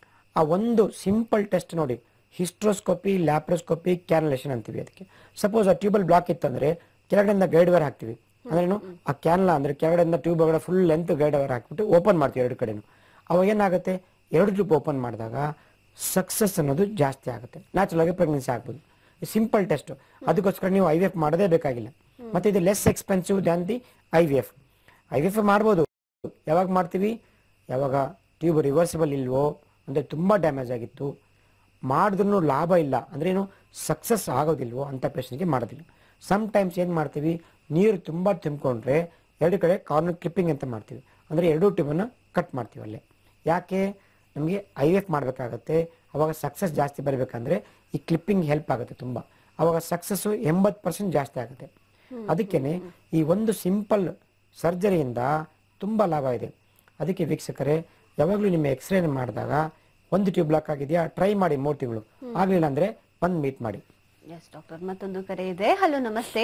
ಆ ಒಂದು ಸಿಂಪಲ್ ಟೆಸ್ಟ್ ನೋಡಿ ಹಿಸ್ಟ್ರೋಸ್ಕೋಪಿ ಲ್ಯಾಪ್ರೋಸ್ಕೋಪಿ ಕ್ಯಾನಲೇಷನ್ ಅಂತೀವಿ ಅದಕ್ಕೆ ಸಪೋಸ್ ಆ ಟ್ಯೂಬಲ್ ಬ್ಲಾಕ್ ಇತ್ತಂದ್ರೆ ಕೆಳಗಡೆಯಿಂದ ಗೈಡ್ ವೈರ್ ಹಾಕ್ತೀವಿ ಅಂದ್ರೇನು ಆ ಕ್ಯಾನ್ಲ ಅಂದ್ರೆ ಕೆಳಗಡೆಯಿಂದ ಟ್ಯೂಬ್ ಒಳಗಡೆ ಫುಲ್ ಲೆಂತ್ ಗೈಡ್ ವೈರ್ ಹಾಕ್ಬಿಟ್ಟು ಓಪನ್ ಮಾಡ್ತೀವಿ ಎರಡು ಕಡೆನು ಅವಾಗ ಏನಾಗುತ್ತೆ ಎರಡು ಟ್ಯೂಬ್ ಓಪನ್ ಮಾಡಿದಾಗ ಸಕ್ಸಸ್ ಅನ್ನೋದು ಜಾಸ್ತಿ ಆಗುತ್ತೆ ನ್ಯಾಚುರಲ್ ಆಗಿ ಪ್ರೆಗ್ನೆನ್ಸಿ ಆಗ್ಬೋದು ಸಿಂಪಲ್ ಟೆಸ್ಟ್ ಅದಕ್ಕೋಸ್ಕರ ನೀವು ಐ ವಿ ಎಫ್ ಮಾಡೋದೇ ಬೇಕಾಗಿಲ್ಲ ಮತ್ತೆ ಇದು less expensive than the I V F I V F ಮಾಡ್ಬೋದು ಯಾವಾಗ ಮಾಡ್ತೀವಿ ಯಾವಾಗ ಟ್ಯೂಬ್ ರಿವರ್ಸಿಬಲ್ ಇಲ್ವೋ ಅಂದರೆ ತುಂಬ ಡ್ಯಾಮೇಜ್ ಆಗಿತ್ತು ಮಾಡಿದ್ರೂ ಲಾಭ ಇಲ್ಲ ಅಂದ್ರೇನು ಸಕ್ಸಸ್ ಆಗೋದಿಲ್ವೋ ಅಂಥ ಪೇಷಂಟ್ಗೆ ಮಾಡೋದಿಲ್ಲ ಸಮ್ ಟೈಮ್ಸ್ ಏನು ಮಾಡ್ತೀವಿ ನೀರು ತುಂಬ ತುಂಬಿಕೊಂಡ್ರೆ ಎರಡು ಕಡೆ ಕಾರ್ನರ್ ಕ್ಲಿಪ್ಪಿಂಗ್ ಅಂತ ಮಾಡ್ತೀವಿ ಅಂದರೆ ಎರಡೂ ಟ್ಯೂಬನ್ನು ಕಟ್ ಮಾಡ್ತೀವಿ ಅಲ್ಲೇ ಯಾಕೆ ನಮಗೆ ಐ ಎಫ್ ಮಾಡಬೇಕಾಗತ್ತೆ ಅವಾಗ ಸಕ್ಸಸ್ ಜಾಸ್ತಿ ಬರಬೇಕಂದ್ರೆ ಈ ಕ್ಲಿಪ್ಪಿಂಗ್ ಹೆಲ್ಪ್ ಆಗುತ್ತೆ ತುಂಬ ಅವಾಗ ಸಕ್ಸಸ್ಸು ಎಂಬತ್ತು ಪರ್ಸೆಂಟ್ ಜಾಸ್ತಿ ಆಗುತ್ತೆ ಅದಕ್ಕೇನೆ ಈ ಒಂದು ಸಿಂಪಲ್ ಸರ್ಜರಿಯಿಂದ ತುಂಬ ಲಾಭ ಇದೆ ಅದಕ್ಕೆ ವೀಕ್ಷಕರೇ ಯಾವಾಗಲೂ ನಿಮ್ಮ ಎಕ್ಸ್ರೇ ಮಾಡಿದಾಗ ಒಂದು ಟ್ಯೂಬ್ ಬ್ಲಾಕ್ ಆಗಿದೆಯಾ ಟ್ರೈ ಮಾಡಿ ಮೂರು ತಿಂಗಳು ಆಗಲಿಲ್ಲ ಅಂದರೆ ಬಂದು ಮೀಟ್ ಮಾಡಿ ಎಸ್ ಡಾಕ್ಟರ್ ಮತ್ತೊಂದು ಕರೆ ಇದೆ ಹಲೋ ನಮಸ್ತೆ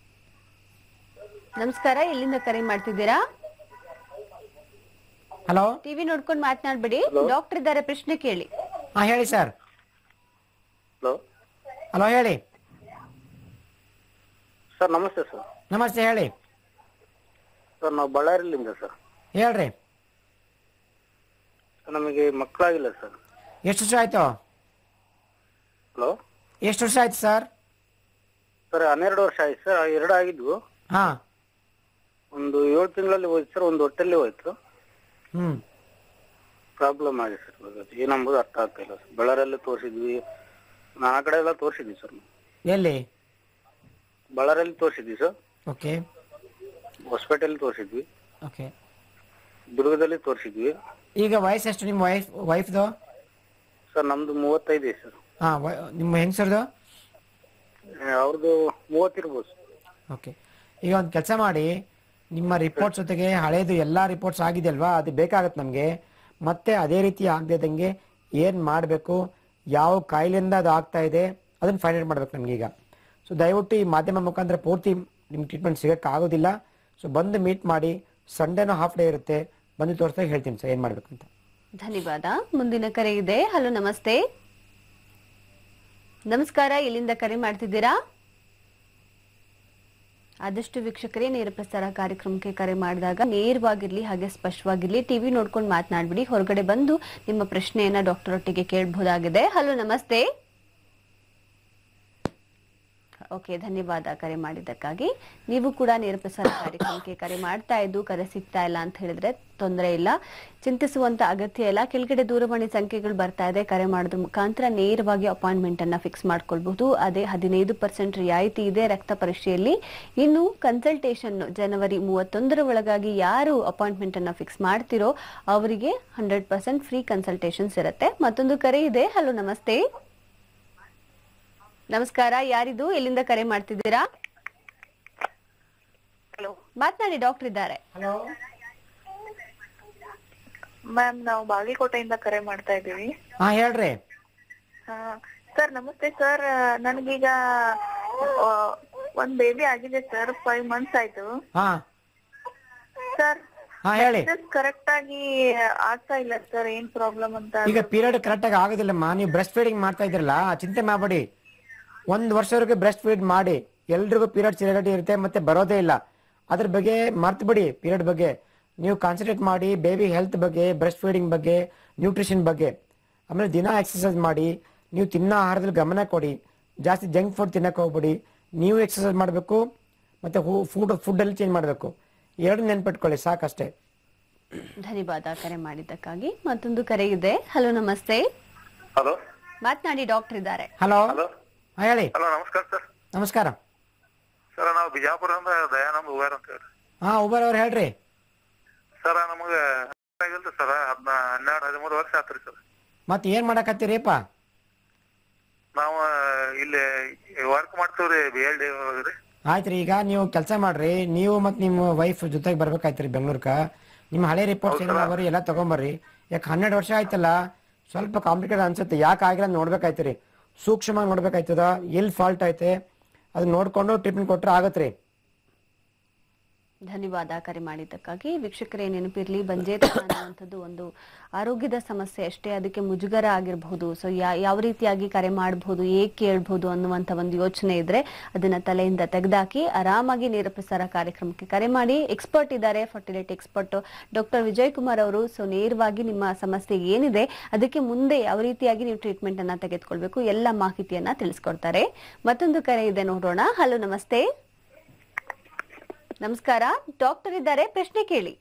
ನಮಸ್ಕಾರ ಎಲ್ಲಿಂದ ಕರೆ ಮಾಡ್ತಿದ್ದೀರಾ ಹಲೋ ಟಿವಿ ನೋಡ್ಕೊಂಡು ಮಾತನಾಡ್ಬೇಡಿ ಡಾಕ್ಟರ್ ಇದ್ದಾರೆ ಪ್ರಶ್ನೆ ಕೇಳಿ ಹಾಂ ಹೇಳಿ ಸರ್ ಹಲೋ ಹಲೋ ಹೇಳಿ ಸರ್ ನಮಸ್ತೆ ಸರ್ ನಮಸ್ತೆ ಹೇಳಿ ಸರ್ ನಾವು ಬಳ್ಳಾರಿಲಿಂದ ಸರ್ ಹೇಳ್ರಿ ಸರ್ ನಮಗೆ ಮಕ್ಕಳಾಗಿಲ್ಲ ಸರ್ ಎಷ್ಟು ವರ್ಷ ಆಯಿತು ಹಲೋ ಎಷ್ಟು ವರ್ಷ ಆಯ್ತು ಸರ್ ಸರ್ ಹನ್ನೆರಡು ವರ್ಷ ಆಯ್ತು ಸರ್ ಎರಡು ಆಗಿದ್ವು ಹಾಂ ಒಂದು ಏಳು ತಿಂಗಳಲ್ಲಿ ಹೋಯ್ತು ಸರ್ ಒಂದು ಹೊಟ್ಟೆಲ್ಲಿ ಹೋಯ್ತು ಹ್ಞೂ ಪ್ರಾಬ್ಲಮ್ ಆಗಿದೆ ಸರ್ ಇವಾಗ ಅದು ಏನಂಬುದು ಅರ್ಥ ಆಗ್ತಾ ಇಲ್ಲ ಸರ್ ಬಳ್ಳಾರಿಯಲ್ಲಿ ತೋರಿಸಿದ್ವಿ ನಾನು ಆ ಕಡೆ ಎಲ್ಲ ತೋರಿಸಿದ್ವಿ ಸರ್ ಎಲ್ಲಿ ಬಳ್ಳಾರಿಯಲ್ಲಿ ತೋರಿಸಿದ್ವಿ ಸರ್ ಓಕೆ ಹೊಸಪೇಟೆಯಲ್ಲಿ ತೋರಿಸಿದ್ವಿ ಓಕೆ ದುರ್ಗದಲ್ಲಿ ತೋರಿಸಿದ್ವಿ ಈಗ ವಯಸ್ಸು ಎಷ್ಟು ನಿಮ್ಮ ವೈಫ್ ವೈಫ್ದು ಸರ್ ನಮ್ದು ಮೂವತ್ತೈದು ಇದೆ ಸರ್ ಹಾಂ ನಿಮ್ಮ ಹೆಂಗಸರ್ದು ಅವ್ರದ್ದು ಮೂವತ್ತಿರ್ಬೋದು ಸರ್ ಓಕೆ ಈಗ ಒಂದು ಕೆಲಸ ಮಾಡಿ ನಿಮ್ಮ ರಿಪೋರ್ಟ್ಸ್ ಜೊತೆಗೆ ಹಳೇದು ಎಲ್ಲ ರಿಪೋರ್ಟ್ಸ್ ಆಗಿದೆ ಅಲ್ವಾ ಅದು ಬೇಕಾಗತ್ತೆ ನಮಗೆ ಮತ್ತೆ ಅದೇ ರೀತಿ ಆಗದಿದ್ದಂಗೆ ಏನು ಮಾಡಬೇಕು ಯಾವ ಕಾಯಿಲೆಯಿಂದ ಅದು ಆಗ್ತಾ ಇದೆ ಅದನ್ನು ಫೈಂಡ್ ಔಟ್ ಮಾಡ್ಬೇಕು ನಮಗೀಗ ಸೊ ದಯವಿಟ್ಟು ಈ ಮಾಧ್ಯಮ ಮುಖಾಂತರ ಪೂರ್ತಿ ನಿಮ್ಮ ಟ್ರೀಟ್ಮೆಂಟ್ ಸಿಗೋಕ್ಕೆ ಆಗೋದಿಲ್ಲ ಸೊ ಬಂದು ಮೀಟ್ ಮಾಡಿ ಸಂಡೇನೂ ಹಾಫ್ ಡೇ ಇರುತ್ತೆ ಬಂದು ತೋರಿಸ್ದಾಗ ಹೇಳ್ತೀನಿ ಸರ್ ಏನು ಮಾಡಬೇಕು ಅಂತ ಧನ್ಯವಾದ ಮುಂದಿನ ಕರೆ ಇದೆ ಹಲೋ ನಮಸ್ತೆ ನಮಸ್ಕಾರ ಎಲ್ಲಿಂದ ಕರೆ ಮಾಡ್ತಿದ್ದೀರಾ ಆದಷ್ಟು ವೀಕ್ಷಕರೇ ನೇರ ಪ್ರಸಾರ ಕಾರ್ಯಕ್ರಮಕ್ಕೆ ಕರೆ ಮಾಡಿದಾಗ ನೇರವಾಗಿರ್ಲಿ ಹಾಗೆ ಸ್ಪಷ್ಟವಾಗಿರ್ಲಿ ಟಿವಿ ನೋಡ್ಕೊಂಡು ಮಾತನಾಡ್ಬಿಡಿ ಹೊರಗಡೆ ಬಂದು ನಿಮ್ಮ ಪ್ರಶ್ನೆಯನ್ನ ಡಾಕ್ಟರ್ ಒಟ್ಟಿಗೆ ಕೇಳಬಹುದಾಗಿದೆ ಹಲೋ ನಮಸ್ತೆ ಓಕೆ ಧನ್ಯವಾದ ಕರೆ ಮಾಡಿದ್ದಕ್ಕಾಗಿ ನೀವು ಕೂಡ ನೇರ ಪ್ರಸಾರ ಕಾರ್ಯಕ್ರಮಕ್ಕೆ ಕರೆ ಮಾಡ್ತಾ ಇದ್ದು ಕರೆ ಸಿಗ್ತಾ ಇಲ್ಲ ಅಂತ ಹೇಳಿದ್ರೆ ತೊಂದರೆ ಇಲ್ಲ ಚಿಂತಿಸುವಂತ ಅಗತ್ಯ ಇಲ್ಲ ಕೆಳಗಡೆ ದೂರವಾಣಿ ಸಂಖ್ಯೆಗಳು ಬರ್ತಾ ಇದೆ ಕರೆ ಮಾಡೋದ್ರ ಮುಖಾಂತರ ನೇರವಾಗಿ ಅಪಾಯಿಂಟ್ಮೆಂಟ್ ಅನ್ನ ಫಿಕ್ಸ್ ಮಾಡ್ಕೊಳ್ಬಹುದು ಅದೇ ಹದಿನೈದು ಪರ್ಸೆಂಟ್ ರಿಯಾಯಿತಿ ಇದೆ ರಕ್ತ ಪರೀಕ್ಷೆಯಲ್ಲಿ ಇನ್ನು ಕನ್ಸಲ್ಟೇಷನ್ ಜನವರಿ ಮೂವತ್ತೊಂದರ ಒಳಗಾಗಿ ಯಾರು ಅಪಾಯಿಂಟ್ಮೆಂಟ್ ಅನ್ನ ಫಿಕ್ಸ್ ಮಾಡ್ತಿರೋ ಅವರಿಗೆ ಹಂಡ್ರೆಡ್ ಪರ್ಸೆಂಟ್ ಫ್ರೀ ಕನ್ಸಲ್ಟೇಷನ್ಸ್ ಇರುತ್ತೆ ಮತ್ತೊಂದು ಕರೆ ಇದೆ ಹಲೋ ನಮಸ್ತೆ ನಮಸ್ಕಾರ ಯಾರಿದು ಎಲ್ಲಿಂದ ಕರೆ ಮಾಡ್ತಿದ್ದೀರಾ ಹಲೋ ಮಾತನಾಡಿ ಡಾಕ್ಟರ್ ಇದ್ದಾರೆ ಹಲೋ ಮ್ಯಾಮ್ ನಾವು ಬಾಗಲಕೋಟೆಯಿಂದ ಕರೆ ಮಾಡ್ತಾ ಇದ್ದೀವಿ ಹಾಂ ಹೇಳ್ರಿ ಸರ್ ನಮಸ್ತೆ ಸರ್ ನನಗೀಗ ಆ, ಒಂದ್ ಬೇಬಿ ಆಗಿದೆ ಸರ್ ಫೈವ್ ಮಂತ್ಸ್ ಆಯ್ತು ಹಾಂ ಸರ್ ಹಾಂ ಹೇಳಿ ಕರೆಕ್ಟ್ ಆಗಿ ಆಗ್ತಾ ಇಲ್ಲ ಸರ್ ಏನ್ ಪ್ರಾಬ್ಲಮ್ ಅಂತ ಈಗ ಪೀರಿಯಡ್ ಕರೆಕ್ಟಾಗಿ ಆಗೋದಿಲ್ಲಮ್ಮ ನೀವು ಬ್ರೆಸ್ಟ್ ಫೀಡಿಂಗ್ ಮಾಡ್ತಾ ಇದ್ರಲ್ಲ ಚಿಂತೆ ಮಾಡಬೇಡಿ ಒಂದು ವರ್ಷವರೆಗೆ ಬ್ರೆಸ್ಟ್ ಫೀಡ್ ಮಾಡಿ ಎಲ್ರಿಗೂ ಪೀರಿಯಡ್ ಚಿರಗಟ್ಟಿ ಇರುತ್ತೆ ಮತ್ತೆ ಬರೋದೇ ಇಲ್ಲ ಅದ್ರ ಬಗ್ಗೆ ಮರ್ತು ಬಿಡಿ ಪೀರಿಯಡ್ ಬಗ್ಗೆ ನೀವು ಕಾನ್ಸಂಟ್ರೇಟ್ ಮಾಡಿ ಬೇಬಿ ಹೆಲ್ತ್ ಬಗ್ಗೆ ಬ್ರೆಸ್ಟ್ ಫೀಡಿಂಗ್ ಬಗ್ಗೆ ನ್ಯೂಟ್ರಿಷನ್ ಬಗ್ಗೆ ಆಮೇಲೆ ದಿನ ಎಕ್ಸರ್ಸೈಸ್ ಮಾಡಿ ನೀವು ತಿನ್ನೋ ಆಹಾರದಲ್ಲಿ ಗಮನ ಕೊಡಿ ಜಾಸ್ತಿ ಜಂಕ್ ಫುಡ್ ತಿನ್ನಕ್ಕೆ ಹೋಗ್ಬೇಡಿ ನೀವು ಎಕ್ಸರ್ಸೈಸ್ ಮಾಡಬೇಕು ಮತ್ತೆ ಫುಡ್ ಫುಡ್ಡಲ್ಲಿ ಚೇಂಜ್ ಮಾಡಬೇಕು ಎರಡು ನೆನ್ಪಿಟ್ಕೊಳ್ಳಿ ಸಾಕಷ್ಟೇ ಧನ್ಯವಾದ ಕರೆ ಮಾಡಿದ್ದಕ್ಕಾಗಿ ಮತ್ತೊಂದು ಕರೆ ಇದೆ ಹಲೋ ನಮಸ್ತೆ ಹಲೋ ಮಾತನಾಡಿ ಡಾಕ್ಟರ್ ಇದ್ದಾರೆ ಹಲೋ ಹಲೋ ಹಾಂ ಹೇಳಿ ಹಲೋ ನಮಸ್ಕಾರ ಸರ್ ನಮಸ್ಕಾರ ಸರ್ ನಾವು ಬಿಜಾಪುರದಿಂದ ದಯಾನಂದ್ ಉಗಾರ್ ಅಂತ ಹೇಳಿ ಹಾಂ ಉಬರ್ ಅವ್ರು ಹೇಳ್ರಿ ಸರ್ ನಮಗ ಆಗಿಲ್ರಿ ಸರ್ ಹದ್ನ ಹನ್ನೆರಡು ಹದಿಮೂರು ವರ್ಷ ಆತ್ರಿ ಸರ್ ಮತ್ತೆ ಏನ್ ಮಾಡಕತ್ತೀರಿಪ್ಪ ನಾವು ಇಲ್ಲಿ ವರ್ಕ್ ಮಾಡ್ತೀವ್ರಿ ಬಿ ಎಲ್ ಡಿ ರೀ ಆಯ್ತ್ರಿ ಈಗ ನೀವು ಕೆಲಸ ಮಾಡ್ರಿ ನೀವು ಮತ್ತೆ ನಿಮ್ಮ ವೈಫ್ ಜೊತೆಗೆ ಬರ್ಬೇಕಾಯ್ತ್ರಿ ಬೆಂಗ್ಳೂರ್ಕ ನಿಮ್ಮ ಹಳೆ ರಿಪೋರ್ಟ್ಸ್ ಏನಾವರಿ ಎಲ್ಲ ತಗೊಂಬರ್ರಿ ಯಾಕೆ ಹನ್ನೆರಡು ವರ್ಷ ಆಯ್ತಲ್ಲ ಸ್ವಲ್ಪ ಕಾಂಪ್ಲಿಕೇಟೆಡ್ ಅನ್ಸುತ್ತೆ ಯಾಕೆ ಆಗಿಲ್ಲ ಅಂತ ನೋಡ್ಬೇಕಾಯ್ತ್ರಿ ಸೂಕ್ಷ್ಮವಾಗಿ ನೋಡ್ಬೇಕಾಯ್ತದ ಎಲ್ಲಿ ಫಾಲ್ಟ್ ಐತೆ ಅದನ್ನ ನೋಡ್ಕೊಂಡು ಟ್ರೀಟ್ಮೆಂಟ್ ಕೊಟ್ರೆ ಆಗತ್ರಿ ಧನ್ಯವಾದ ಕರೆ ಮಾಡಿದ್ದಕ್ಕಾಗಿ ವೀಕ್ಷಕರೇ ನೆನಪಿರ್ಲಿ ಬಂಜೇತನ ಅನ್ನುವಂಥದ್ದು ಒಂದು ಆರೋಗ್ಯದ ಸಮಸ್ಯೆ ಅಷ್ಟೇ ಅದಕ್ಕೆ ಮುಜುಗರ ಆಗಿರಬಹುದು ಸೊ ಯಾವ ರೀತಿಯಾಗಿ ಕರೆ ಮಾಡಬಹುದು ಏಕೆ ಕೇಳ್ಬಹುದು ಅನ್ನುವಂಥ ಒಂದು ಯೋಚನೆ ಇದ್ರೆ ಅದನ್ನ ತಲೆಯಿಂದ ತೆಗೆದಾಕಿ ಆರಾಮಾಗಿ ನೇರ ಪ್ರಸಾರ ಕಾರ್ಯಕ್ರಮಕ್ಕೆ ಕರೆ ಮಾಡಿ ಎಕ್ಸ್ಪರ್ಟ್ ಇದ್ದಾರೆ fertility expert doctor Vijay Kumar ಅವರು ಸೊ ನೇರವಾಗಿ ನಿಮ್ಮ ಸಮಸ್ಯೆ ಏನಿದೆ ಅದಕ್ಕೆ ಮುಂದೆ ಯಾವ ರೀತಿಯಾಗಿ ನೀವು ಟ್ರೀಟ್ಮೆಂಟ್ ಅನ್ನ ತೆಗೆದುಕೊಳ್ಬೇಕು ಎಲ್ಲ ಮಾಹಿತಿಯನ್ನ ತಿಳಿಸ್ಕೊಡ್ತಾರೆ ಮತ್ತೊಂದು ಕರೆ ಇದೆ ನೋಡೋಣ ಹಲೋ ನಮಸ್ತೆ ನಮಸ್ಕಾರ ಡಾಕ್ಟರ್ ಇದ್ದಾರೆ ಪ್ರಶ್ನೆ ಕೇಳಿ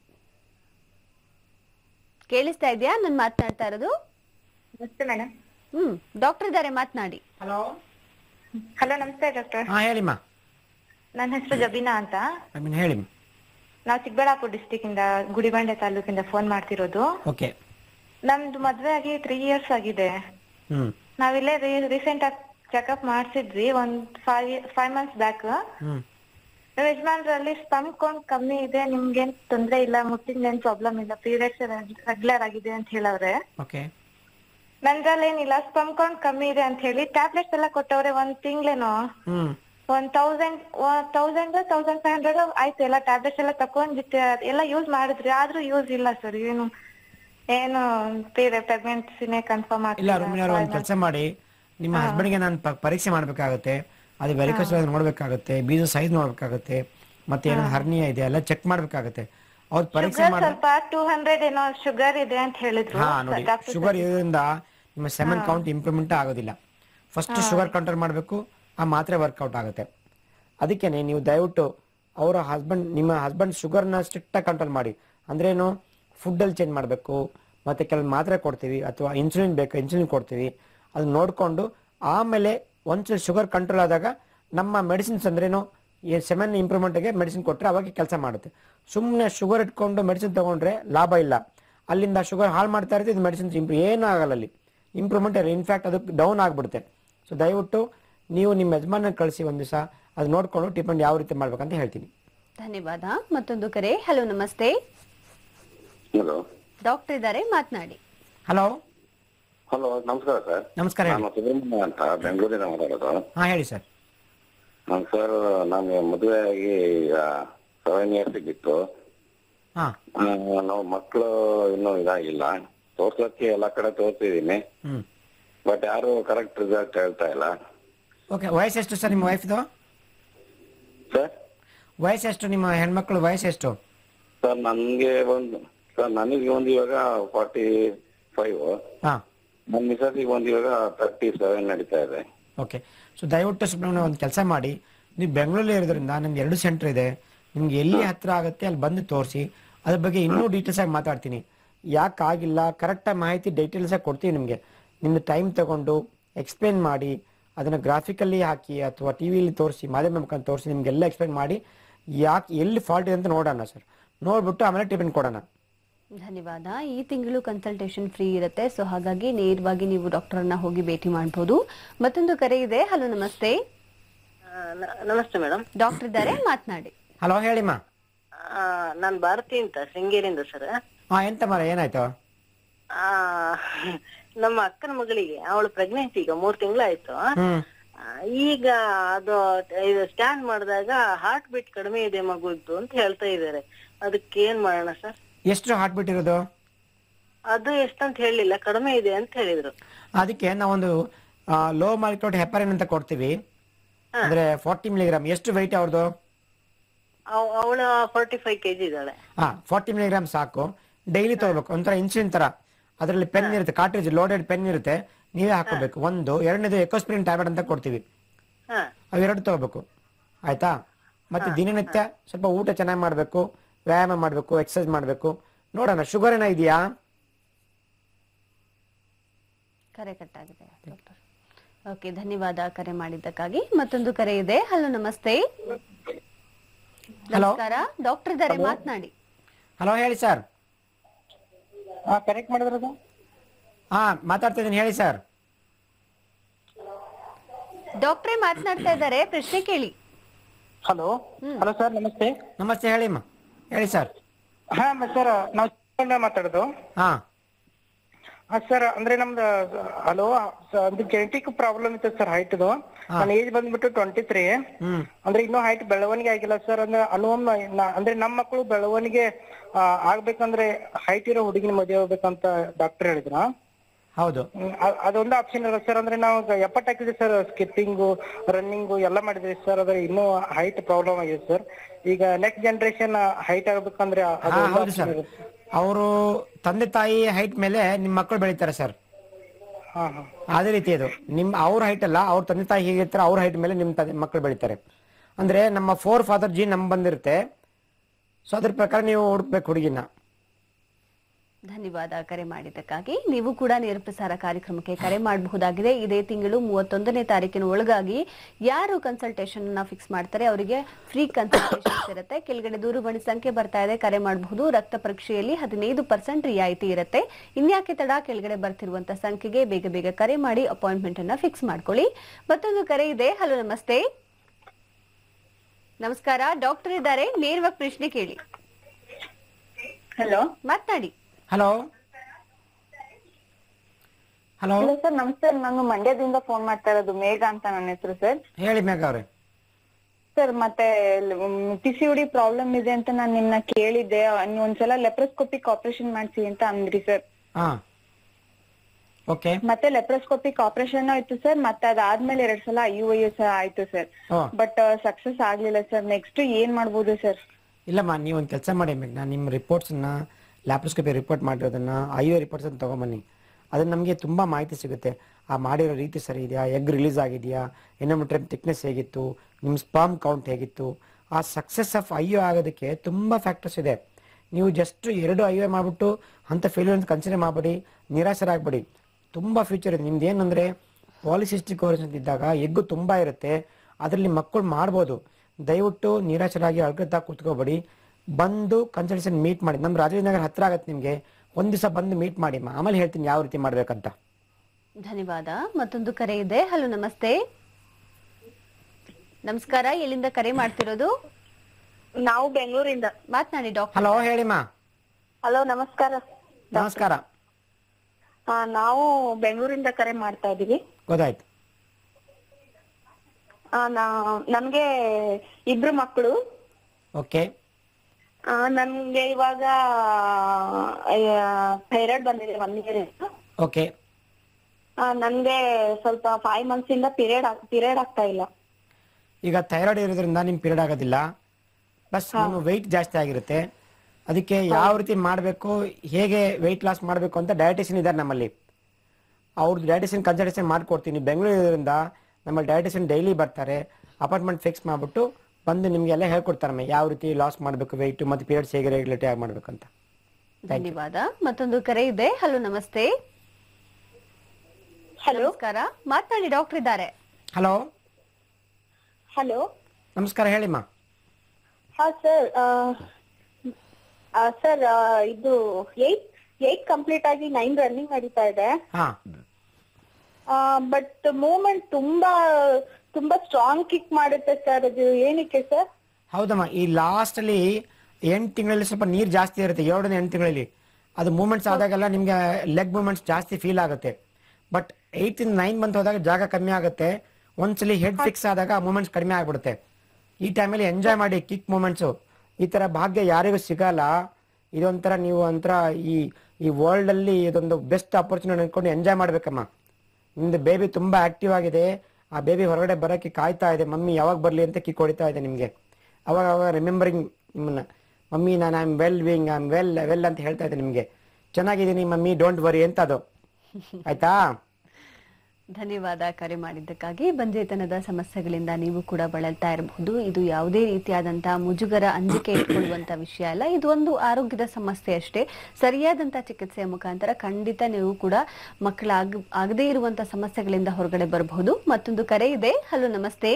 ಕೇಳಿಸ್ತಾ ಇದೆಯಾ ನಾನು ಮಾತನಾಡ್ತಾ ಇರೋದು ನಮಸ್ತೆ ಮೇಡಮ್ ಹ್ಮ್ ಡಾಕ್ಟರ್ ಇದ್ದಾರೆ ಮಾತನಾಡಿ ಹಲೋ ಹಲೋ ನಮಸ್ತೆ ಡಾಕ್ಟರ್ ಹಾ ಹೇಳಿಮ್ಮ ನನ್ನ ಹೆಸರು ಜಬೀನಾ ಅಂತ ಐ ಮೀನ್ ಹೇಳಿ ನಾವು ಚಿಕ್ಕಬಳ್ಳಾಪುರ ಡಿಸ್ಟಿಕ್ ಇಂದ ಗುಡಿಬಂಡೆ ತಾಲೂಕಿಂದ ಫೋನ್ ಮಾಡ್ತಿರೋದು ಓಕೆ ನಮ್ದು ಮದ್ವೆ ಆಗಿ ತ್ರೀ ಇಯರ್ಸ್ ಆಗಿದೆ ಹ್ಮ್ ನಾವಿಲ್ಲೇ ರೀಸೆಂಟ್ ಆಗಿ ಚೆಕಪ್ ಮಾಡಿಸಿದ್ವಿ ಒಂದ್ five five months back hmm ಯಜಮಾನ್ರಲ್ಲಿ ಸ್ಪಮ್ ಕೌಂಟ್ ಕಮ್ಮಿ ಇದೆ ನಿಮ್ಗೇನ್ ತೊಂದ್ರೆ ಇಲ್ಲ ಮುಟ್ಟಿಂದೇನ್ ಪ್ರಾಬ್ಲಮ್ ಇಲ್ಲ ಪೀರಿಯಡ್ಸ್ ರೆಗ್ಯುಲರ್ ಆಗಿದೆ ಅಂತ ಹೇಳವ್ರೆ ಓಕೆ ನನ್ದ್ರಲ್ಲಿ ಏನಿಲ್ಲ ಸ್ಪಮ್ ಕೌಂಟ್ ಕಮ್ಮಿ ಇದೆ ಅಂತ ಹೇಳಿ ಟ್ಯಾಬ್ಲೆಟ್ಸ್ ಎಲ್ಲ ಕೊಟ್ಟವ್ರೆ ಒಂದ್ ತಿಂಗ್ಳೇನೋ ಹ್ಮ್ ಒಂದ್ thousand thousand thousand five hundred ಆಯ್ತು ಎಲ್ಲ ಟ್ಯಾಬ್ಲೆಟ್ಸ್ ಎಲ್ಲ ತಕೊಂಡ್ಬಿಟ್ಟೆ ಎಲ್ಲ ಯೂಸ್ ಮಾಡಿದ್ರಿ ಆದ್ರೂ ಯೂಸ್ ಇಲ್ಲ ಸರ್ ಏನು ಏನು ಪ್ರೆಗ್ನೆನ್ಸಿನೇ ಕನ್ಫರ್ಮ್ ಇಲ್ಲ ರೂಮಿನವ್ರು ಒಂದು ಕೆಲಸ ಮಾಡಿ ನಿಮ್ಮ ಹಸ್ಬೆಂಡ್ಗೆ ನಾನು ಪ- ಪರೀಕ್ಷೆ ಮಾಡಬೇಕಾಗುತ್ತೆ ಅದು ವೆರಿಕೋಸ್ ನೋಡ್ಬೇಕಾಗುತ್ತೆ ಬೀಜ ಸೈಜ್ ನೋಡ್ಬೇಕಾಗುತ್ತೆ ಮತ್ತೆ ಏನೋ ಹರ್ನಿಯ ಇದೆ ಎಲ್ಲ ಚೆಕ್ ಮಾಡ್ಬೇಕಾಗುತ್ತೆ ಅವ್ರು ಪರೀಕ್ಷೆ ಶುಗರ್ ಮಾಡಿ ಸ್ವಲ್ಪ ಟೂ ಹಂಡ್ರೆಡ್ ಏನೋ ಶುಗರ್ ಇದೆ ಅಂತ ಹೇಳಿದ್ರು ಹಾ ನೋಡಿ ಶುಗರ್ ಇರೋದ್ರಿಂದ ನಿಮ್ಮ ಸೆವೆನ್ ಕೌಂಟ್ ಇಂಪ್ರೂವ್ಮೆಂಟ್ ಆಗೋದಿಲ್ಲ ಫಸ್ಟ್ ಶುಗರ್ ಕಂಟ್ರೋಲ್ ಮಾಡಬೇಕು ಆ ಮಾತ್ರೆ ವರ್ಕೌಟ್ ಆಗುತ್ತೆ ಅದಕ್ಕೇನೆ ನೀವು ದಯವಿಟ್ಟು ಅವರ ಹಸ್ಬೆಂಡ್ ನಿಮ್ಮ ಹಸ್ಬೆಂಡ್ ಶುಗರ್ನ ಸ್ಟ್ರಿಕ್ಟಾಗಿ ಕಂಟ್ರೋಲ್ ಮಾಡಿ ಅಂದ್ರೇನು ಫುಡ್ಡಲ್ಲಿ ಚೇಂಜ್ ಮಾಡಬೇಕು ಮತ್ತೆ ಕೆಲವು ಮಾತ್ರೆ ಕೊಡ್ತೀವಿ ಅಥವಾ ಇನ್ಸುಲಿನ್ ಬೇಕು ಇನ್ಸುಲಿನ್ ಕೊಡ್ತೀವಿ ಅದು ನೋಡಿಕೊಂಡು ಆಮೇಲೆ ಒಂದ್ಸಲ ಶುಗರ್ ಕಂಟ್ರೋಲ್ ಆದಾಗ ನಮ್ಮ ಮೆಡಿಸಿನ್ಸ್ ಅಂದ್ರೇನು ಈ ಸೆವೆನ್ ಇಂಪ್ರೂವ್ಮೆಂಟ್ಗೆ ಮೆಡಿಸಿನ್ ಕೊಟ್ಟರೆ ಅವಾಗ ಕೆಲಸ ಮಾಡುತ್ತೆ ಸುಮ್ಮನೆ ಶುಗರ್ ಇಟ್ಕೊಂಡು ಮೆಡಿಸಿನ್ ತಗೊಂಡ್ರೆ ಲಾಭ ಇಲ್ಲ ಅಲ್ಲಿಂದ ಶುಗರ್ ಹಾಳು ಮಾಡ್ತಾ ಇರುತ್ತೆ ಇದು ಮೆಡಿಸಿನ್ಸ್ ಇಂಪ್ರೂವ್ ಏನೂ ಆಗಲ್ಲ ಅಲ್ಲಿ ಇಂಪ್ರೂವ್ಮೆಂಟ್ ಇನ್ಫ್ಯಾಕ್ಟ್ ಅದು ಡೌನ್ ಆಗಿಬಿಡುತ್ತೆ ಸೊ ದಯವಿಟ್ಟು ನೀವು ನಿಮ್ಮ ಯಜಮಾನ ಕಳಿಸಿ ಒಂದು ದಿವಸ ಅದು ನೋಡ್ಕೊಂಡು ಟ್ರೀಟ್ಮೆಂಟ್ ಯಾವ ರೀತಿ ಮಾಡ್ಬೇಕಂತ ಹೇಳ್ತೀನಿ ಧನ್ಯವಾದ ಮತ್ತೊಂದು ಕರೆ ಹಲೋ ನಮಸ್ತೆ ಹಲೋ ಡಾಕ್ಟರ್ ಇದ್ದಾರೆ ಮಾತನಾಡಿ ಹಲೋ ಹಲೋ ನಮಸ್ಕಾರ ಸರ್ ನಮಸ್ಕಾರ ಹೇಳಿ ನಾನು ಸುಬ್ರಹ್ಮಣ್ಯ ಅಂತ ಬೆಂಗಳೂರಿಂದ ಮಾತಾಡೋದು ಹಾಂ ಹೇಳಿ ಸರ್ ನಾನು ಸರ್ ನಾನು ಮದುವೆ ಆಗಿ ಸೆವೆನ್ ಇಯರ್ಸ್ ಇತ್ತು ಹಾಂ ಆ, ನಾವು ಮಕ್ಕಳು ಇನ್ನೂ ಇದಾಗಿಲ್ಲ ತೋರ್ಸಕ್ಕೆ ಎಲ್ಲ ಕಡೆ ತೋರ್ಸಿದೀನಿ ಹ್ಞೂ ಬಟ್ ಯಾರು ಕರೆಕ್ಟ್ ರಿಸಲ್ಟ್ ಹೇಳ್ತಾ ಇಲ್ಲ ಓಕೆ ವಯಸ್ಸೆಷ್ಟು ಸರ್ ನಿಮ್ಮ ವೈಫ್ದು ಸರ್ ವಯಸ್ಸೆಷ್ಟು ನಿಮ್ಮ ಹೆಣ್ಮಕ್ಳು ವಯಸ್ಸೆಷ್ಟು ಸರ್ ನನ್ಗೆ ಒಂದು ಸರ್ ನನಗೆ ಒಂದು ಇವಾಗ ಫಾರ್ಟಿ ಫೈವ್ ಹಾಂ ನನ್ನ ಮಿಸಸ್ಸಿಗೆ ಒಂದು ಇವಾಗ ತರ್ಟಿ ಸೆವೆನ್ ನಡೀತಾ ಇದೆ ಓಕೆ ಸೊ ದಯವಿಟ್ಟು ಸುಬ್ರಹ್ಮಣ್ಯ ಒಂದು ಕೆಲಸ ಮಾಡಿ ನೀವು ಬೆಂಗಳೂರಲ್ಲಿ ಇರೋದ್ರಿಂದ ನಮ್ದು ಎರಡು ಸೆಂಟರ್ ಇದೆ ನಿಮ್ಗೆ ಎಲ್ಲಿ ಹತ್ರ ಆಗುತ್ತೆ ಅಲ್ಲಿ ಬಂದು ತೋರಿಸಿ ಅದ್ರ ಬಗ್ಗೆ ಇನ್ನೂ ಡೀಟೇಲ್ಸ್ ಆಗಿ ಮಾತಾಡ್ತೀನಿ ಯಾಕೆ ಆಗಿಲ್ಲ ಕರೆಕ್ಟಾಗಿ ಮಾಹಿತಿ ಡೀಟೇಲ್ಸ್ ಆಗಿ ಕೊಡ್ತೀವಿ ನಿಮಗೆ ನಿಮ್ದು ಟೈಮ್ ತಗೊಂಡು ಎಕ್ಸ್ಪ್ಲೇನ್ ಮಾಡಿ ಅದನ್ನು ಗ್ರಾಫಿಕಲ್ಲಿ ಹಾಕಿ ಅಥವಾ ಟಿ ವಿಲಿ ತೋರಿಸಿ ಮಾಧ್ಯಮ ಮುಖಾಂತರ ತೋರಿಸಿ ನಿಮಗೆಲ್ಲ ಎಕ್ಸ್ಪ್ಲೇನ್ ಮಾಡಿ ಯಾಕೆ ಎಲ್ಲಿ ಫಾಲ್ಟ್ ಇದೆ ಅಂತ ನೋಡೋಣ ಸರ್ ನೋಡ್ಬಿಟ್ಟು ಆಮೇಲೆ ಟ್ರೀಟ್ಮೆಂಟ್ ಕೊಡೋಣ ಧನ್ಯವಾದ ಈ ತಿಂಗಳು ಕನ್ಸಲ್ಟೇಷನ್ ಫ್ರೀ ಇರುತ್ತೆ ಸೊ ಹಾಗಾಗಿ ನೇರವಾಗಿ ನೀವು ಡಾಕ್ಟರ್ನ ಹೋಗಿ ಭೇಟಿ ಮಾಡಬಹುದು ಮತ್ತೊಂದು ಕರೆ ಇದೆ ಹಲೋ ನಮಸ್ತೆ ನಮಸ್ತೆ ಮೇಡಮ್ ಡಾಕ್ಟರ್ ಇದ್ದಾರೆ ಮಾತನಾಡಿ ಹಲೋ ಹೇಳಿಮ್ಮ ನಾನು ಭಾರತಿ ಅಂತ ಶೃಂಗೇರಿಯಿಂದ ಸರ್ ಹಾಂ ಎಂತ ಮರ ಏನಾಯ್ತು ನಮ್ಮ ಅಕ್ಕನ ಮಗಳಿಗೆ ಅವಳು ಪ್ರೆಗ್ನೆನ್ಸಿ ಈಗ ಮೂರ್ ತಿಂಗಳಾಯ್ತು ಹ್ಮ್ ಈಗ ಅದು ಇದು ಸ್ಕ್ಯಾನ್ ಮಾಡಿದಾಗ ಹಾರ್ಟ್ ಬೀಟ್ ಕಡಿಮೆ ಇದೆ ಮಗುದ್ದು ಅಂತ ಹೇಳ್ತಾ ಇದ್ದಾರೆ ಅದಕ್ಕೆ ಏನ್ ಮಾಡೋಣ ಸರ್ ಎಷ್ಟು ಹಾರ್ಟ್ ಬೀಟ್ ಇರೋದು ಅದು ಎಷ್ಟಂತ ಹೇಳಿಲ್ಲ ಕಡಿಮೆ ಇದೆ ಅಂತ ಹೇಳಿದ್ರು ಅದಕ್ಕೆ ನಾವೊಂದು ಲೋ ಮಾಲಿಕ್ಯೂಟ್ ಹೆಪರಿನ್ ಅಂತ ಕೊಡ್ತೀವಿ ಅಂದ್ರೆ ಫಾರ್ಟಿ ಮಿಲಿಗ್ರಾಮ್ ಎಷ್ಟು ವೆಯ್ಟ್ ಅವ್ರದ್ದು ಅವಳು ಫೋರ್ಟಿ ಫೈವ್ ಕೆಜಿ ಇದ್ದಾಳೆ ಹಾ ಫಾರ್ಟಿ ಮಿಲಿಗ್ರಾಮ್ ಸಾಕು ಡೈಲಿ ತಗೋಬೇಕು ಒಂಥರ ಇನ್ಸುಲಿನ್ ತರ ಅದರಲ್ಲಿ ಪೆನ್ ಇರುತ್ತೆ ಕಾಟ್ರೇಜ್ ಲೋಡೆಡ್ ಪೆನ್ ಇರುತ್ತೆ ನೀವೇ ಹಾಕೋಬೇಕು ಒಂದು ಎರಡನೇದು ಎಕೋಸ್ಪಿರಿನ್ ಟ್ಯಾಬ್ಲೆಟ್ ಅಂತ ಕೊಡ್ತೀವಿ ಹಾ ಅವೆರಡು ತಗೋಬೇಕು ಆಯ್ತಾ ಮತ್ತೆ ದಿನನಿತ್ಯ ಸ್ವಲ್ಪ ಊಟ ಚೆನ್ನಾಗಿ ಮಾಡಬೇಕು ವ್ಯಾಯಾಮ ಮಾಡಬೇಕು ಎಕ್ಸರ್ಸೈಸ್ ಮಾಡಬೇಕು ನೋಡೋಣ ಶುಗರ್ ಏನೋ ಇದೆಯಾ ಕರೆ ಕಟ್ಟಾಗಿದೆ ಡಾಕ್ಟರ್ ಓಕೆ ಧನ್ಯವಾದ ಕರೆ ಮಾಡಿದ್ದಕ್ಕಾಗಿ ಮತ್ತೊಂದು ಕರೆ ಇದೆ ಹಲೋ ನಮಸ್ತೆ ಹಲೋ ನಮಸ್ಕಾರ ಡಾಕ್ಟರ್ ಇದ್ದಾರೆ ಮಾತನಾಡಿ ಹಲೋ ಹೇಳಿ ಸರ್ ಕನೆಕ್ಟ್ ಮಾಡಿದ್ರದ ಹಾ ಮಾತಾಡ್ತಾ ಇದ್ದೀನಿ ಹೇಳಿ ಸರ್ ಡಾಕ್ಟ್ರೇ ಮಾತನಾಡ್ತಾ ಇದ್ದಾರೆ ಪ್ರಶ್ನೆ ಕೇಳಿ ಹಲೋ ಹಲೋ ಸರ್ ನಮಸ್ತೆ ನಮಸ್ತೆ ಹೇಳಿಮ್ಮ ಹೇಳಿ ಸರ್ ಹಾ ಸರ್ ನಾವು ಚಿಕ್ಕಬಳ್ಳಾಪುರದಿಂದ ಮಾತಾಡೋದು ಹಾ ಹಾ ಸರ್ ಅಂದ್ರೆ ನಮ್ದು ಹಲೋ ಒಂದು ಜೆನೆಟಿಕ್ ಪ್ರಾಬ್ಲಮ್ ಇತ್ತು ಸರ್ ಹೈಟ್ದು ನನ್ನ ಏಜ್ ಬಂದ್ಬಿಟ್ಟು ಟ್ವೆಂಟಿ ತ್ರೀ ಹ್ಮ್ ಅಂದ್ರೆ ಇನ್ನೂ ಹೈಟ್ ಬೆಳವಣಿಗೆ ಆಗಿಲ್ಲ ಸರ್ ಅಂದ್ರೆ ಅನುವಮ್ ಅಂದ್ರೆ ನಮ್ಮ ಮಕ್ಕಳು ಬೆಳವಣಿಗೆ ಆ, ಆಗ್ಬೇಕಂದ್ರೆ ಹೈಟ್ ಇರೋ ಹುಡುಗಿನ ಮದುವೆ ಹೋಗ್ಬೇಕಂತ ಡಾಕ್ಟರ್ ಹೇಳಿದ್ರು ಹೌದು ಹ್ಮ್, ಅ- ಅದೊಂದು ಆಪ್ಷನ್ ಇಲ್ಲ ಸರ್ ಅಂದ್ರೆ ನಾವು ಎಪ್ಪಟ್ ಹಾಕಿದ್ವಿ ಸರ್ ಸ್ಕಿಪ್ಪಿಂಗು ರನ್ನಿಂಗು ಎಲ್ಲ ಮಾಡಿದ್ವಿ ಸರ್ ಅದ್ರ ಇನ್ನೂ ಹೈಟ್ ಪ್ರಾಬ್ಲಮ್ ಆಗಿದೆ ಸರ್ ಈಗ ನೆಕ್ಸ್ಟ್ ಜನರೇಷನ್ ಹೈಟ್ ಆಗ್ಬೇಕಂದ್ರೆ ಅದು ಹಾ ಒಂದು ಹೌದು option ಸರ್ ಇರುತ್ತೆ. ಅವರು ತಂದೆ ತಾಯಿ ಹೈಟ್ ಮೇಲೆ ನಿಮ್ಮ ಮಕ್ಕಳು ಬೆಳಿತಾರೆ ಸರ್ ಹಾ ಹಾ ಅದೇ ರೀತಿ ಅದು ನಿಮ್ ಅವ್ರ ಹೈಟ್ ಅಲ್ಲ ಅವ್ರ ತಂದೆ ತಾಯಿ ಹೇಗಿರ್ತಾರೆ ಅವ್ರ ಹೈಟ್ ಮೇಲೆ ನಿಮ್ಮ ತಂದೆ ಮಕ್ಕಳು ಬೆಳಿತಾರೆ ಅಂದ್ರೆ ನಮ್ಮ ಫೋರ್ ಫಾದರ್ ಜೀನ್ ನಮ್ ಬಂದಿರುತ್ತೆ ಸೊ ಅದ್ರ ಪ್ರಕಾರ ನೀವು ಹುಡುಕ್ಬೇಕು ಹುಡುಗಿನ ಧನ್ಯವಾದ ಕರೆ ಮಾಡಿದ್ದಕ್ಕಾಗಿ ನೀವು ಕೂಡ ನೇರ ಪ್ರಸಾರ ಕಾರ್ಯಕ್ರಮಕ್ಕೆ ಕರೆ ಮಾಡಬಹುದಾಗಿದೆ ಇದೇ ತಿಂಗಳು ಮೂವತ್ತೊಂದನೇ ತಾರೀಕಿನ ಒಳಗಾಗಿ ಯಾರು ಕನ್ಸಲ್ಟೇಷನ್ ನ ಫಿಕ್ಸ್ ಮಾಡ್ತಾರೆ ಅವರಿಗೆ ಫ್ರೀ ಕನ್ಸಲ್ಟೇಷನ್ ಇರುತ್ತೆ ಕೆಳಗಡೆ ದೂರವಾಣಿ ಸಂಖ್ಯೆ ಬರ್ತಾ ಇದೆ ಕರೆ ಮಾಡಬಹುದು ರಕ್ತ ಪರೀಕ್ಷೆಯಲ್ಲಿ ಹದಿನೈದು ಪರ್ಸೆಂಟ್ ರಿಯಾಯಿತಿ ಇರುತ್ತೆ ಇನ್ಯಾಕೆ ತಡ ಕೆಳಗಡೆ ಬರ್ತಿರುವಂತ ಸಂಖ್ಯೆಗೆ ಬೇಗ ಬೇಗ ಕರೆ ಮಾಡಿ ಅಪಾಯಿಂಟ್ಮೆಂಟ್ ಅನ್ನ ಫಿಕ್ಸ್ ಮಾಡ್ಕೊಳ್ಳಿ ಮತ್ತೊಂದು ಕರೆ ಇದೆ ಹಲೋ ನಮಸ್ತೆ ನಮಸ್ಕಾರ ಡಾಕ್ಟರ್ ಇದ್ದಾರೆ ನೇರವಾಗಿ ಪ್ರಶ್ನೆ ಕೇಳಿ ಹಲೋ ಮಾತನಾಡಿ ಹಲೋ ಹಲೋ ಹಲೋ ಸರ್ ನಮಸ್ತೆ ನಾನು ಮಂಡ್ಯದಿಂದ ಫೋನ್ ಮಾಡ್ತಾ ಇರೋದು ಮೇಘ ಅಂತ ನನ್ನ ಹೆಸರು ಸರ್ ಹೇಳಿ ಮೇಘ ಅವ್ರೆ ಸರ್ ಮತ್ತೆ ಪಿ ಸಿ ಡಿ ಪ್ರಾಬ್ಲಮ್ ಇದೆ ಅಂತ ನಾನು ನಿಮ್ನ ಕೇಳಿದ್ದೆ ನೀವು ಒಂದ್ಸಲ ಲೆಪ್ರೋಸ್ಕೋಪಿಕ್ ಆಪರೇಷನ್ ಮಾಡ್ಸಿ ಅಂತ ಅಂದ್ರಿ ಸರ್ ಹಾ ಓಕೆ ಮತ್ತೆ ಲೆಪ್ರೋಸ್ಕೋಪಿಕ್ ಆಪರೇಷನ್ ಆಯ್ತು ಸರ್ ಮತ್ತೆ ಅದಾದ್ಮೇಲೆ ಎರಡ್ ಸಲ ಐ ಯು ಐ ಎಸ್ ಆಯ್ತು ಸರ್ ಹಾ ಬಟ್ ಸಕ್ಸಸ್ ಆಗ್ಲಿಲ್ಲ ಸರ್ ನೆಕ್ಸ್ಟ್ ಏನ್ ಮಾಡ್ಬೋದು ಸರ್ ಇಲ್ಲಮ್ಮ ನೀವು ಒಂದು ಕೆಲಸ ಮಾಡಿ ಮೇಘ ನಾನು ನಿಮ್ಮ ರಿಪೋರ್ಟ್ಸನ್ನ ಲ್ಯಾಪ್ರೋಸ್ಕೋಪಿ ರಿಪೋರ್ಟ್ ಮಾಡಿರೋದನ್ನ ಐ ಒ ರಿಪೋರ್ಟ್ಸ್ ಅಂತ ತೊಗೊಂಬನ್ನಿ ಅದನ್ನ ನಮಗೆ ತುಂಬ ಮಾಹಿತಿ ಸಿಗುತ್ತೆ ಆ ಮಾಡಿರೋ ರೀತಿ ಸರಿ ಇದೆಯಾ ಎಗ್ ರಿಲೀಸ್ ಆಗಿದೆಯಾ ಎಂಡೋಮೆಟ್ರಿಯಮ್ ಥಿಕ್ನೆಸ್ ಹೇಗಿತ್ತು ನಿಮ್ಮ ಸ್ಪಾಮ್ ಕೌಂಟ್ ಹೇಗಿತ್ತು ಆ ಸಕ್ಸಸ್ ಆಫ್ ಐ ಒ ಆಗೋದಕ್ಕೆ ತುಂಬ ಫ್ಯಾಕ್ಟರ್ಸ್ ಇದೆ ನೀವು ಜಸ್ಟ್ ಎರಡು ಐ ಒ ಮಾಡಿಬಿಟ್ಟು ಅಂಥ ಫೇಲ್ಯೂರ್ ಅಂತ ಕನ್ಸಿಡರ್ ಮಾಡಬೇಡಿ ನಿರಾಶರಾಗಬೇಡಿ ತುಂಬ ಫ್ಯೂಚರ್ ಇದೆ ನಿಮ್ದು ಏನಂದರೆ ಪಾಲಿಸಿಸ್ಟಿಕ್ ಓವರೇಷನ್ ಅಂತ ಇದ್ದಾಗ ಎಗ್ಗು ತುಂಬ ಇರುತ್ತೆ ಅದರಲ್ಲಿ ಮಕ್ಕಳು ಮಾಡ್ಬೋದು ದಯವಿಟ್ಟು ನಿರಾಶರಾಗಿ ಅಳ್ಕತ್ತಾ ಕೂತ್ಕೋಬೇಡಿ ಬಂದು ಕನ್ಸಲ್ಟೇಷನ್ ಮೀಟ್ ಮಾಡಿ ನಮ್ಮ ರಾಜೇಂದ್ರನಗರ ಹತ್ರ ಆಗತ್ತೆ ನಿಮಗೆ ಒಂದು ದಿವಸ ಬಂದು ಮೀಟ್ ಮಾಡಿ ಅಮ್ಮ. ಆಮೇಲೆ ಹೇಳ್ತೀನಿ ಯಾವ ರೀತಿ ಮಾಡ್ಬೇಕಂತ ಧನ್ಯವಾದ ಮತ್ತೊಂದು ಕರೆ ಇದೆ ಹಲೋ ನಮಸ್ತೆ ನಮಸ್ಕಾರ ಎಲ್ಲಿಂದ ಕರೆ ಮಾಡ್ತಿರೋದು ನಾವು ಬೆಂಗಳೂರಿಂದ ಮಾತನಾಡಿ ಡಾಕ್ಟರ್ ಹಲೋ ಹೇಳಿಮ್ಮ ಹಲೋ ನಮಸ್ಕಾರ ನಮಸ್ಕಾರ ಆ, ನಾವು ಬೆಂಗಳೂರಿಂದ ಕರೆ ಮಾಡ್ತಾ ಇದೀವಿ ಗೊತ್ತಾಯ್ತು ಆ, ನಾ- ನನ್ಗೆ ಇಬ್ರು ಮಕ್ಕಳು ಓಕೆ ಆ, ನನ್ಗೆ ಇವಾಗ ಥೈರಾಯ್ಡ್ ಬಂದಿದೆ ಒನ್ ಇಯರ್ ಓಕೆ ನನ್ಗೆ ಸ್ವಲ್ಪ ಫೈವ್ ಮಂತ್ಸ್ ಇಂದ ಪೀರಿಯಡ್ ಪೀರಿಯಡ್ ಆಗ್ತಾ ಇಲ್ಲ ಈಗ ಥೈರಾಯ್ಡ್ ಇರೋದ್ರಿಂದ ನಿಮ್ಮ ಪೀರಿಯಡ್ ಆಗೋದಿಲ್ಲ ಪ್ಲಸ್ ನಿಮ್ಮ ವೆಯ್ಟ್ ಜಾಸ್ತಿ ಆಗಿರುತ್ತೆ ಅದಕ್ಕೆ ಯಾವ ರೀತಿ ಮಾಡಬೇಕು ಹೇಗೆ ವೆಯ್ಟ್ ಲಾಸ್ ಮಾಡಬೇಕು ಅಂತ ಡಯಟಿಷಿಯನ್ ಇದ್ದಾರೆ ನಮ್ಮಲ್ಲಿ ಅವ್ರದ್ದು ಡಯಟಿಷಿಯನ್ ಕನ್ಸಲ್ಟೇಷನ್ ಮಾಡ್ಕೊಡ್ತೀನಿ ಬೆಂಗಳೂರಿಂದ ನಮ್ಮಲ್ಲಿ ಡಯಟಿಷಿಯನ್ ಡೈಲಿ ಬರ್ತಾರೆ ಅಪಾರ್ಟ್ಮೆಂಟ್ ಫಿಕ್ಸ್ ಮಾಡಿಬಿಟ್ಟು ಬಂದು ನಿಮಗೆಲ್ಲ ಹೇಳ್ಕೊಡ್ತಾರೆ ಯಾವ ರೀತಿ ಲಾಸ್ ಮಾಡಬೇಕು ವೆಯ್ಟ್ ಮತ್ತು ಪೀರಿಯಡ್ಸ್ ಹೇಗೆ ರೆಗ್ಯುಲೇಟಿ ಆಗಿ ಮಾಡ್ಬೇಕಂತ ಧನ್ಯವಾದ ಮತ್ತೊಂದು ಕರೆ ಇದೆ ಹಲೋ ನಮಸ್ತೆ ಹಲೋ ನಮಸ್ಕಾರ ಮಾತನಾಡಿ ಡಾಕ್ಟರ್ ಇದ್ದಾರೆ ಹಲೋ ಹಲೋ ನಮಸ್ಕಾರ ಹೇಳಿಮ್ಮ ಹಾ ಸರ್ ಸರ್ ಇದು ಏಟ್ ಏಟ್ ಕಂಪ್ಲೀಟ್ ಆಗಿ ನೈನ್ ರನ್ನಿಂಗ್ ನಡೀತಾ ಇದೆ ಹಾಂ ಬಟ್ ಮೂವ್ಮೆಂಟ್ ತುಂಬಾ ತುಂಬಾ ಸ್ಟ್ರಾಂಗ್ ಕಿಕ್ ಮಾಡುತ್ತೆ ಸರ್ ಅದು ಏನಕ್ಕೆ ಸರ್ ಹೌದಮ್ಮ ಈ ಲಾಸ್ಟಲ್ಲಿ ಎಂಟು ತಿಂಗಳಲ್ಲಿ ಸ್ವಲ್ಪ ನೀರು ಜಾಸ್ತಿ ಇರುತ್ತೆ ಏಳರಿಂದ ಎಂಟು ತಿಂಗಳಲ್ಲಿ ಅದು ಮೂಮೆಂಟ್ಸ್ ಆದಾಗೆಲ್ಲ ನಿಮಗೆ ಲೆಗ್ ಮೂಮೆಂಟ್ಸ್ ಜಾಸ್ತಿ ಫೀಲ್ ಆಗುತ್ತೆ ಬಟ್ ಏಯ್ಟ್ ನೈನ್ ಮಂತ್ ಹೋದಾಗ ಜಾಗ ಕಮ್ಮಿ ಆಗುತ್ತೆ ಒಂದ್ಸಲಿ ಹೆಡ್ ಫಿಕ್ಸ್ ಆದಾಗ ಮೂಮೆಂಟ್ಸ್ ಕಡಿಮೆ ಆಗ್ಬಿಡುತ್ತೆ ಈ ಟೈಮಲ್ಲಿ ಎಂಜಾಯ್ ಮಾಡಿ ಕಿಕ್ ಮೂಮೆಂಟ್ಸು ಈ ಥರ ಭಾಗ್ಯ ಯಾರಿಗೂ ಸಿಗಲ್ಲ ಇದೊಂಥರ ನೀವು ಒಂಥರ ಈ ಈ ವರ್ಲ್ಡಲ್ಲಿ ಇದೊಂದು ಬೆಸ್ಟ್ ಅಪರ್ಚುನಿಟಿ ಅನ್ಕೊಂಡು ಎಂಜಾಯ್ ಮಾಡ್ಬೇಕಮ್ಮ ನಿಮ್ದು ಬೇಬಿ ತುಂಬಾ ಆಕ್ಟಿವ್ ಆಗಿದೆ ಆ ಬೇಬಿ ಹೊರಗಡೆ ಬರೋಕ್ಕೆ ಕಾಯ್ತಾ ಇದೆ ಮಮ್ಮಿ ಯಾವಾಗ ಬರಲಿ ಅಂತ ಕಿಕ್ ಹೊಡಿತಾ ಇದೆ ನಿಮಗೆ ಅವಾಗ ಅವಾಗ ರಿಮೆಂಬರಿಂಗ್ ನಿಮ್ಮನ್ನ ಮಮ್ಮಿ ನಾನು I am well wing I am well well ಅಂತ ಹೇಳ್ತಾ ಇದೆ ನಿಮಗೆ ಚೆನ್ನಾಗಿದ್ದೀನಿ ಮಮ್ಮಿ ಡೋಂಟ್ ವರಿ ಅಂತ ಅದು ಆಯ್ತಾ ಧನ್ಯವಾದ ಕರೆ ಮಾಡಿದ್ದಕ್ಕಾಗಿ ಬಂಜೇತನದ ಸಮಸ್ಯೆಗಳಿಂದ ನೀವು ಕೂಡ ಬಳಲ್ತಾ ಇರಬಹುದು ಇದು ಯಾವುದೇ ರೀತಿಯಾದಂತಹ ಮುಜುಗರ ಅಂಜಿಕೆ ಇಟ್ಕೊಳ್ಳುವಂತ ವಿಷಯ ಅಲ್ಲ ಇದು ಒಂದು ಆರೋಗ್ಯದ ಸಮಸ್ಯೆ ಅಷ್ಟೇ ಸರಿಯಾದಂತ ಚಿಕಿತ್ಸೆಯ ಮುಖಾಂತರ ಖಂಡಿತ ನೀವು ಕೂಡ ಮಕ್ಕಳಾಗ ಆಗದೇ ಇರುವಂತ ಸಮಸ್ಯೆಗಳಿಂದ ಹೊರಗಡೆ ಬರಬಹುದು ಮತ್ತೊಂದು ಕರೆ ಇದೆ ಹಲೋ ನಮಸ್ತೆ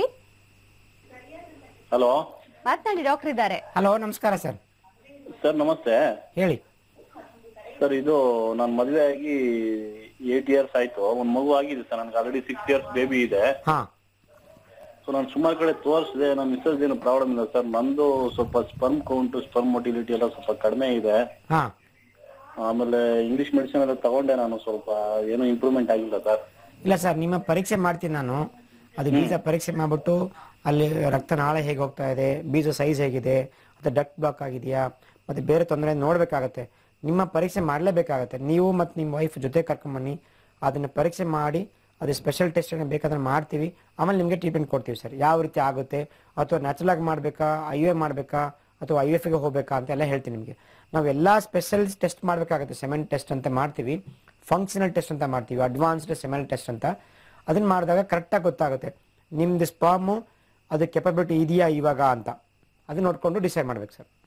ಹಲೋ ಮಾತನಾಡಿ ಡಾಕ್ಟರ್ ಇದ್ದಾರೆ ಹಲೋ ನಮಸ್ಕಾರ ಸರ್ ಸರ್ ನಮಸ್ತೆ ಹೇಳಿ ಸರ್ ಇದು ನಾನು ಮದುವೆ ಆಗಿ ಏಟ್ ಇಯರ್ಸ್ ಆಯ್ತು ಒಂದ್ ಮಗು ಆಗಿದೆ ಸರ್ ನನ್ಗೆ ಆಲ್ರೆಡಿ ಸಿಕ್ಸ್ ಇಯರ್ಸ್ ಬೇಬಿ ಇದೆ ಹಾ ಸೊ ನಾನು ಸುಮಾರು ಕಡೆ ತೋರಿಸಿದೆ ನನ್ನ ಮಿಸ್ಸಸ್ ಏನು ಪ್ರಾಬ್ಲಮ್ ಇಲ್ಲ ಸರ್ ನಂದು ಸ್ವಲ್ಪ ಸ್ಪರ್ಮ್ ಕೌಂಟ್ ಸ್ಪರ್ಮ್ ಮೊಟಿಲಿಟಿ ಎಲ್ಲ ಸ್ವಲ್ಪ ಕಡಿಮೆ ಇದೆ ಹಾ ಆಮೇಲೆ ಇಂಗ್ಲಿಷ್ ಮೆಡಿಸಿನ್ ಎಲ್ಲ ತಗೊಂಡೆ ನಾನು ಸ್ವಲ್ಪ ಏನೂ ಇಂಪ್ರೂವ್ಮೆಂಟ್ ಆಗಿಲ್ಲ ಸರ್ ಇಲ್ಲ ಸರ್ ನಿಮ್ಮ ಪರೀಕ್ಷೆ ಮಾಡ್ತೀನಿ ನಾನು ಅದು ಬೀಜ ಪರೀಕ್ಷೆ ಮಾಡ್ಬಿಟ್ಟು ಅಲ್ಲಿ ರಕ್ತನಾಳ ಹೇಗೆ ಹೋಗ್ತಾ ಇದೆ ಬೀಜ ಸೈಜ್ ಹೇಗಿದೆ ಅಥವಾ ಡಕ್ ಬ್ಲಾಕ್ ಆಗಿದೆಯಾ ಮತ್ತೆ ಬೇರೆ ತೊಂದರೆ ನೋಡ್ಬೇಕಾಗತ್ತೆ ನಿಮ್ಮ ಪರೀಕ್ಷೆ ಮಾಡಲೇಬೇಕಾಗತ್ತೆ ನೀವು ಮತ್ತು ನಿಮ್ಮ ವೈಫ್ ಜೊತೆ ಕರ್ಕೊಂಬನ್ನಿ ಅದನ್ನ ಪರೀಕ್ಷೆ ಮಾಡಿ ಅದು ಸ್ಪೆಷಲ್ ಟೆಸ್ಟ್ ಬೇಕಾದ್ರೆ ಮಾಡ್ತೀವಿ ಆಮೇಲೆ ನಿಮಗೆ ಟ್ರೀಟ್ಮೆಂಟ್ ಕೊಡ್ತೀವಿ ಸರ್ ಯಾವ ರೀತಿ ಆಗುತ್ತೆ ಅಥವಾ ನ್ಯಾಚುರಲ್ ಆಗಿ ಮಾಡಬೇಕಾ ಐ ಎ ಮಾಡಬೇಕಾ ಅಥವಾ ಐ ಎಫ್ ಗೆ ಹೋಗ್ಬೇಕಾ ಅಂತ ಎಲ್ಲ ಹೇಳ್ತೀನಿ ನಿಮಗೆ ನಾವು ಎಲ್ಲ ಸ್ಪೆಷಲ್ ಟೆಸ್ಟ್ ಮಾಡಬೇಕಾಗುತ್ತೆ ಸೆಮೆನ್ ಟೆಸ್ಟ್ ಅಂತ ಮಾಡ್ತೀವಿ ಫಂಕ್ಷನಲ್ ಟೆಸ್ಟ್ ಅಂತ ಮಾಡ್ತೀವಿ ಅಡ್ವಾನ್ಸ್ಡ್ ಸೆಮೆನ್ ಟೆಸ್ಟ್ ಅಂತ ಅದನ್ನ ಮಾಡಿದಾಗ ಕರೆಕ್ಟಾಗಿ ಗೊತ್ತಾಗುತ್ತೆ ನಿಮ್ದು ಸ್ಪಾಮು ಅದು ಕೆಪಬಿಲಿಟಿ ಇದೆಯಾ ಇವಾಗ ಅಂತ ಅದನ್ನ ನೋಡ್ಕೊಂಡು ಡಿಸೈಡ್ ಮಾಡ್ಬೇಕು ಸರ್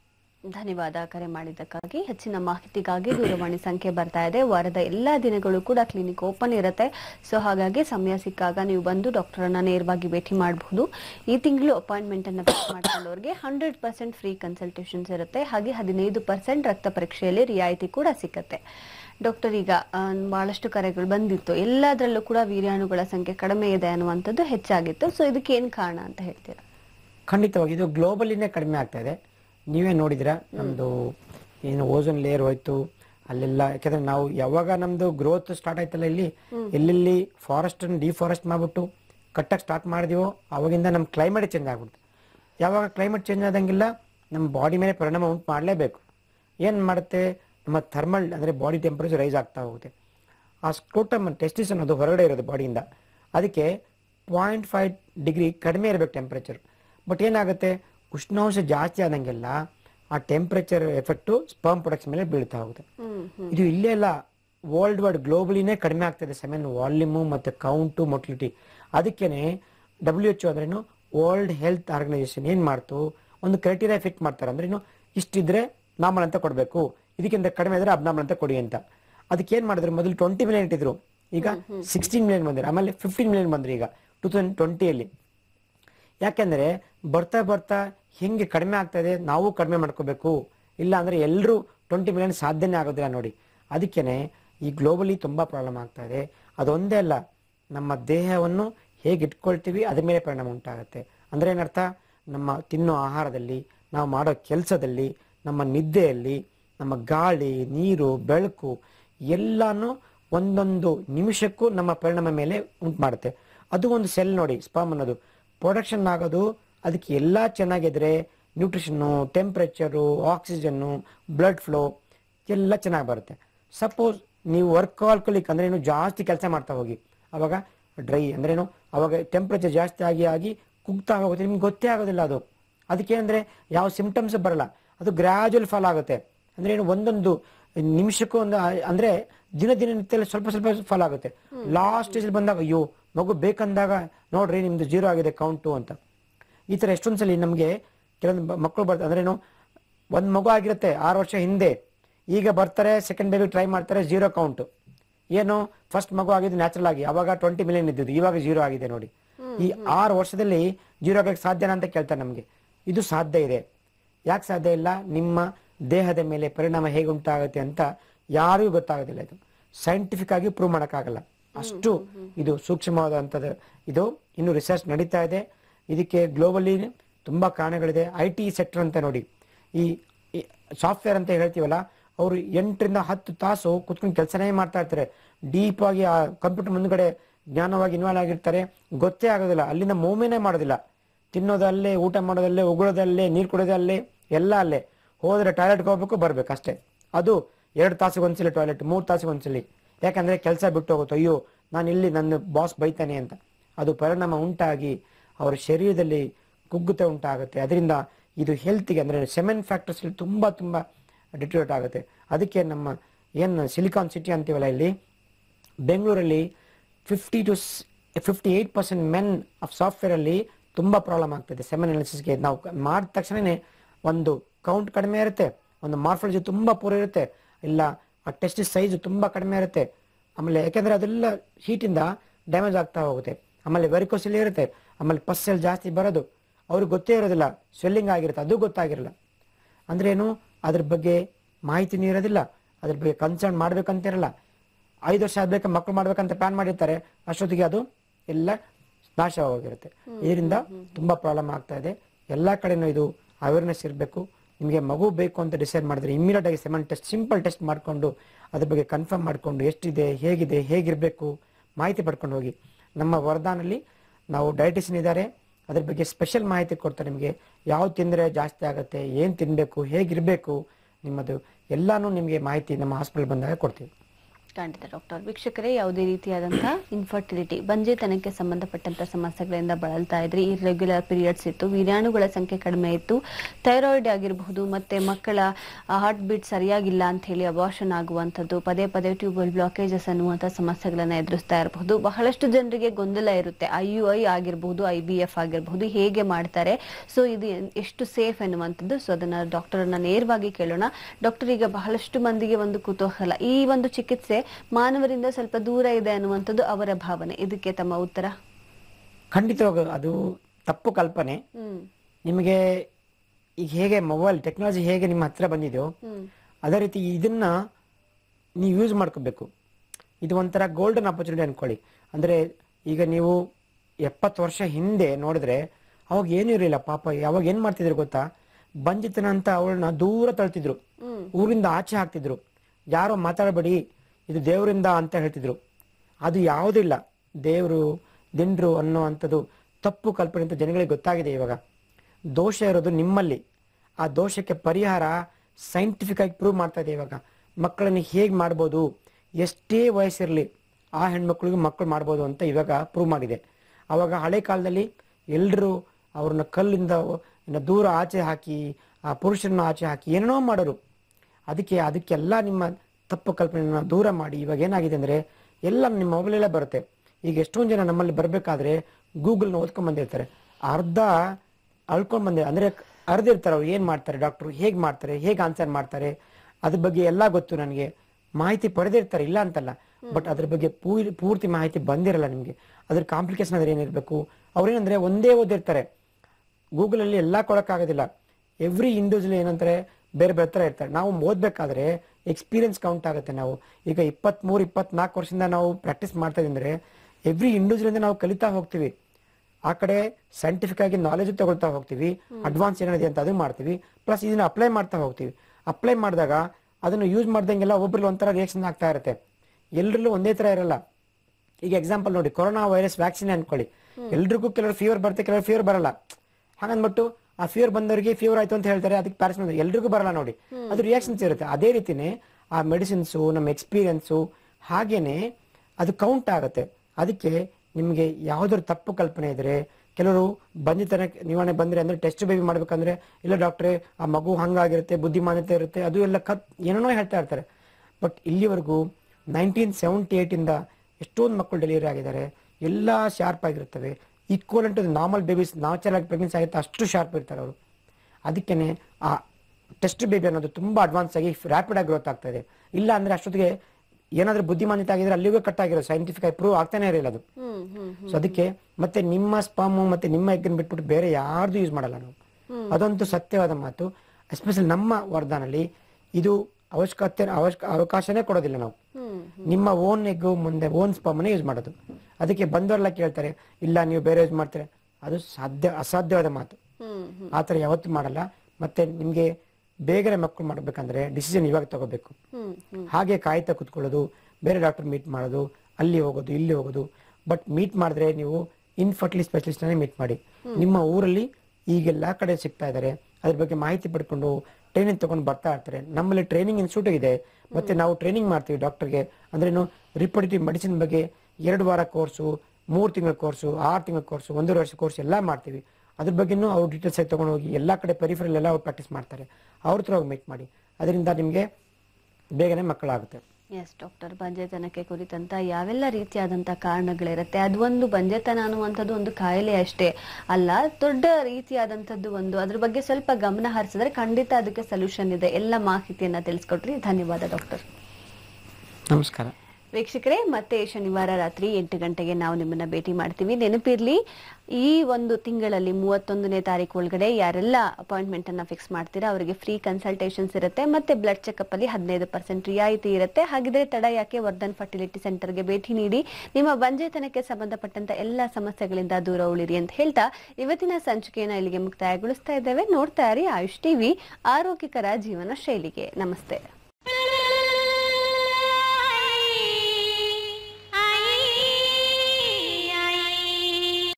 ಧನ್ಯವಾದ ಕರೆ ಮಾಡಿದ್ದಕ್ಕಾಗಿ ಹೆಚ್ಚಿನ ಮಾಹಿತಿಗಾಗಿ ದೂರವಾಣಿ ಸಂಖ್ಯೆ ಬರ್ತಾ ಇದೆ ವಾರದ ಎಲ್ಲಾ ದಿನಗಳು ಕೂಡ ಕ್ಲಿನಿಕ್ ಓಪನ್ ಇರುತ್ತೆ ಸೊ ಹಾಗಾಗಿ ಸಮಯ ಸಿಕ್ಕಾಗ ನೀವು ಬಂದು ಡಾಕ್ಟರನ್ನ ನೇರವಾಗಿ ಭೇಟಿ ಮಾಡಬಹುದು ಈ ತಿಂಗಳು ಅಪಾಯಿಂಟ್ಮೆಂಟ್ ಅನ್ನ ಫಿಕ್ಸ್ ಮಾಡ್ಕೊಂಡವ್ರಿಗೆ ಹಂಡ್ರೆಡ್ ಪರ್ಸೆಂಟ್ ಫ್ರೀ ಕನ್ಸಲ್ಟೇಷನ್ಸ್ ಇರುತ್ತೆ ಹಾಗೆ ಹದಿನೈದು ಪರ್ಸೆಂಟ್ ರಕ್ತ ಪರೀಕ್ಷೆಯಲ್ಲಿ ರಿಯಾಯಿತಿ ಕೂಡ ಸಿಗುತ್ತೆ ಡಾಕ್ಟರ್ ಈಗ ಆ, ಬಹಳಷ್ಟು ಕರೆಗಳು ಬಂದಿತ್ತು ಎಲ್ಲದರಲ್ಲೂ ಕೂಡ ವೀರ್ಯಾಣುಗಳ ಸಂಖ್ಯೆ ಕಡಿಮೆ ಇದೆ ಅನ್ನುವಂಥದ್ದು ಹೆಚ್ಚಾಗಿತ್ತು ಸೊ ಇದಕ್ಕೆ ಏನ್ ಕಾರಣ ಅಂತ ಹೇಳ್ತೀರಾ ಖಂಡಿತವಾಗಿ ಇದು ಗ್ಲೋಬಲಿನೇ ಕಡಿಮೆ ಆಗ್ತಾ ಇದೆ ನೀವೇ ನೋಡಿದಿರ ನಮ್ದು ಏನು ಓಝೋನ್ ಲೇಯರ್ ಹೋಯ್ತು ಅಲ್ಲೆಲ್ಲ ಯಾಕಂದ್ರೆ ನಾವು ಯಾವಾಗ ನಮ್ದು ಗ್ರೋತ್ ಸ್ಟಾರ್ಟ್ ಆಯ್ತಲ್ಲ ಇಲ್ಲಿ ಎಲ್ಲೆಲ್ಲಿ ಫಾರೆಸ್ಟ್ ಡಿಫಾರೆಸ್ಟ್ ಮಾಡ್ಬಿಟ್ಟು ಕಟ್ಟಕ್ಕೆ ಸ್ಟಾರ್ಟ್ ಮಾಡಿದೀವೋ ಅವಾಗಿಂದ ನಮ್ಮ ಕ್ಲೈಮೇಟ್ ಚೇಂಜ್ ಆಗ್ಬಿಡ್ತು ಯಾವಾಗ ಕ್ಲೈಮೇಟ್ ಚೇಂಜ್ ಆದಂಗಿಲ್ಲ ನಮ್ಮ ಬಾಡಿ ಮೇಲೆ ಪರಿಣಾಮ ಉಂಟು ಮಾಡಲೇಬೇಕು ಏನು ಮಾಡುತ್ತೆ ನಮ್ಮ ಥರ್ಮಲ್ ಅಂದರೆ ಬಾಡಿ ಟೆಂಪರೇಚರ್ ರೈಸ್ ಆಗ್ತಾ ಹೋಗುತ್ತೆ ಆ ಸ್ಕ್ರೋಟಮ್ ಟೆಸ್ಟಿಸ್ ಅನ್ನೋದು ಹೊರಗಡೆ ಇರೋದು ಬಾಡಿಯಿಂದ ಅದಕ್ಕೆ ಪಾಯಿಂಟ್ ಫೈವ್ ಡಿಗ್ರಿ ಕಡಿಮೆ ಇರಬೇಕು ಟೆಂಪರೇಚರ್ ಬಟ್ ಏನಾಗುತ್ತೆ ಉಷ್ಣಾಂಶ ಜಾಸ್ತಿ ಆದಂಗೆಲ್ಲ ಆ ಟೆಂಪರೇಚರ್ ಎಫೆಕ್ಟು ಸ್ಪರ್ಮ್ ಪ್ರೊಡಕ್ಟ್ಸ್ ಮೇಲೆ ಬೀಳ್ತಾ ಹೋಗುತ್ತೆ ಇದು ಇಲ್ಲೇ ಅಲ್ಲ ವರ್ಲ್ಡ್ ವೈಡ್ ಗ್ಲೋಬಲಿನೇ ಕಡಿಮೆ ಆಗ್ತದೆ ಸೆಮೆನ್ ವಾಲ್ಯೂಮು ಮತ್ತು ಕೌಂಟು ಮೊಟಿಲಿಟಿ ಅದಕ್ಕೇನೆ ಡಬ್ಲ್ಯೂ ಎಚ್ ಅಂದ್ರೇನು ವರ್ಲ್ಡ್ ಹೆಲ್ತ್ ಆರ್ಗನೈಸೇಷನ್ ಏನು ಮಾಡ್ತು ಒಂದು ಕ್ರೈಟೀರಿಯಾ ಫಿಟ್ ಮಾಡ್ತಾರೆ ಅಂದ್ರೇನು ಇಷ್ಟಿದ್ರೆ ನಾರ್ಮಲ್ ಅಂತ ಕೊಡಬೇಕು ಇದಕ್ಕಿಂತ ಕಡಿಮೆ ಇದ್ರೆ ಅಬ್ನಾರ್ಮಲ್ ಅಂತ ಕೊಡಿ ಅಂತ ಅದಕ್ಕೆ ಏನು ಮಾಡಿದ್ರು ಮೊದಲು ಟ್ವೆಂಟಿ ಮಿಲಿಯನ್ ಇಟ್ಟಿದ್ರು ಈಗ ಸಿಕ್ಸ್ಟೀನ್ ಮಿಲಿಯನ್ ಬಂದಿರು ಆಮೇಲೆ ಫಿಫ್ಟೀನ್ ಮಿಲಿಯನ್ ಬಂದ್ರು ಈಗ ಟೂ ತೌಸಂಡ್ ಟ್ವೆಂಟಿಯಲ್ಲಿ ಯಾಕೆಂದ್ರೆ ಬರ್ತಾ ಬರ್ತಾ ಹೆಂಗೆ ಕಡಿಮೆ ಆಗ್ತಾ ಇದೆ ನಾವು ಕಡಿಮೆ ಮಾಡ್ಕೋಬೇಕು ಇಲ್ಲ ಅಂದ್ರೆ ಎಲ್ಲರೂ ಟ್ವೆಂಟಿ ಮಿಲಿಯನ್ ಸಾಧ್ಯನೇ ಆಗೋದಿಲ್ಲ ನೋಡಿ ಅದಕ್ಕೇನೆ ಈ ಗ್ಲೋಬಲಿ ತುಂಬಾ ಪ್ರಾಬ್ಲಮ್ ಆಗ್ತಾ ಇದೆ ಅದೊಂದೇ ಅಲ್ಲ ನಮ್ಮ ದೇಹವನ್ನು ಹೇಗೆ ಇಟ್ಕೊಳ್ತೀವಿ ಅದ್ರ ಮೇಲೆ ಪರಿಣಾಮ ಉಂಟಾಗುತ್ತೆ ಅಂದ್ರೆ ಏನರ್ಥ ನಮ್ಮ ತಿನ್ನೋ ಆಹಾರದಲ್ಲಿ ನಾವು ಮಾಡೋ ಕೆಲಸದಲ್ಲಿ ನಮ್ಮ ನಿದ್ದೆಯಲ್ಲಿ ನಮ್ಮ ಗಾಳಿ ನೀರು ಬೆಳಕು ಎಲ್ಲಾನು ಒಂದೊಂದು ನಿಮಿಷಕ್ಕೂ ನಮ್ಮ ಪರಿಣಾಮ ಮೇಲೆ ಉಂಟು ಮಾಡುತ್ತೆ ಅದು ಒಂದು ಸೆಲ್ ನೋಡಿ ಸ್ಪಾಮ್ ಅನ್ನೋದು ಪ್ರೊಡಕ್ಷನ್ ಆಗೋದು ಅದಕ್ಕೆ ಎಲ್ಲ ಚೆನ್ನಾಗಿದ್ರೆ nutrition temperature oxygen blood flow ಎಲ್ಲ ಚೆನ್ನಾಗಿ ಬರುತ್ತೆ ಸಪೋಸ್ ನೀವು ವರ್ಕ್ ಆಲ್ಕೊಲಿಕ್ ಅಂದ್ರೆ ಏನು ಜಾಸ್ತಿ ಕೆಲಸ ಮಾಡ್ತಾ ಹೋಗಿ ಅವಾಗ ಡ್ರೈ ಅಂದ್ರೇನು ಅವಾಗ ಟೆಂಪ್ರೇಚರ್ ಜಾಸ್ತಿ ಆಗಿ ಆಗಿ ಕುಗ್ತಾ ಹೋಗುತ್ತೆ ನಿಮ್ಗೆ ಗೊತ್ತೇ ಆಗೋದಿಲ್ಲ ಅದು ಅದಕ್ಕೆ ಅಂದ್ರೆ ಯಾವ ಸಿಂಪ್ಟಮ್ಸ್ ಬರಲ್ಲ ಅದು ಗ್ರಾಜುವಲ್ ಫಾಲ್ ಆಗುತ್ತೆ ಅಂದ್ರೆ ಏನು ಒಂದೊಂದು ನಿಮಿಷಕ್ಕೂ ಒಂದು ಆ- ಅಂದ್ರೆ ದಿನ ದಿನನಿತ್ಯದಲ್ಲಿ ಸ್ವಲ್ಪ ಸ್ವಲ್ಪ ಫಾಲ್ ಆಗುತ್ತೆ ಲಾಸ್ಟ್ ಸ್ಟೇಜ್ ಬಂದಾಗ ಅಯ್ಯೋ ಮಗು ಬೇಕಂದಾಗ ನೋಡ್ರಿ ನಿಮ್ದು ಜೀರೋ ಆಗಿದೆ ಕೌಂಟು ಅಂತ ಈ ತರ ಎಷ್ಟೊಂದ್ ಸಲ ನಮ್ಗೆ ಕೆಲವೊಂದು ಬ- ಮಕ್ಕಳು ಬರ್ತಾರೆ ಅಂದ್ರೆ ಏನು ಒಂದ್ ಮಗು ಆಗಿರುತ್ತೆ ಆರು ವರ್ಷ ಹಿಂದೆ ಈಗ ಬರ್ತಾರೆ ಸೆಕೆಂಡ್ ಬೇಬಿ ಟ್ರೈ ಮಾಡ್ತಾರೆ ಜೀರೋ ಕೌಂಟ್ ಏನು ಫಸ್ಟ್ ಮಗು ಆಗಿದ್ದು ನ್ಯಾಚುರಲ್ ಆಗಿ ಅವಾಗ ಟ್ವೆಂಟಿ ಮಿಲಿಯನ್ ಇದ್ದಿದ್ದು ಇವಾಗ ಜೀರೋ ಆಗಿದೆ ನೋಡಿ ಈ ಆರು ವರ್ಷದಲ್ಲಿ ಜೀರೋ ಆಗಕ್ಕೆ ಸಾಧ್ಯನಾ ಅಂತ ಕೇಳ್ತಾರೆ ನಮ್ಗೆ ಇದು ಸಾಧ್ಯ ಇದೆ ಯಾಕೆ ಸಾಧ್ಯ ಇಲ್ಲ ನಿಮ್ಮ ದೇಹದ ಮೇಲೆ ಪರಿಣಾಮ ಹೇಗೆ ಉಂಟಾಗುತ್ತೆ ಅಂತ ಯಾರಿಗೂ ಗೊತ್ತಾಗೋದಿಲ್ಲ ಇದು ಸೈಂಟಿಫಿಕ್ ಆಗಿ ಪ್ರೂವ್ ಮಾಡೋಕ್ಕಾಗಲ್ಲ ಅಷ್ಟು ಇದು ಸೂಕ್ಷ್ಮವಾದಂಥದ್ದು ಇದು ಇನ್ನು ರಿಸರ್ಚ್ ನಡೀತಾ ಇದೆ ಇದಕ್ಕೆ ಗ್ಲೋಬಲಿ ತುಂಬಾ ಕಾರಣಗಳಿದೆ ಐ ಟಿ ಸೆಕ್ಟರ್ ಅಂತ ನೋಡಿ ಈ ಸಾಫ್ಟ್ವೇರ್ ಅಂತ ಹೇಳ್ತೀವಲ್ಲ ಅವರು ಎಂಟರಿಂದ ಹತ್ತು ತಾಸು ಕುತ್ಕೊಂಡು ಕೆಲಸನೇ ಮಾಡ್ತಾ ಇರ್ತಾರೆ ಡೀಪ್ ಆಗಿ ಆ ಕಂಪ್ಯೂಟರ್ ಮುಂದ್ಗಡೆ ಜ್ಞಾನವಾಗಿ ಇನ್ವಾಲ್ವ್ ಆಗಿರ್ತಾರೆ ಗೊತ್ತೇ ಆಗೋದಿಲ್ಲ ಅಲ್ಲಿಂದ ಮೂವ್ಮೆನೇ ಮಾಡೋದಿಲ್ಲ ತಿನ್ನೋದಲ್ಲೇ ಊಟ ಮಾಡೋದಲ್ಲೇ ಉಗುಳೋದಲ್ಲೇ ನೀರು ಕುಡಿಯೋದಲ್ಲೇ ಎಲ್ಲ ಅಲ್ಲೇ ಹೋದ್ರೆ ಟಾಯ್ಲೆಟ್ಗೆ ಹೋಗ್ಬೇಕು ಬರ್ಬೇಕು ಅಷ್ಟೇ ಅದು ಎರಡು ತಾಸಿಗೆ ಒಂದ್ಸಲಿ ಟಾಯ್ಲೆಟ್ ಮೂರು ತಾಸಿಗೆ ಒಂದ್ಸಲಿ ಯಾಕಂದ್ರೆ ಕೆಲಸ ಬಿಟ್ಟು ಹೋಗುತ್ತೆ ಅಯ್ಯೋ ನಾನು ಇಲ್ಲಿ ನನ್ನ ಬಾಸ್ ಬೈತಾನೆ ಅಂತ ಅದು ಪರಿಣಾಮ ಉಂಟಾಗಿ ಅವರ ಶರೀರದಲ್ಲಿ ಕುಗ್ಗುತ್ತೆ ಉಂಟಾಗುತ್ತೆ ಅದರಿಂದ ಇದು ಹೆಲ್ತ್ಗೆ ಅಂದ್ರೆ ಸೆಮೆನ್ ಫ್ಯಾಕ್ಟರ್ಸ್ ತುಂಬಾ ತುಂಬಾ ಡಿಟ್ರಿಯೋಟ್ ಆಗುತ್ತೆ ಅದಕ್ಕೆ ನಮ್ಮ ಏನು ಸಿಲಿಕಾನ್ ಸಿಟಿ ಅಂತೀವಲ್ಲ ಇಲ್ಲಿ ಬೆಂಗಳೂರಲ್ಲಿ fifty to fifty eight percent men of software ಅಲ್ಲಿ ತುಂಬಾ ಪ್ರಾಬ್ಲಮ್ ಆಗ್ತದೆ ಸೆಮೆನ್ ಅನಾಲಿಸಿಸ್ಗೆ ನಾವು ಕ- ಮಾಡಿದ ತಕ್ಷಣನೇ ಒಂದು ಕೌಂಟ್ ಕಡಿಮೆ ಇರುತ್ತೆ ಒಂದು ಮಾರ್ಫಾಲಜಿ ತುಂಬಾ ಪೂರ ಇರುತ್ತೆ ಇಲ್ಲ ಆ ಟೆಸ್ಟ್ ಸೈಜ್ ತುಂಬಾ ಕಡಿಮೆ ಇರುತ್ತೆ ಆಮೇಲೆ ಯಾಕೆಂದ್ರೆ ಅದೆಲ್ಲ ಹೀಟಿಂದ ಡ್ಯಾಮೇಜ್ ಆಗ್ತಾ ಹೋಗುತ್ತೆ ಆಮೇಲೆ ವೆರಿಕೋಸಿಲ್ ಇರುತ್ತೆ ಆಮೇಲೆ ಪಸ್ಸಲ್ಲಿ ಜಾಸ್ತಿ ಬರೋದು ಅವ್ರಿಗೆ ಗೊತ್ತೇ ಇರೋದಿಲ್ಲ ಸ್ವೆಲ್ಲಿಂಗ್ ಆಗಿರುತ್ತೆ ಅದು ಗೊತ್ತಾಗಿರಲ್ಲ ಅಂದ್ರೆ ಏನು ಅದ್ರ ಬಗ್ಗೆ ಮಾಹಿತಿನೂ ಇರೋದಿಲ್ಲ ಅದ್ರ ಬಗ್ಗೆ ಕನ್ಸರ್ನ್ ಮಾಡ್ಬೇಕಂತ ಇರಲ್ಲ ಐದು ವರ್ಷ ಆದ್ಬೇಕು ಮಕ್ಕಳು ಮಾಡ್ಬೇಕಂತ ಪ್ಲಾನ್ ಮಾಡಿರ್ತಾರೆ ಅಷ್ಟೊತ್ತಿಗೆ ಅದು ಎಲ್ಲ ನಾಶವಾಗಿರುತ್ತೆ ಇದರಿಂದ ತುಂಬಾ ಪ್ರಾಬ್ಲಮ್ ಆಗ್ತಾ ಇದೆ ಎಲ್ಲಾ ಕಡೆನೂ ಇದು ಅವೇರ್ನೆಸ್ ಇರಬೇಕು ನಿಮಗೆ ಮಗು ಬೇಕು ಅಂತ ಡಿಸೈಡ್ ಮಾಡಿದ್ರೆ ಇಮಿಡಿಯೇಟ್ ಆಗಿ ಸೆಮನ್ ಟೆಸ್ಟ್ ಸಿಂಪಲ್ ಟೆಸ್ಟ್ ಮಾಡಿಕೊಂಡು ಅದ್ರ ಬಗ್ಗೆ ಕನ್ಫರ್ಮ್ ಮಾಡಿಕೊಂಡು ಎಷ್ಟಿದೆ ಹೇಗಿದೆ ಹೇಗಿರಬೇಕು ಮಾಹಿತಿ ಪಡ್ಕೊಂಡು ಹೋಗಿ ನಮ್ಮ ವರದಾನಲ್ಲಿ ನಾವು ಡಯಟಿಷನ್ ಇದ್ದಾರೆ ಅದ್ರ ಬಗ್ಗೆ ಸ್ಪೆಷಲ್ ಮಾಹಿತಿ ಕೊಡ್ತಾರೆ ನಿಮಗೆ ಯಾವ್ದು ತಿಂದರೆ ಜಾಸ್ತಿ ಆಗುತ್ತೆ ಏನು ತಿನ್ನಬೇಕು ಹೇಗಿರಬೇಕು ನಿಮ್ಮದು ಎಲ್ಲಾನು ನಿಮಗೆ ಮಾಹಿತಿ ನಮ್ಮ ಹಾಸ್ಪಿಟಲ್ ಬಂದಾಗ ಕೊಡ್ತೀವಿ ಖಂಡಿತ ಡಾಕ್ಟರ್ ವೀಕ್ಷಕರೇ ಯಾವುದೇ ರೀತಿಯಾದಂತಹ ಇನ್ಫರ್ಟಿಲಿಟಿ ಬಂಜೆತನಕ್ಕೆ ಸಂಬಂಧಪಟ್ಟಂತ ಸಮಸ್ಯೆಗಳಿಂದ ಬಳಲ್ತಾ ಇದ್ರಿ ಇರ್ರೆಗ್ಯುಲರ್ ಪೀರಿಯಡ್ಸ್ ಇತ್ತು ವೀರ್ಯಾಣುಗಳ ಸಂಖ್ಯೆ ಕಡಿಮೆ ಇತ್ತು ಥೈರಾಯ್ಡ್ ಆಗಿರಬಹುದು ಮತ್ತೆ ಮಕ್ಕಳ ಹಾರ್ಟ್ ಬೀಟ್ ಸರಿಯಾಗಿಲ್ಲ ಅಂತ ಹೇಳಿ ಅಬಾರ್ಷನ್ ಆಗುವಂಥದ್ದು ಪದೇ ಪದೇ ಟ್ಯೂಬಲ್ ಬ್ಲಾಕೇಜಸ್ ಅನ್ನುವಂಥ ಸಮಸ್ಯೆಗಳನ್ನ ಎದುರಿಸ್ತಾ ಇರಬಹುದು ಬಹಳಷ್ಟು ಜನರಿಗೆ ಗೊಂದಲ ಇರುತ್ತೆ ಐ ಯು ಐ ಆಗಿರಬಹುದು ಐ ಬಿ ಎಫ್ ಆಗಿರಬಹುದು ಹೇಗೆ ಮಾಡ್ತಾರೆ ಸೊ ಇದು ಎನ್- ಎಷ್ಟು ಸೇಫ್ ಎನ್ನುವಂಥದ್ದು ಸೊ ಅದನ್ನ ಡಾಕ್ಟರ್ ಅನ್ನ ನೇರವಾಗಿ ಕೇಳೋಣ ಡಾಕ್ಟರ್ ಈಗ ಬಹಳಷ್ಟು ಮಂದಿಗೆ ಒಂದು ಕುತೂಹಲ ಈ ಒಂದು ಚಿಕಿತ್ಸೆ ಮಾನವರಿಂದ ಸ್ವಲ್ಪ ದೂರ ಇದೆ ಅನ್ನುವಂಥದ್ದು ಅವರ ಭಾವನೆ ಇದಕ್ಕೆ ತಮ್ಮ ಉತ್ತರ ಖಂಡಿತವಾಗ ಅದು ತಪ್ಪು ಕಲ್ಪನೆ ಹ್ಮ್ ನಿಮಗೆ ಈಗ ಹೇಗೆ ಮೊಬೈಲ್ ಟೆಕ್ನಾಲಜಿ ಹೇಗೆ ನಿಮ್ಮ ಹತ್ರ ಬಂದಿದೆಯೋ ಹ್ಮ್ ಅದೇ ರೀತಿ ಇದನ್ನ ನೀವು ಯೂಸ್ ಮಾಡ್ಕೋಬೇಕು ಇದು ಒಂಥರ ಗೋಲ್ಡನ್ ಆಪರ್ಚುನಿಟಿ ಅನ್ಕೊಳ್ಳಿ ಅಂದ್ರೆ ಈಗ ನೀವು ಎಪ್ಪತ್ತು ವರ್ಷ ಹಿಂದೆ ನೋಡಿದ್ರೆ ಅವಾಗ ಏನೂ ಇರಲಿಲ್ಲ ಪಾಪ ಅವಾಗ ಏನ್ ಮಾಡ್ತಿದ್ರು ಗೊತ್ತಾ ಬಂಜಿತನ ಅಂತ ಅವಳನ್ನ ದೂರ ತಳ್ತಿದ್ರು ಊರಿಂದ ಆಚೆ ಹಾಕ್ತಿದ್ರು ಯಾರೋ ಮಾತಾಡಬೇಡಿ ಇದು ದೇವರಿಂದ ಅಂತ ಹೇಳ್ತಿದ್ರು ಅದು ಯಾವುದಿಲ್ಲ ದೇವರು ದಿಂಡ್ರು ಅನ್ನೋ ಅಂಥದ್ದು ತಪ್ಪು ಕಲ್ಪನೆ ಅಂತ ಜನಗಳಿಗೆ ಗೊತ್ತಾಗಿದೆ ಇವಾಗ ದೋಷ ಇರೋದು ನಿಮ್ಮಲ್ಲಿ ಆ ದೋಷಕ್ಕೆ ಪರಿಹಾರ ಸೈಂಟಿಫಿಕ್ ಆಗಿ ಪ್ರೂವ್ ಮಾಡ್ತಾ ಇದೆ ಇವಾಗ ಮಕ್ಕಳನ್ನ ಹೇಗೆ ಮಾಡ್ಬೋದು ಎಷ್ಟೇ ವಯಸ್ಸಿರಲಿ ಆ ಹೆಣ್ಮಕ್ಳಿಗೂ ಮಕ್ಕಳು ಮಾಡ್ಬೋದು ಅಂತ ಇವಾಗ ಪ್ರೂವ್ ಮಾಡಿದೆ ಅವಾಗ ಹಳೆ ಕಾಲದಲ್ಲಿ ಎಲ್ಲರೂ ಅವ್ರನ್ನ ಕಲ್ಲಿಂದ ಇನ್ನ ದೂರ ಆಚೆ ಹಾಕಿ ಆ ಪುರುಷರನ್ನ ಆಚೆ ಹಾಕಿ ಏನೇನೋ ಮಾಡೋರು ಅದಕ್ಕೆ ಅದಕ್ಕೆಲ್ಲ ನಿಮ್ಮ ತಪ್ಪು ಕಲ್ಪನೆಯನ್ನ ದೂರ ಮಾಡಿ ಇವಾಗ ಏನಾಗಿದೆ ಅಂದ್ರೆ ಎಲ್ಲ ನಿಮ್ಮ ಮೊಬೈಲಲ್ಲೇ ಬರುತ್ತೆ ಈಗ ಎಷ್ಟೊಂದು ಜನ ನಮ್ಮಲ್ಲಿ ಬರಬೇಕಾದ್ರೆ ಗೂಗಲ್ನ ಓದ್ಕೊಂಡ್ ಬಂದಿರ್ತಾರೆ ಅರ್ಧ ಅಳ್ಕೊಂಡ್ ಬಂದೆ ಅಂದ್ರೆ ಅರ್ದಿರ್ತಾರೆ ಅವ್ರು ಏನ್ ಮಾಡ್ತಾರೆ ಡಾಕ್ಟ್ರು ಹೇಗ್ ಮಾಡ್ತಾರೆ ಹೇಗ್ ಆನ್ಸರ್ ಮಾಡ್ತಾರೆ ಅದ್ರ ಬಗ್ಗೆ ಎಲ್ಲ ಗೊತ್ತು ನನಗೆ ಮಾಹಿತಿ ಪಡೆದಿರ್ತಾರೆ ಇಲ್ಲ ಅಂತಲ್ಲ ಬಟ್ ಅದ್ರ ಬಗ್ಗೆ ಪೂರ್- ಪೂರ್ತಿ ಮಾಹಿತಿ ಬಂದಿರಲ್ಲ ನಿಮ್ಗೆ ಅದ್ರ ಕಾಂಪ್ಲಿಕೇಶನ್ ಅದ್ರ ಏನಿರ್ಬೇಕು ಅವ್ರೇನಂದ್ರೆ ಒಂದೇ ಓದಿರ್ತಾರೆ ಗೂಗಲ್ ಅಲ್ಲಿ ಎಲ್ಲಾ ಕೊಡಕ್ಕಾಗೋದಿಲ್ಲ ಎವ್ರಿ ಇಂಡಿವಿಜುವಲ್ ಏನಂತಾರೆ ಬೇರೆ ಬೇರೆ ತರ ಇರ್ತಾರೆ ನಾವು ಓದ್ಬೇಕಾದ್ರೆ ಎಕ್ಸ್ಪೀರಿಯನ್ಸ್ ಕೌಂಟ್ ಆಗುತ್ತೆ ನಾವು ಈಗ ಇಪ್ಪತ್ಮೂರು ಇಪ್ಪತ್ನಾಲ್ಕು ವರ್ಷದಿಂದ ನಾವು ಪ್ರಾಕ್ಟೀಸ್ ಮಾಡ್ತಾ ಇದ್ದೀವಿ ಅಂದ್ರೆ ಎವ್ರಿ ಇಂಡಿವಿಜುವಲ್ ಇಂದ ನಾವು ಕಲಿತಾ ಹೋಗ್ತೀವಿ ಆ ಕಡೆ ಸೈಂಟಿಫಿಕ್ ಆಗಿ ನಾಲೆಜ್ ತಗೊಳ್ತಾ ಹೋಗ್ತೀವಿ ಅಡ್ವಾನ್ಸ್ ಏನಿದೆ ಅಂತ ಅದು ಮಾಡ್ತೀವಿ ಪ್ಲಸ್ ಇದನ್ನ ಅಪ್ಲೈ ಮಾಡ್ತಾ ಹೋಗ್ತೀವಿ ಅಪ್ಲೈ ಮಾಡಿದಾಗ ಅದನ್ನು ಯೂಸ್ ಮಾಡ್ದಂಗೆಲ್ಲ ಒಬ್ರಲ್ಲಿ ಒಂಥರ ರಿಯಾಕ್ಷನ್ ಆಗ್ತಾ ಇರುತ್ತೆ ಎಲ್ಲರಲ್ಲೂ ಒಂದೇ ತರ ಇರಲ್ಲ ಈಗ ಎಕ್ಸಾಂಪಲ್ ನೋಡಿ ಕೊರೋನಾ ವೈರಸ್ ವ್ಯಾಕ್ಸಿನ್ ಅನ್ಕೊಳ್ಳಿ ಎಲ್ರಿಗೂ ಕೆಲವರು ಫೀವರ್ ಬರುತ್ತೆ ಕೆಲವರು ಫೀವರ್ ಬರಲ್ಲ ಹಾಗಂದ್ಬಿಟ್ಟು ಆ ಫೀವರ್ ಬಂದವರಿಗೆ ಫೀವರ್ ಆಯ್ತು ಅಂತ ಹೇಳ್ತಾರೆ ಅದಕ್ಕೆ ಪ್ಯಾರಾಸಿಟಮಾಲ್ ಎಲ್ರಿಗೂ ಬರಲ್ಲ ನೋಡಿ ಅದು ರಿಯಾಕ್ಷನ್ಸ್ ಇರುತ್ತೆ ಅದೇ ರೀತಿನೇ ಆ ಮೆಡಿಸಿನ್ಸು ನಮ್ಮ ಎಕ್ಸ್ಪೀರಿಯನ್ಸು ಹಾಗೇನೆ ಅದು ಕೌಂಟ್ ಆಗುತ್ತೆ ಅದಕ್ಕೆ ನಿಮಗೆ ಯಾವ್ದಾದ್ರು ತಪ್ಪು ಕಲ್ಪನೆ ಇದ್ರೆ ಕೆಲವರು ಬಂದಿತನ ನಿವಾರಣೆ ಬಂದ್ರೆ ಅಂದ್ರೆ ಟೆಸ್ಟ್ ಬೇಬಿ ಮಾಡ್ಬೇಕಂದ್ರೆ ಇಲ್ಲ ಡಾಕ್ಟ್ರೆ ಆ ಮಗು ಹಂಗಾಗಿರುತ್ತೆ ಬುದ್ಧಿಮಾನ್ಯತೆ ಇರುತ್ತೆ ಅದು ಎಲ್ಲ ಕತ್ ಏನೇನೋ ಹೇಳ್ತಾ ಇರ್ತಾರೆ ಬಟ್ ಇಲ್ಲಿವರೆಗೂ ನೈನ್ಟೀನ್ ಸೆವೆಂಟಿ ಏಟಿಂದ ಎಷ್ಟೊಂದು ಮಕ್ಕಳು ಡೆಲಿವರಿ ಆಗಿದ್ದಾರೆ ಎಲ್ಲ ಶಾರ್ಪ್ ಆಗಿರ್ತವೆ equal to normal babies natural ಆಗಿ ಪ್ರೆಗ್ನೆನ್ಸಿ ಆಗುತ್ತೆ ಅಷ್ಟು ಶಾರ್ಪ್ ಇರ್ತಾರೆ ಅವರು ಅದಕ್ಕೇನೆ ಆ ಟೆಸ್ಟ್ ಬೇಬಿ ಅನ್ನೋದು ತುಂಬಾ ಅಡ್ವಾನ್ಸ್ ಆಗಿ ರ್ಯಾಪಿಡ್ ಆಗಿ ಗ್ರೋತ್ ಆಗ್ತಾ ಇದೆ ಇಲ್ಲ ಅಂದ್ರೆ ಅಷ್ಟೊತ್ತಿಗೆ ಏನಾದ್ರೂ ಬುದ್ಧಿಮಾನ್ಯತೆ ಆಗಿದ್ರೆ ಅಲ್ಲಿಗೂ ಕಟ್ ಆಗಿರೋ ಸೈಂಟಿಫಿಕ್ ಆಗಿ ಪ್ರೂವ್ ಆಗ್ತಾನೆ ಇರಲಿಲ್ಲ ಅದು ಹ್ಮ್ ಹ್ಮ್ ಸೊ ಅದಕ್ಕೆ ಮತ್ತೆ ನಿಮ್ಮ ಸ್ಪಾಮು ಮತ್ತೆ ನಿಮ್ಮ ಎಗ್ಗನ್ ಬಿಟ್ಬಿಟ್ಟು ಬೇರೆ ಯಾರ್ದು ಯೂಸ್ ಮಾಡಲ್ಲ ನಾವು ಅದಂತೂ ಸತ್ಯವಾದ ಮಾತು ಎಸ್ಪೆಷಲಿ ನಮ್ಮ ವರದಾನಲ್ಲಿ ಇದು ಅವಶ್ಯಕತೆ ಅವಶ್ಯ ಅವಕಾಶನೇ ಕೊಡೋದಿಲ್ಲ ನಾವು ನಿಮ್ಮ ಓನ್ ಎಗ್ ಮುಂದೆ ಓನ್ ಸ್ಪಾಮನ್ನೇ ಯೂಸ್ ಮಾಡೋದು ಅದಕ್ಕೆ ಬಂದವರೆಲ್ಲ ಕೇಳ್ತಾರೆ ಇಲ್ಲ ನೀವು ಬೇರೆ ಯೂಸ್ ಮಾಡ್ತಾರೆ ಅದು ಸಾಧ್ಯ ಅಸಾಧ್ಯವಾದ ಮಾತು ಹ್ಮ್ ಆ ಥರ ಯಾವತ್ತೂ ಮಾಡಲ್ಲ ಮತ್ತೆ ನಿಮ್ಗೆ ಬೇಗನೆ ಮಕ್ಕಳು ಮಾಡ್ಬೇಕಂದ್ರೆ ಡಿಸಿಷನ್ ಇವಾಗ ತಗೋಬೇಕು ಹ್ಮ್ ಹ್ಮ್ ಹಾಗೆ ಕಾಯ್ತಾ ಕುತ್ಕೊಳ್ಳೋದು ಬೇರೆ ಡಾಕ್ಟರ್ ಮೀಟ್ ಮಾಡೋದು ಅಲ್ಲಿ ಹೋಗೋದು ಇಲ್ಲಿ ಹೋಗೋದು ಬಟ್ ಮೀಟ್ ಮಾಡಿದ್ರೆ ನೀವು ಇನ್ಫರ್ಟಿಲಿ ಸ್ಪೆಷಲಿಸ್ಟ್ ಮೀಟ್ ಮಾಡಿ ನಿಮ್ಮ ಊರಲ್ಲಿ ಈಗೆಲ್ಲಾ ಕಡೆ ಸಿಗ್ತಾ ಇದ್ದಾರೆ ಅದ್ರ ಬಗ್ಗೆ ಮಾಹಿತಿ ಪಡ್ಕೊಂಡು ಟ್ರೈನಿಂಗ್ ತಗೊಂಡು ಬರ್ತಾ ಇರ್ತಾರೆ ನಮ್ಮಲ್ಲಿ ಟ್ರೈನಿಂಗ್ ಇನ್ಸ್ಟಿಟ್ಯೂಟ್ ಇದೆ ಮತ್ತೆ ನಾವು ಟ್ರೈನಿಂಗ್ ಮಾಡ್ತೀವಿ ಡಾಕ್ಟರ್ಗೆ ಅಂದ್ರೇನು ರಿಪ್ರೊಡಕ್ಟಿವ್ ಮೆಡಿಸಿನ್ ಬಗ್ಗೆ ಎರಡು ವಾರ ಕೋರ್ಸು ಮೂರು ತಿಂಗಳ ಕೋರ್ಸು ಆರು ತಿಂಗಳ ಕೋರ್ಸು ಒಂದೂವರೆ ವರ್ಷ ಕೋರ್ಸ್ ಎಲ್ಲ ಮಾಡ್ತೀವಿ ಅದ್ರ ಬಗ್ಗೆನೂ ಅವ್ರು ಡೀಟೇಲ್ಸ್ ಆಗಿ ತಗೊಂಡು ಹೋಗಿ ಎಲ್ಲ ಕಡೆ ಪರಿಫರಲ್ ಎಲ್ಲ ಅವ್ರು ಪ್ರಾಕ್ಟೀಸ್ ಮಾಡ್ತಾರೆ ಅವ್ರ ಹತ್ರ ಹೋಗಿ ಮೀಟ್ ಮಾಡಿ ಅದರಿಂದ ನಿಮಗೆ ಬೇಗನೆ ಮಕ್ಕಳಾಗುತ್ತೆ ಎಸ್ ಡಾಕ್ಟರ್ ಬಂಜೆತನಕ್ಕೆ ಕುರಿತಂತ ಯಾವೆಲ್ಲ ರೀತಿಯಾದಂಥ ಕಾರಣಗಳಿರುತ್ತೆ ಅದು ಒಂದು ಬಂಜೆತನ ಅನ್ನುವಂಥದ್ದು ಒಂದು ಕಾಯಿಲೆ ಅಷ್ಟೇ ಅಲ್ಲ ದೊಡ್ಡ ರೀತಿಯಾದಂಥದ್ದು ಒಂದು ಅದ್ರ ಬಗ್ಗೆ ಸ್ವಲ್ಪ ಗಮನ ಹರಿಸಿದ್ರೆ ಖಂಡಿತ ಅದಕ್ಕೆ ಸೊಲ್ಯೂಷನ್ ಇದೆ ಎಲ್ಲ ಮಾಹಿತಿಯನ್ನ ತಿಳಿಸ್ಕೊಟ್ರಿ ಧನ್ಯವಾದ ಡಾಕ್ಟರ್ ನಮಸ್ಕಾರ ವೀಕ್ಷಕರೇ ಮತ್ತೆ ಶನಿವಾರ ರಾತ್ರಿ ಎಂಟು ಗಂಟೆಗೆ ನಾವು ನಿಮ್ಮನ್ನ ಭೇಟಿ ಮಾಡ್ತೀವಿ ನೆನಪಿರ್ಲಿ ಈ ಒಂದು ತಿಂಗಳಲ್ಲಿ ಮೂವತ್ತೊಂದನೇ ತಾರೀಕು ಒಳಗಡೆ ಯಾರೆಲ್ಲ ಅಪಾಯಿಂಟ್ಮೆಂಟ್ ಅನ್ನ ಫಿಕ್ಸ್ ಮಾಡ್ತೀರಾ ಅವರಿಗೆ ಫ್ರೀ ಕನ್ಸಲ್ಟೇಷನ್ಸ್ ಇರುತ್ತೆ ಮತ್ತೆ ಬ್ಲಡ್ ಚೆಕಪ್ ಅಲ್ಲಿ ಹದಿನೈದು ಪರ್ಸೆಂಟ್ ರಿಯಾಯಿತಿ ಇರುತ್ತೆ ಹಾಗಿದ್ರೆ ತಡ ಯಾಕೆ ವರ್ಧನ್ ಫರ್ಟಿಲಿಟಿ ಸೆಂಟರ್ಗೆ ಭೇಟಿ ನೀಡಿ ನಿಮ್ಮ ಬಂಜೆತನಕ್ಕೆ ಸಂಬಂಧಪಟ್ಟಂತ ಎಲ್ಲ ಸಮಸ್ಯೆಗಳಿಂದ ದೂರ ಉಳಿರಿ ಅಂತ ಹೇಳ್ತಾ ಇವತ್ತಿನ ಸಂಚಿಕೆಯನ್ನ ಇಲ್ಲಿಗೆ ಮುಕ್ತಾಯಗೊಳಿಸ್ತಾ ಇದ್ದೇವೆ ನೋಡ್ತಾ ಇರಿ ಆಯುಷ್ ಟಿವಿ ಆರೋಗ್ಯಕರ ಜೀವನ ಶೈಲಿಗೆ ನಮಸ್ತೆ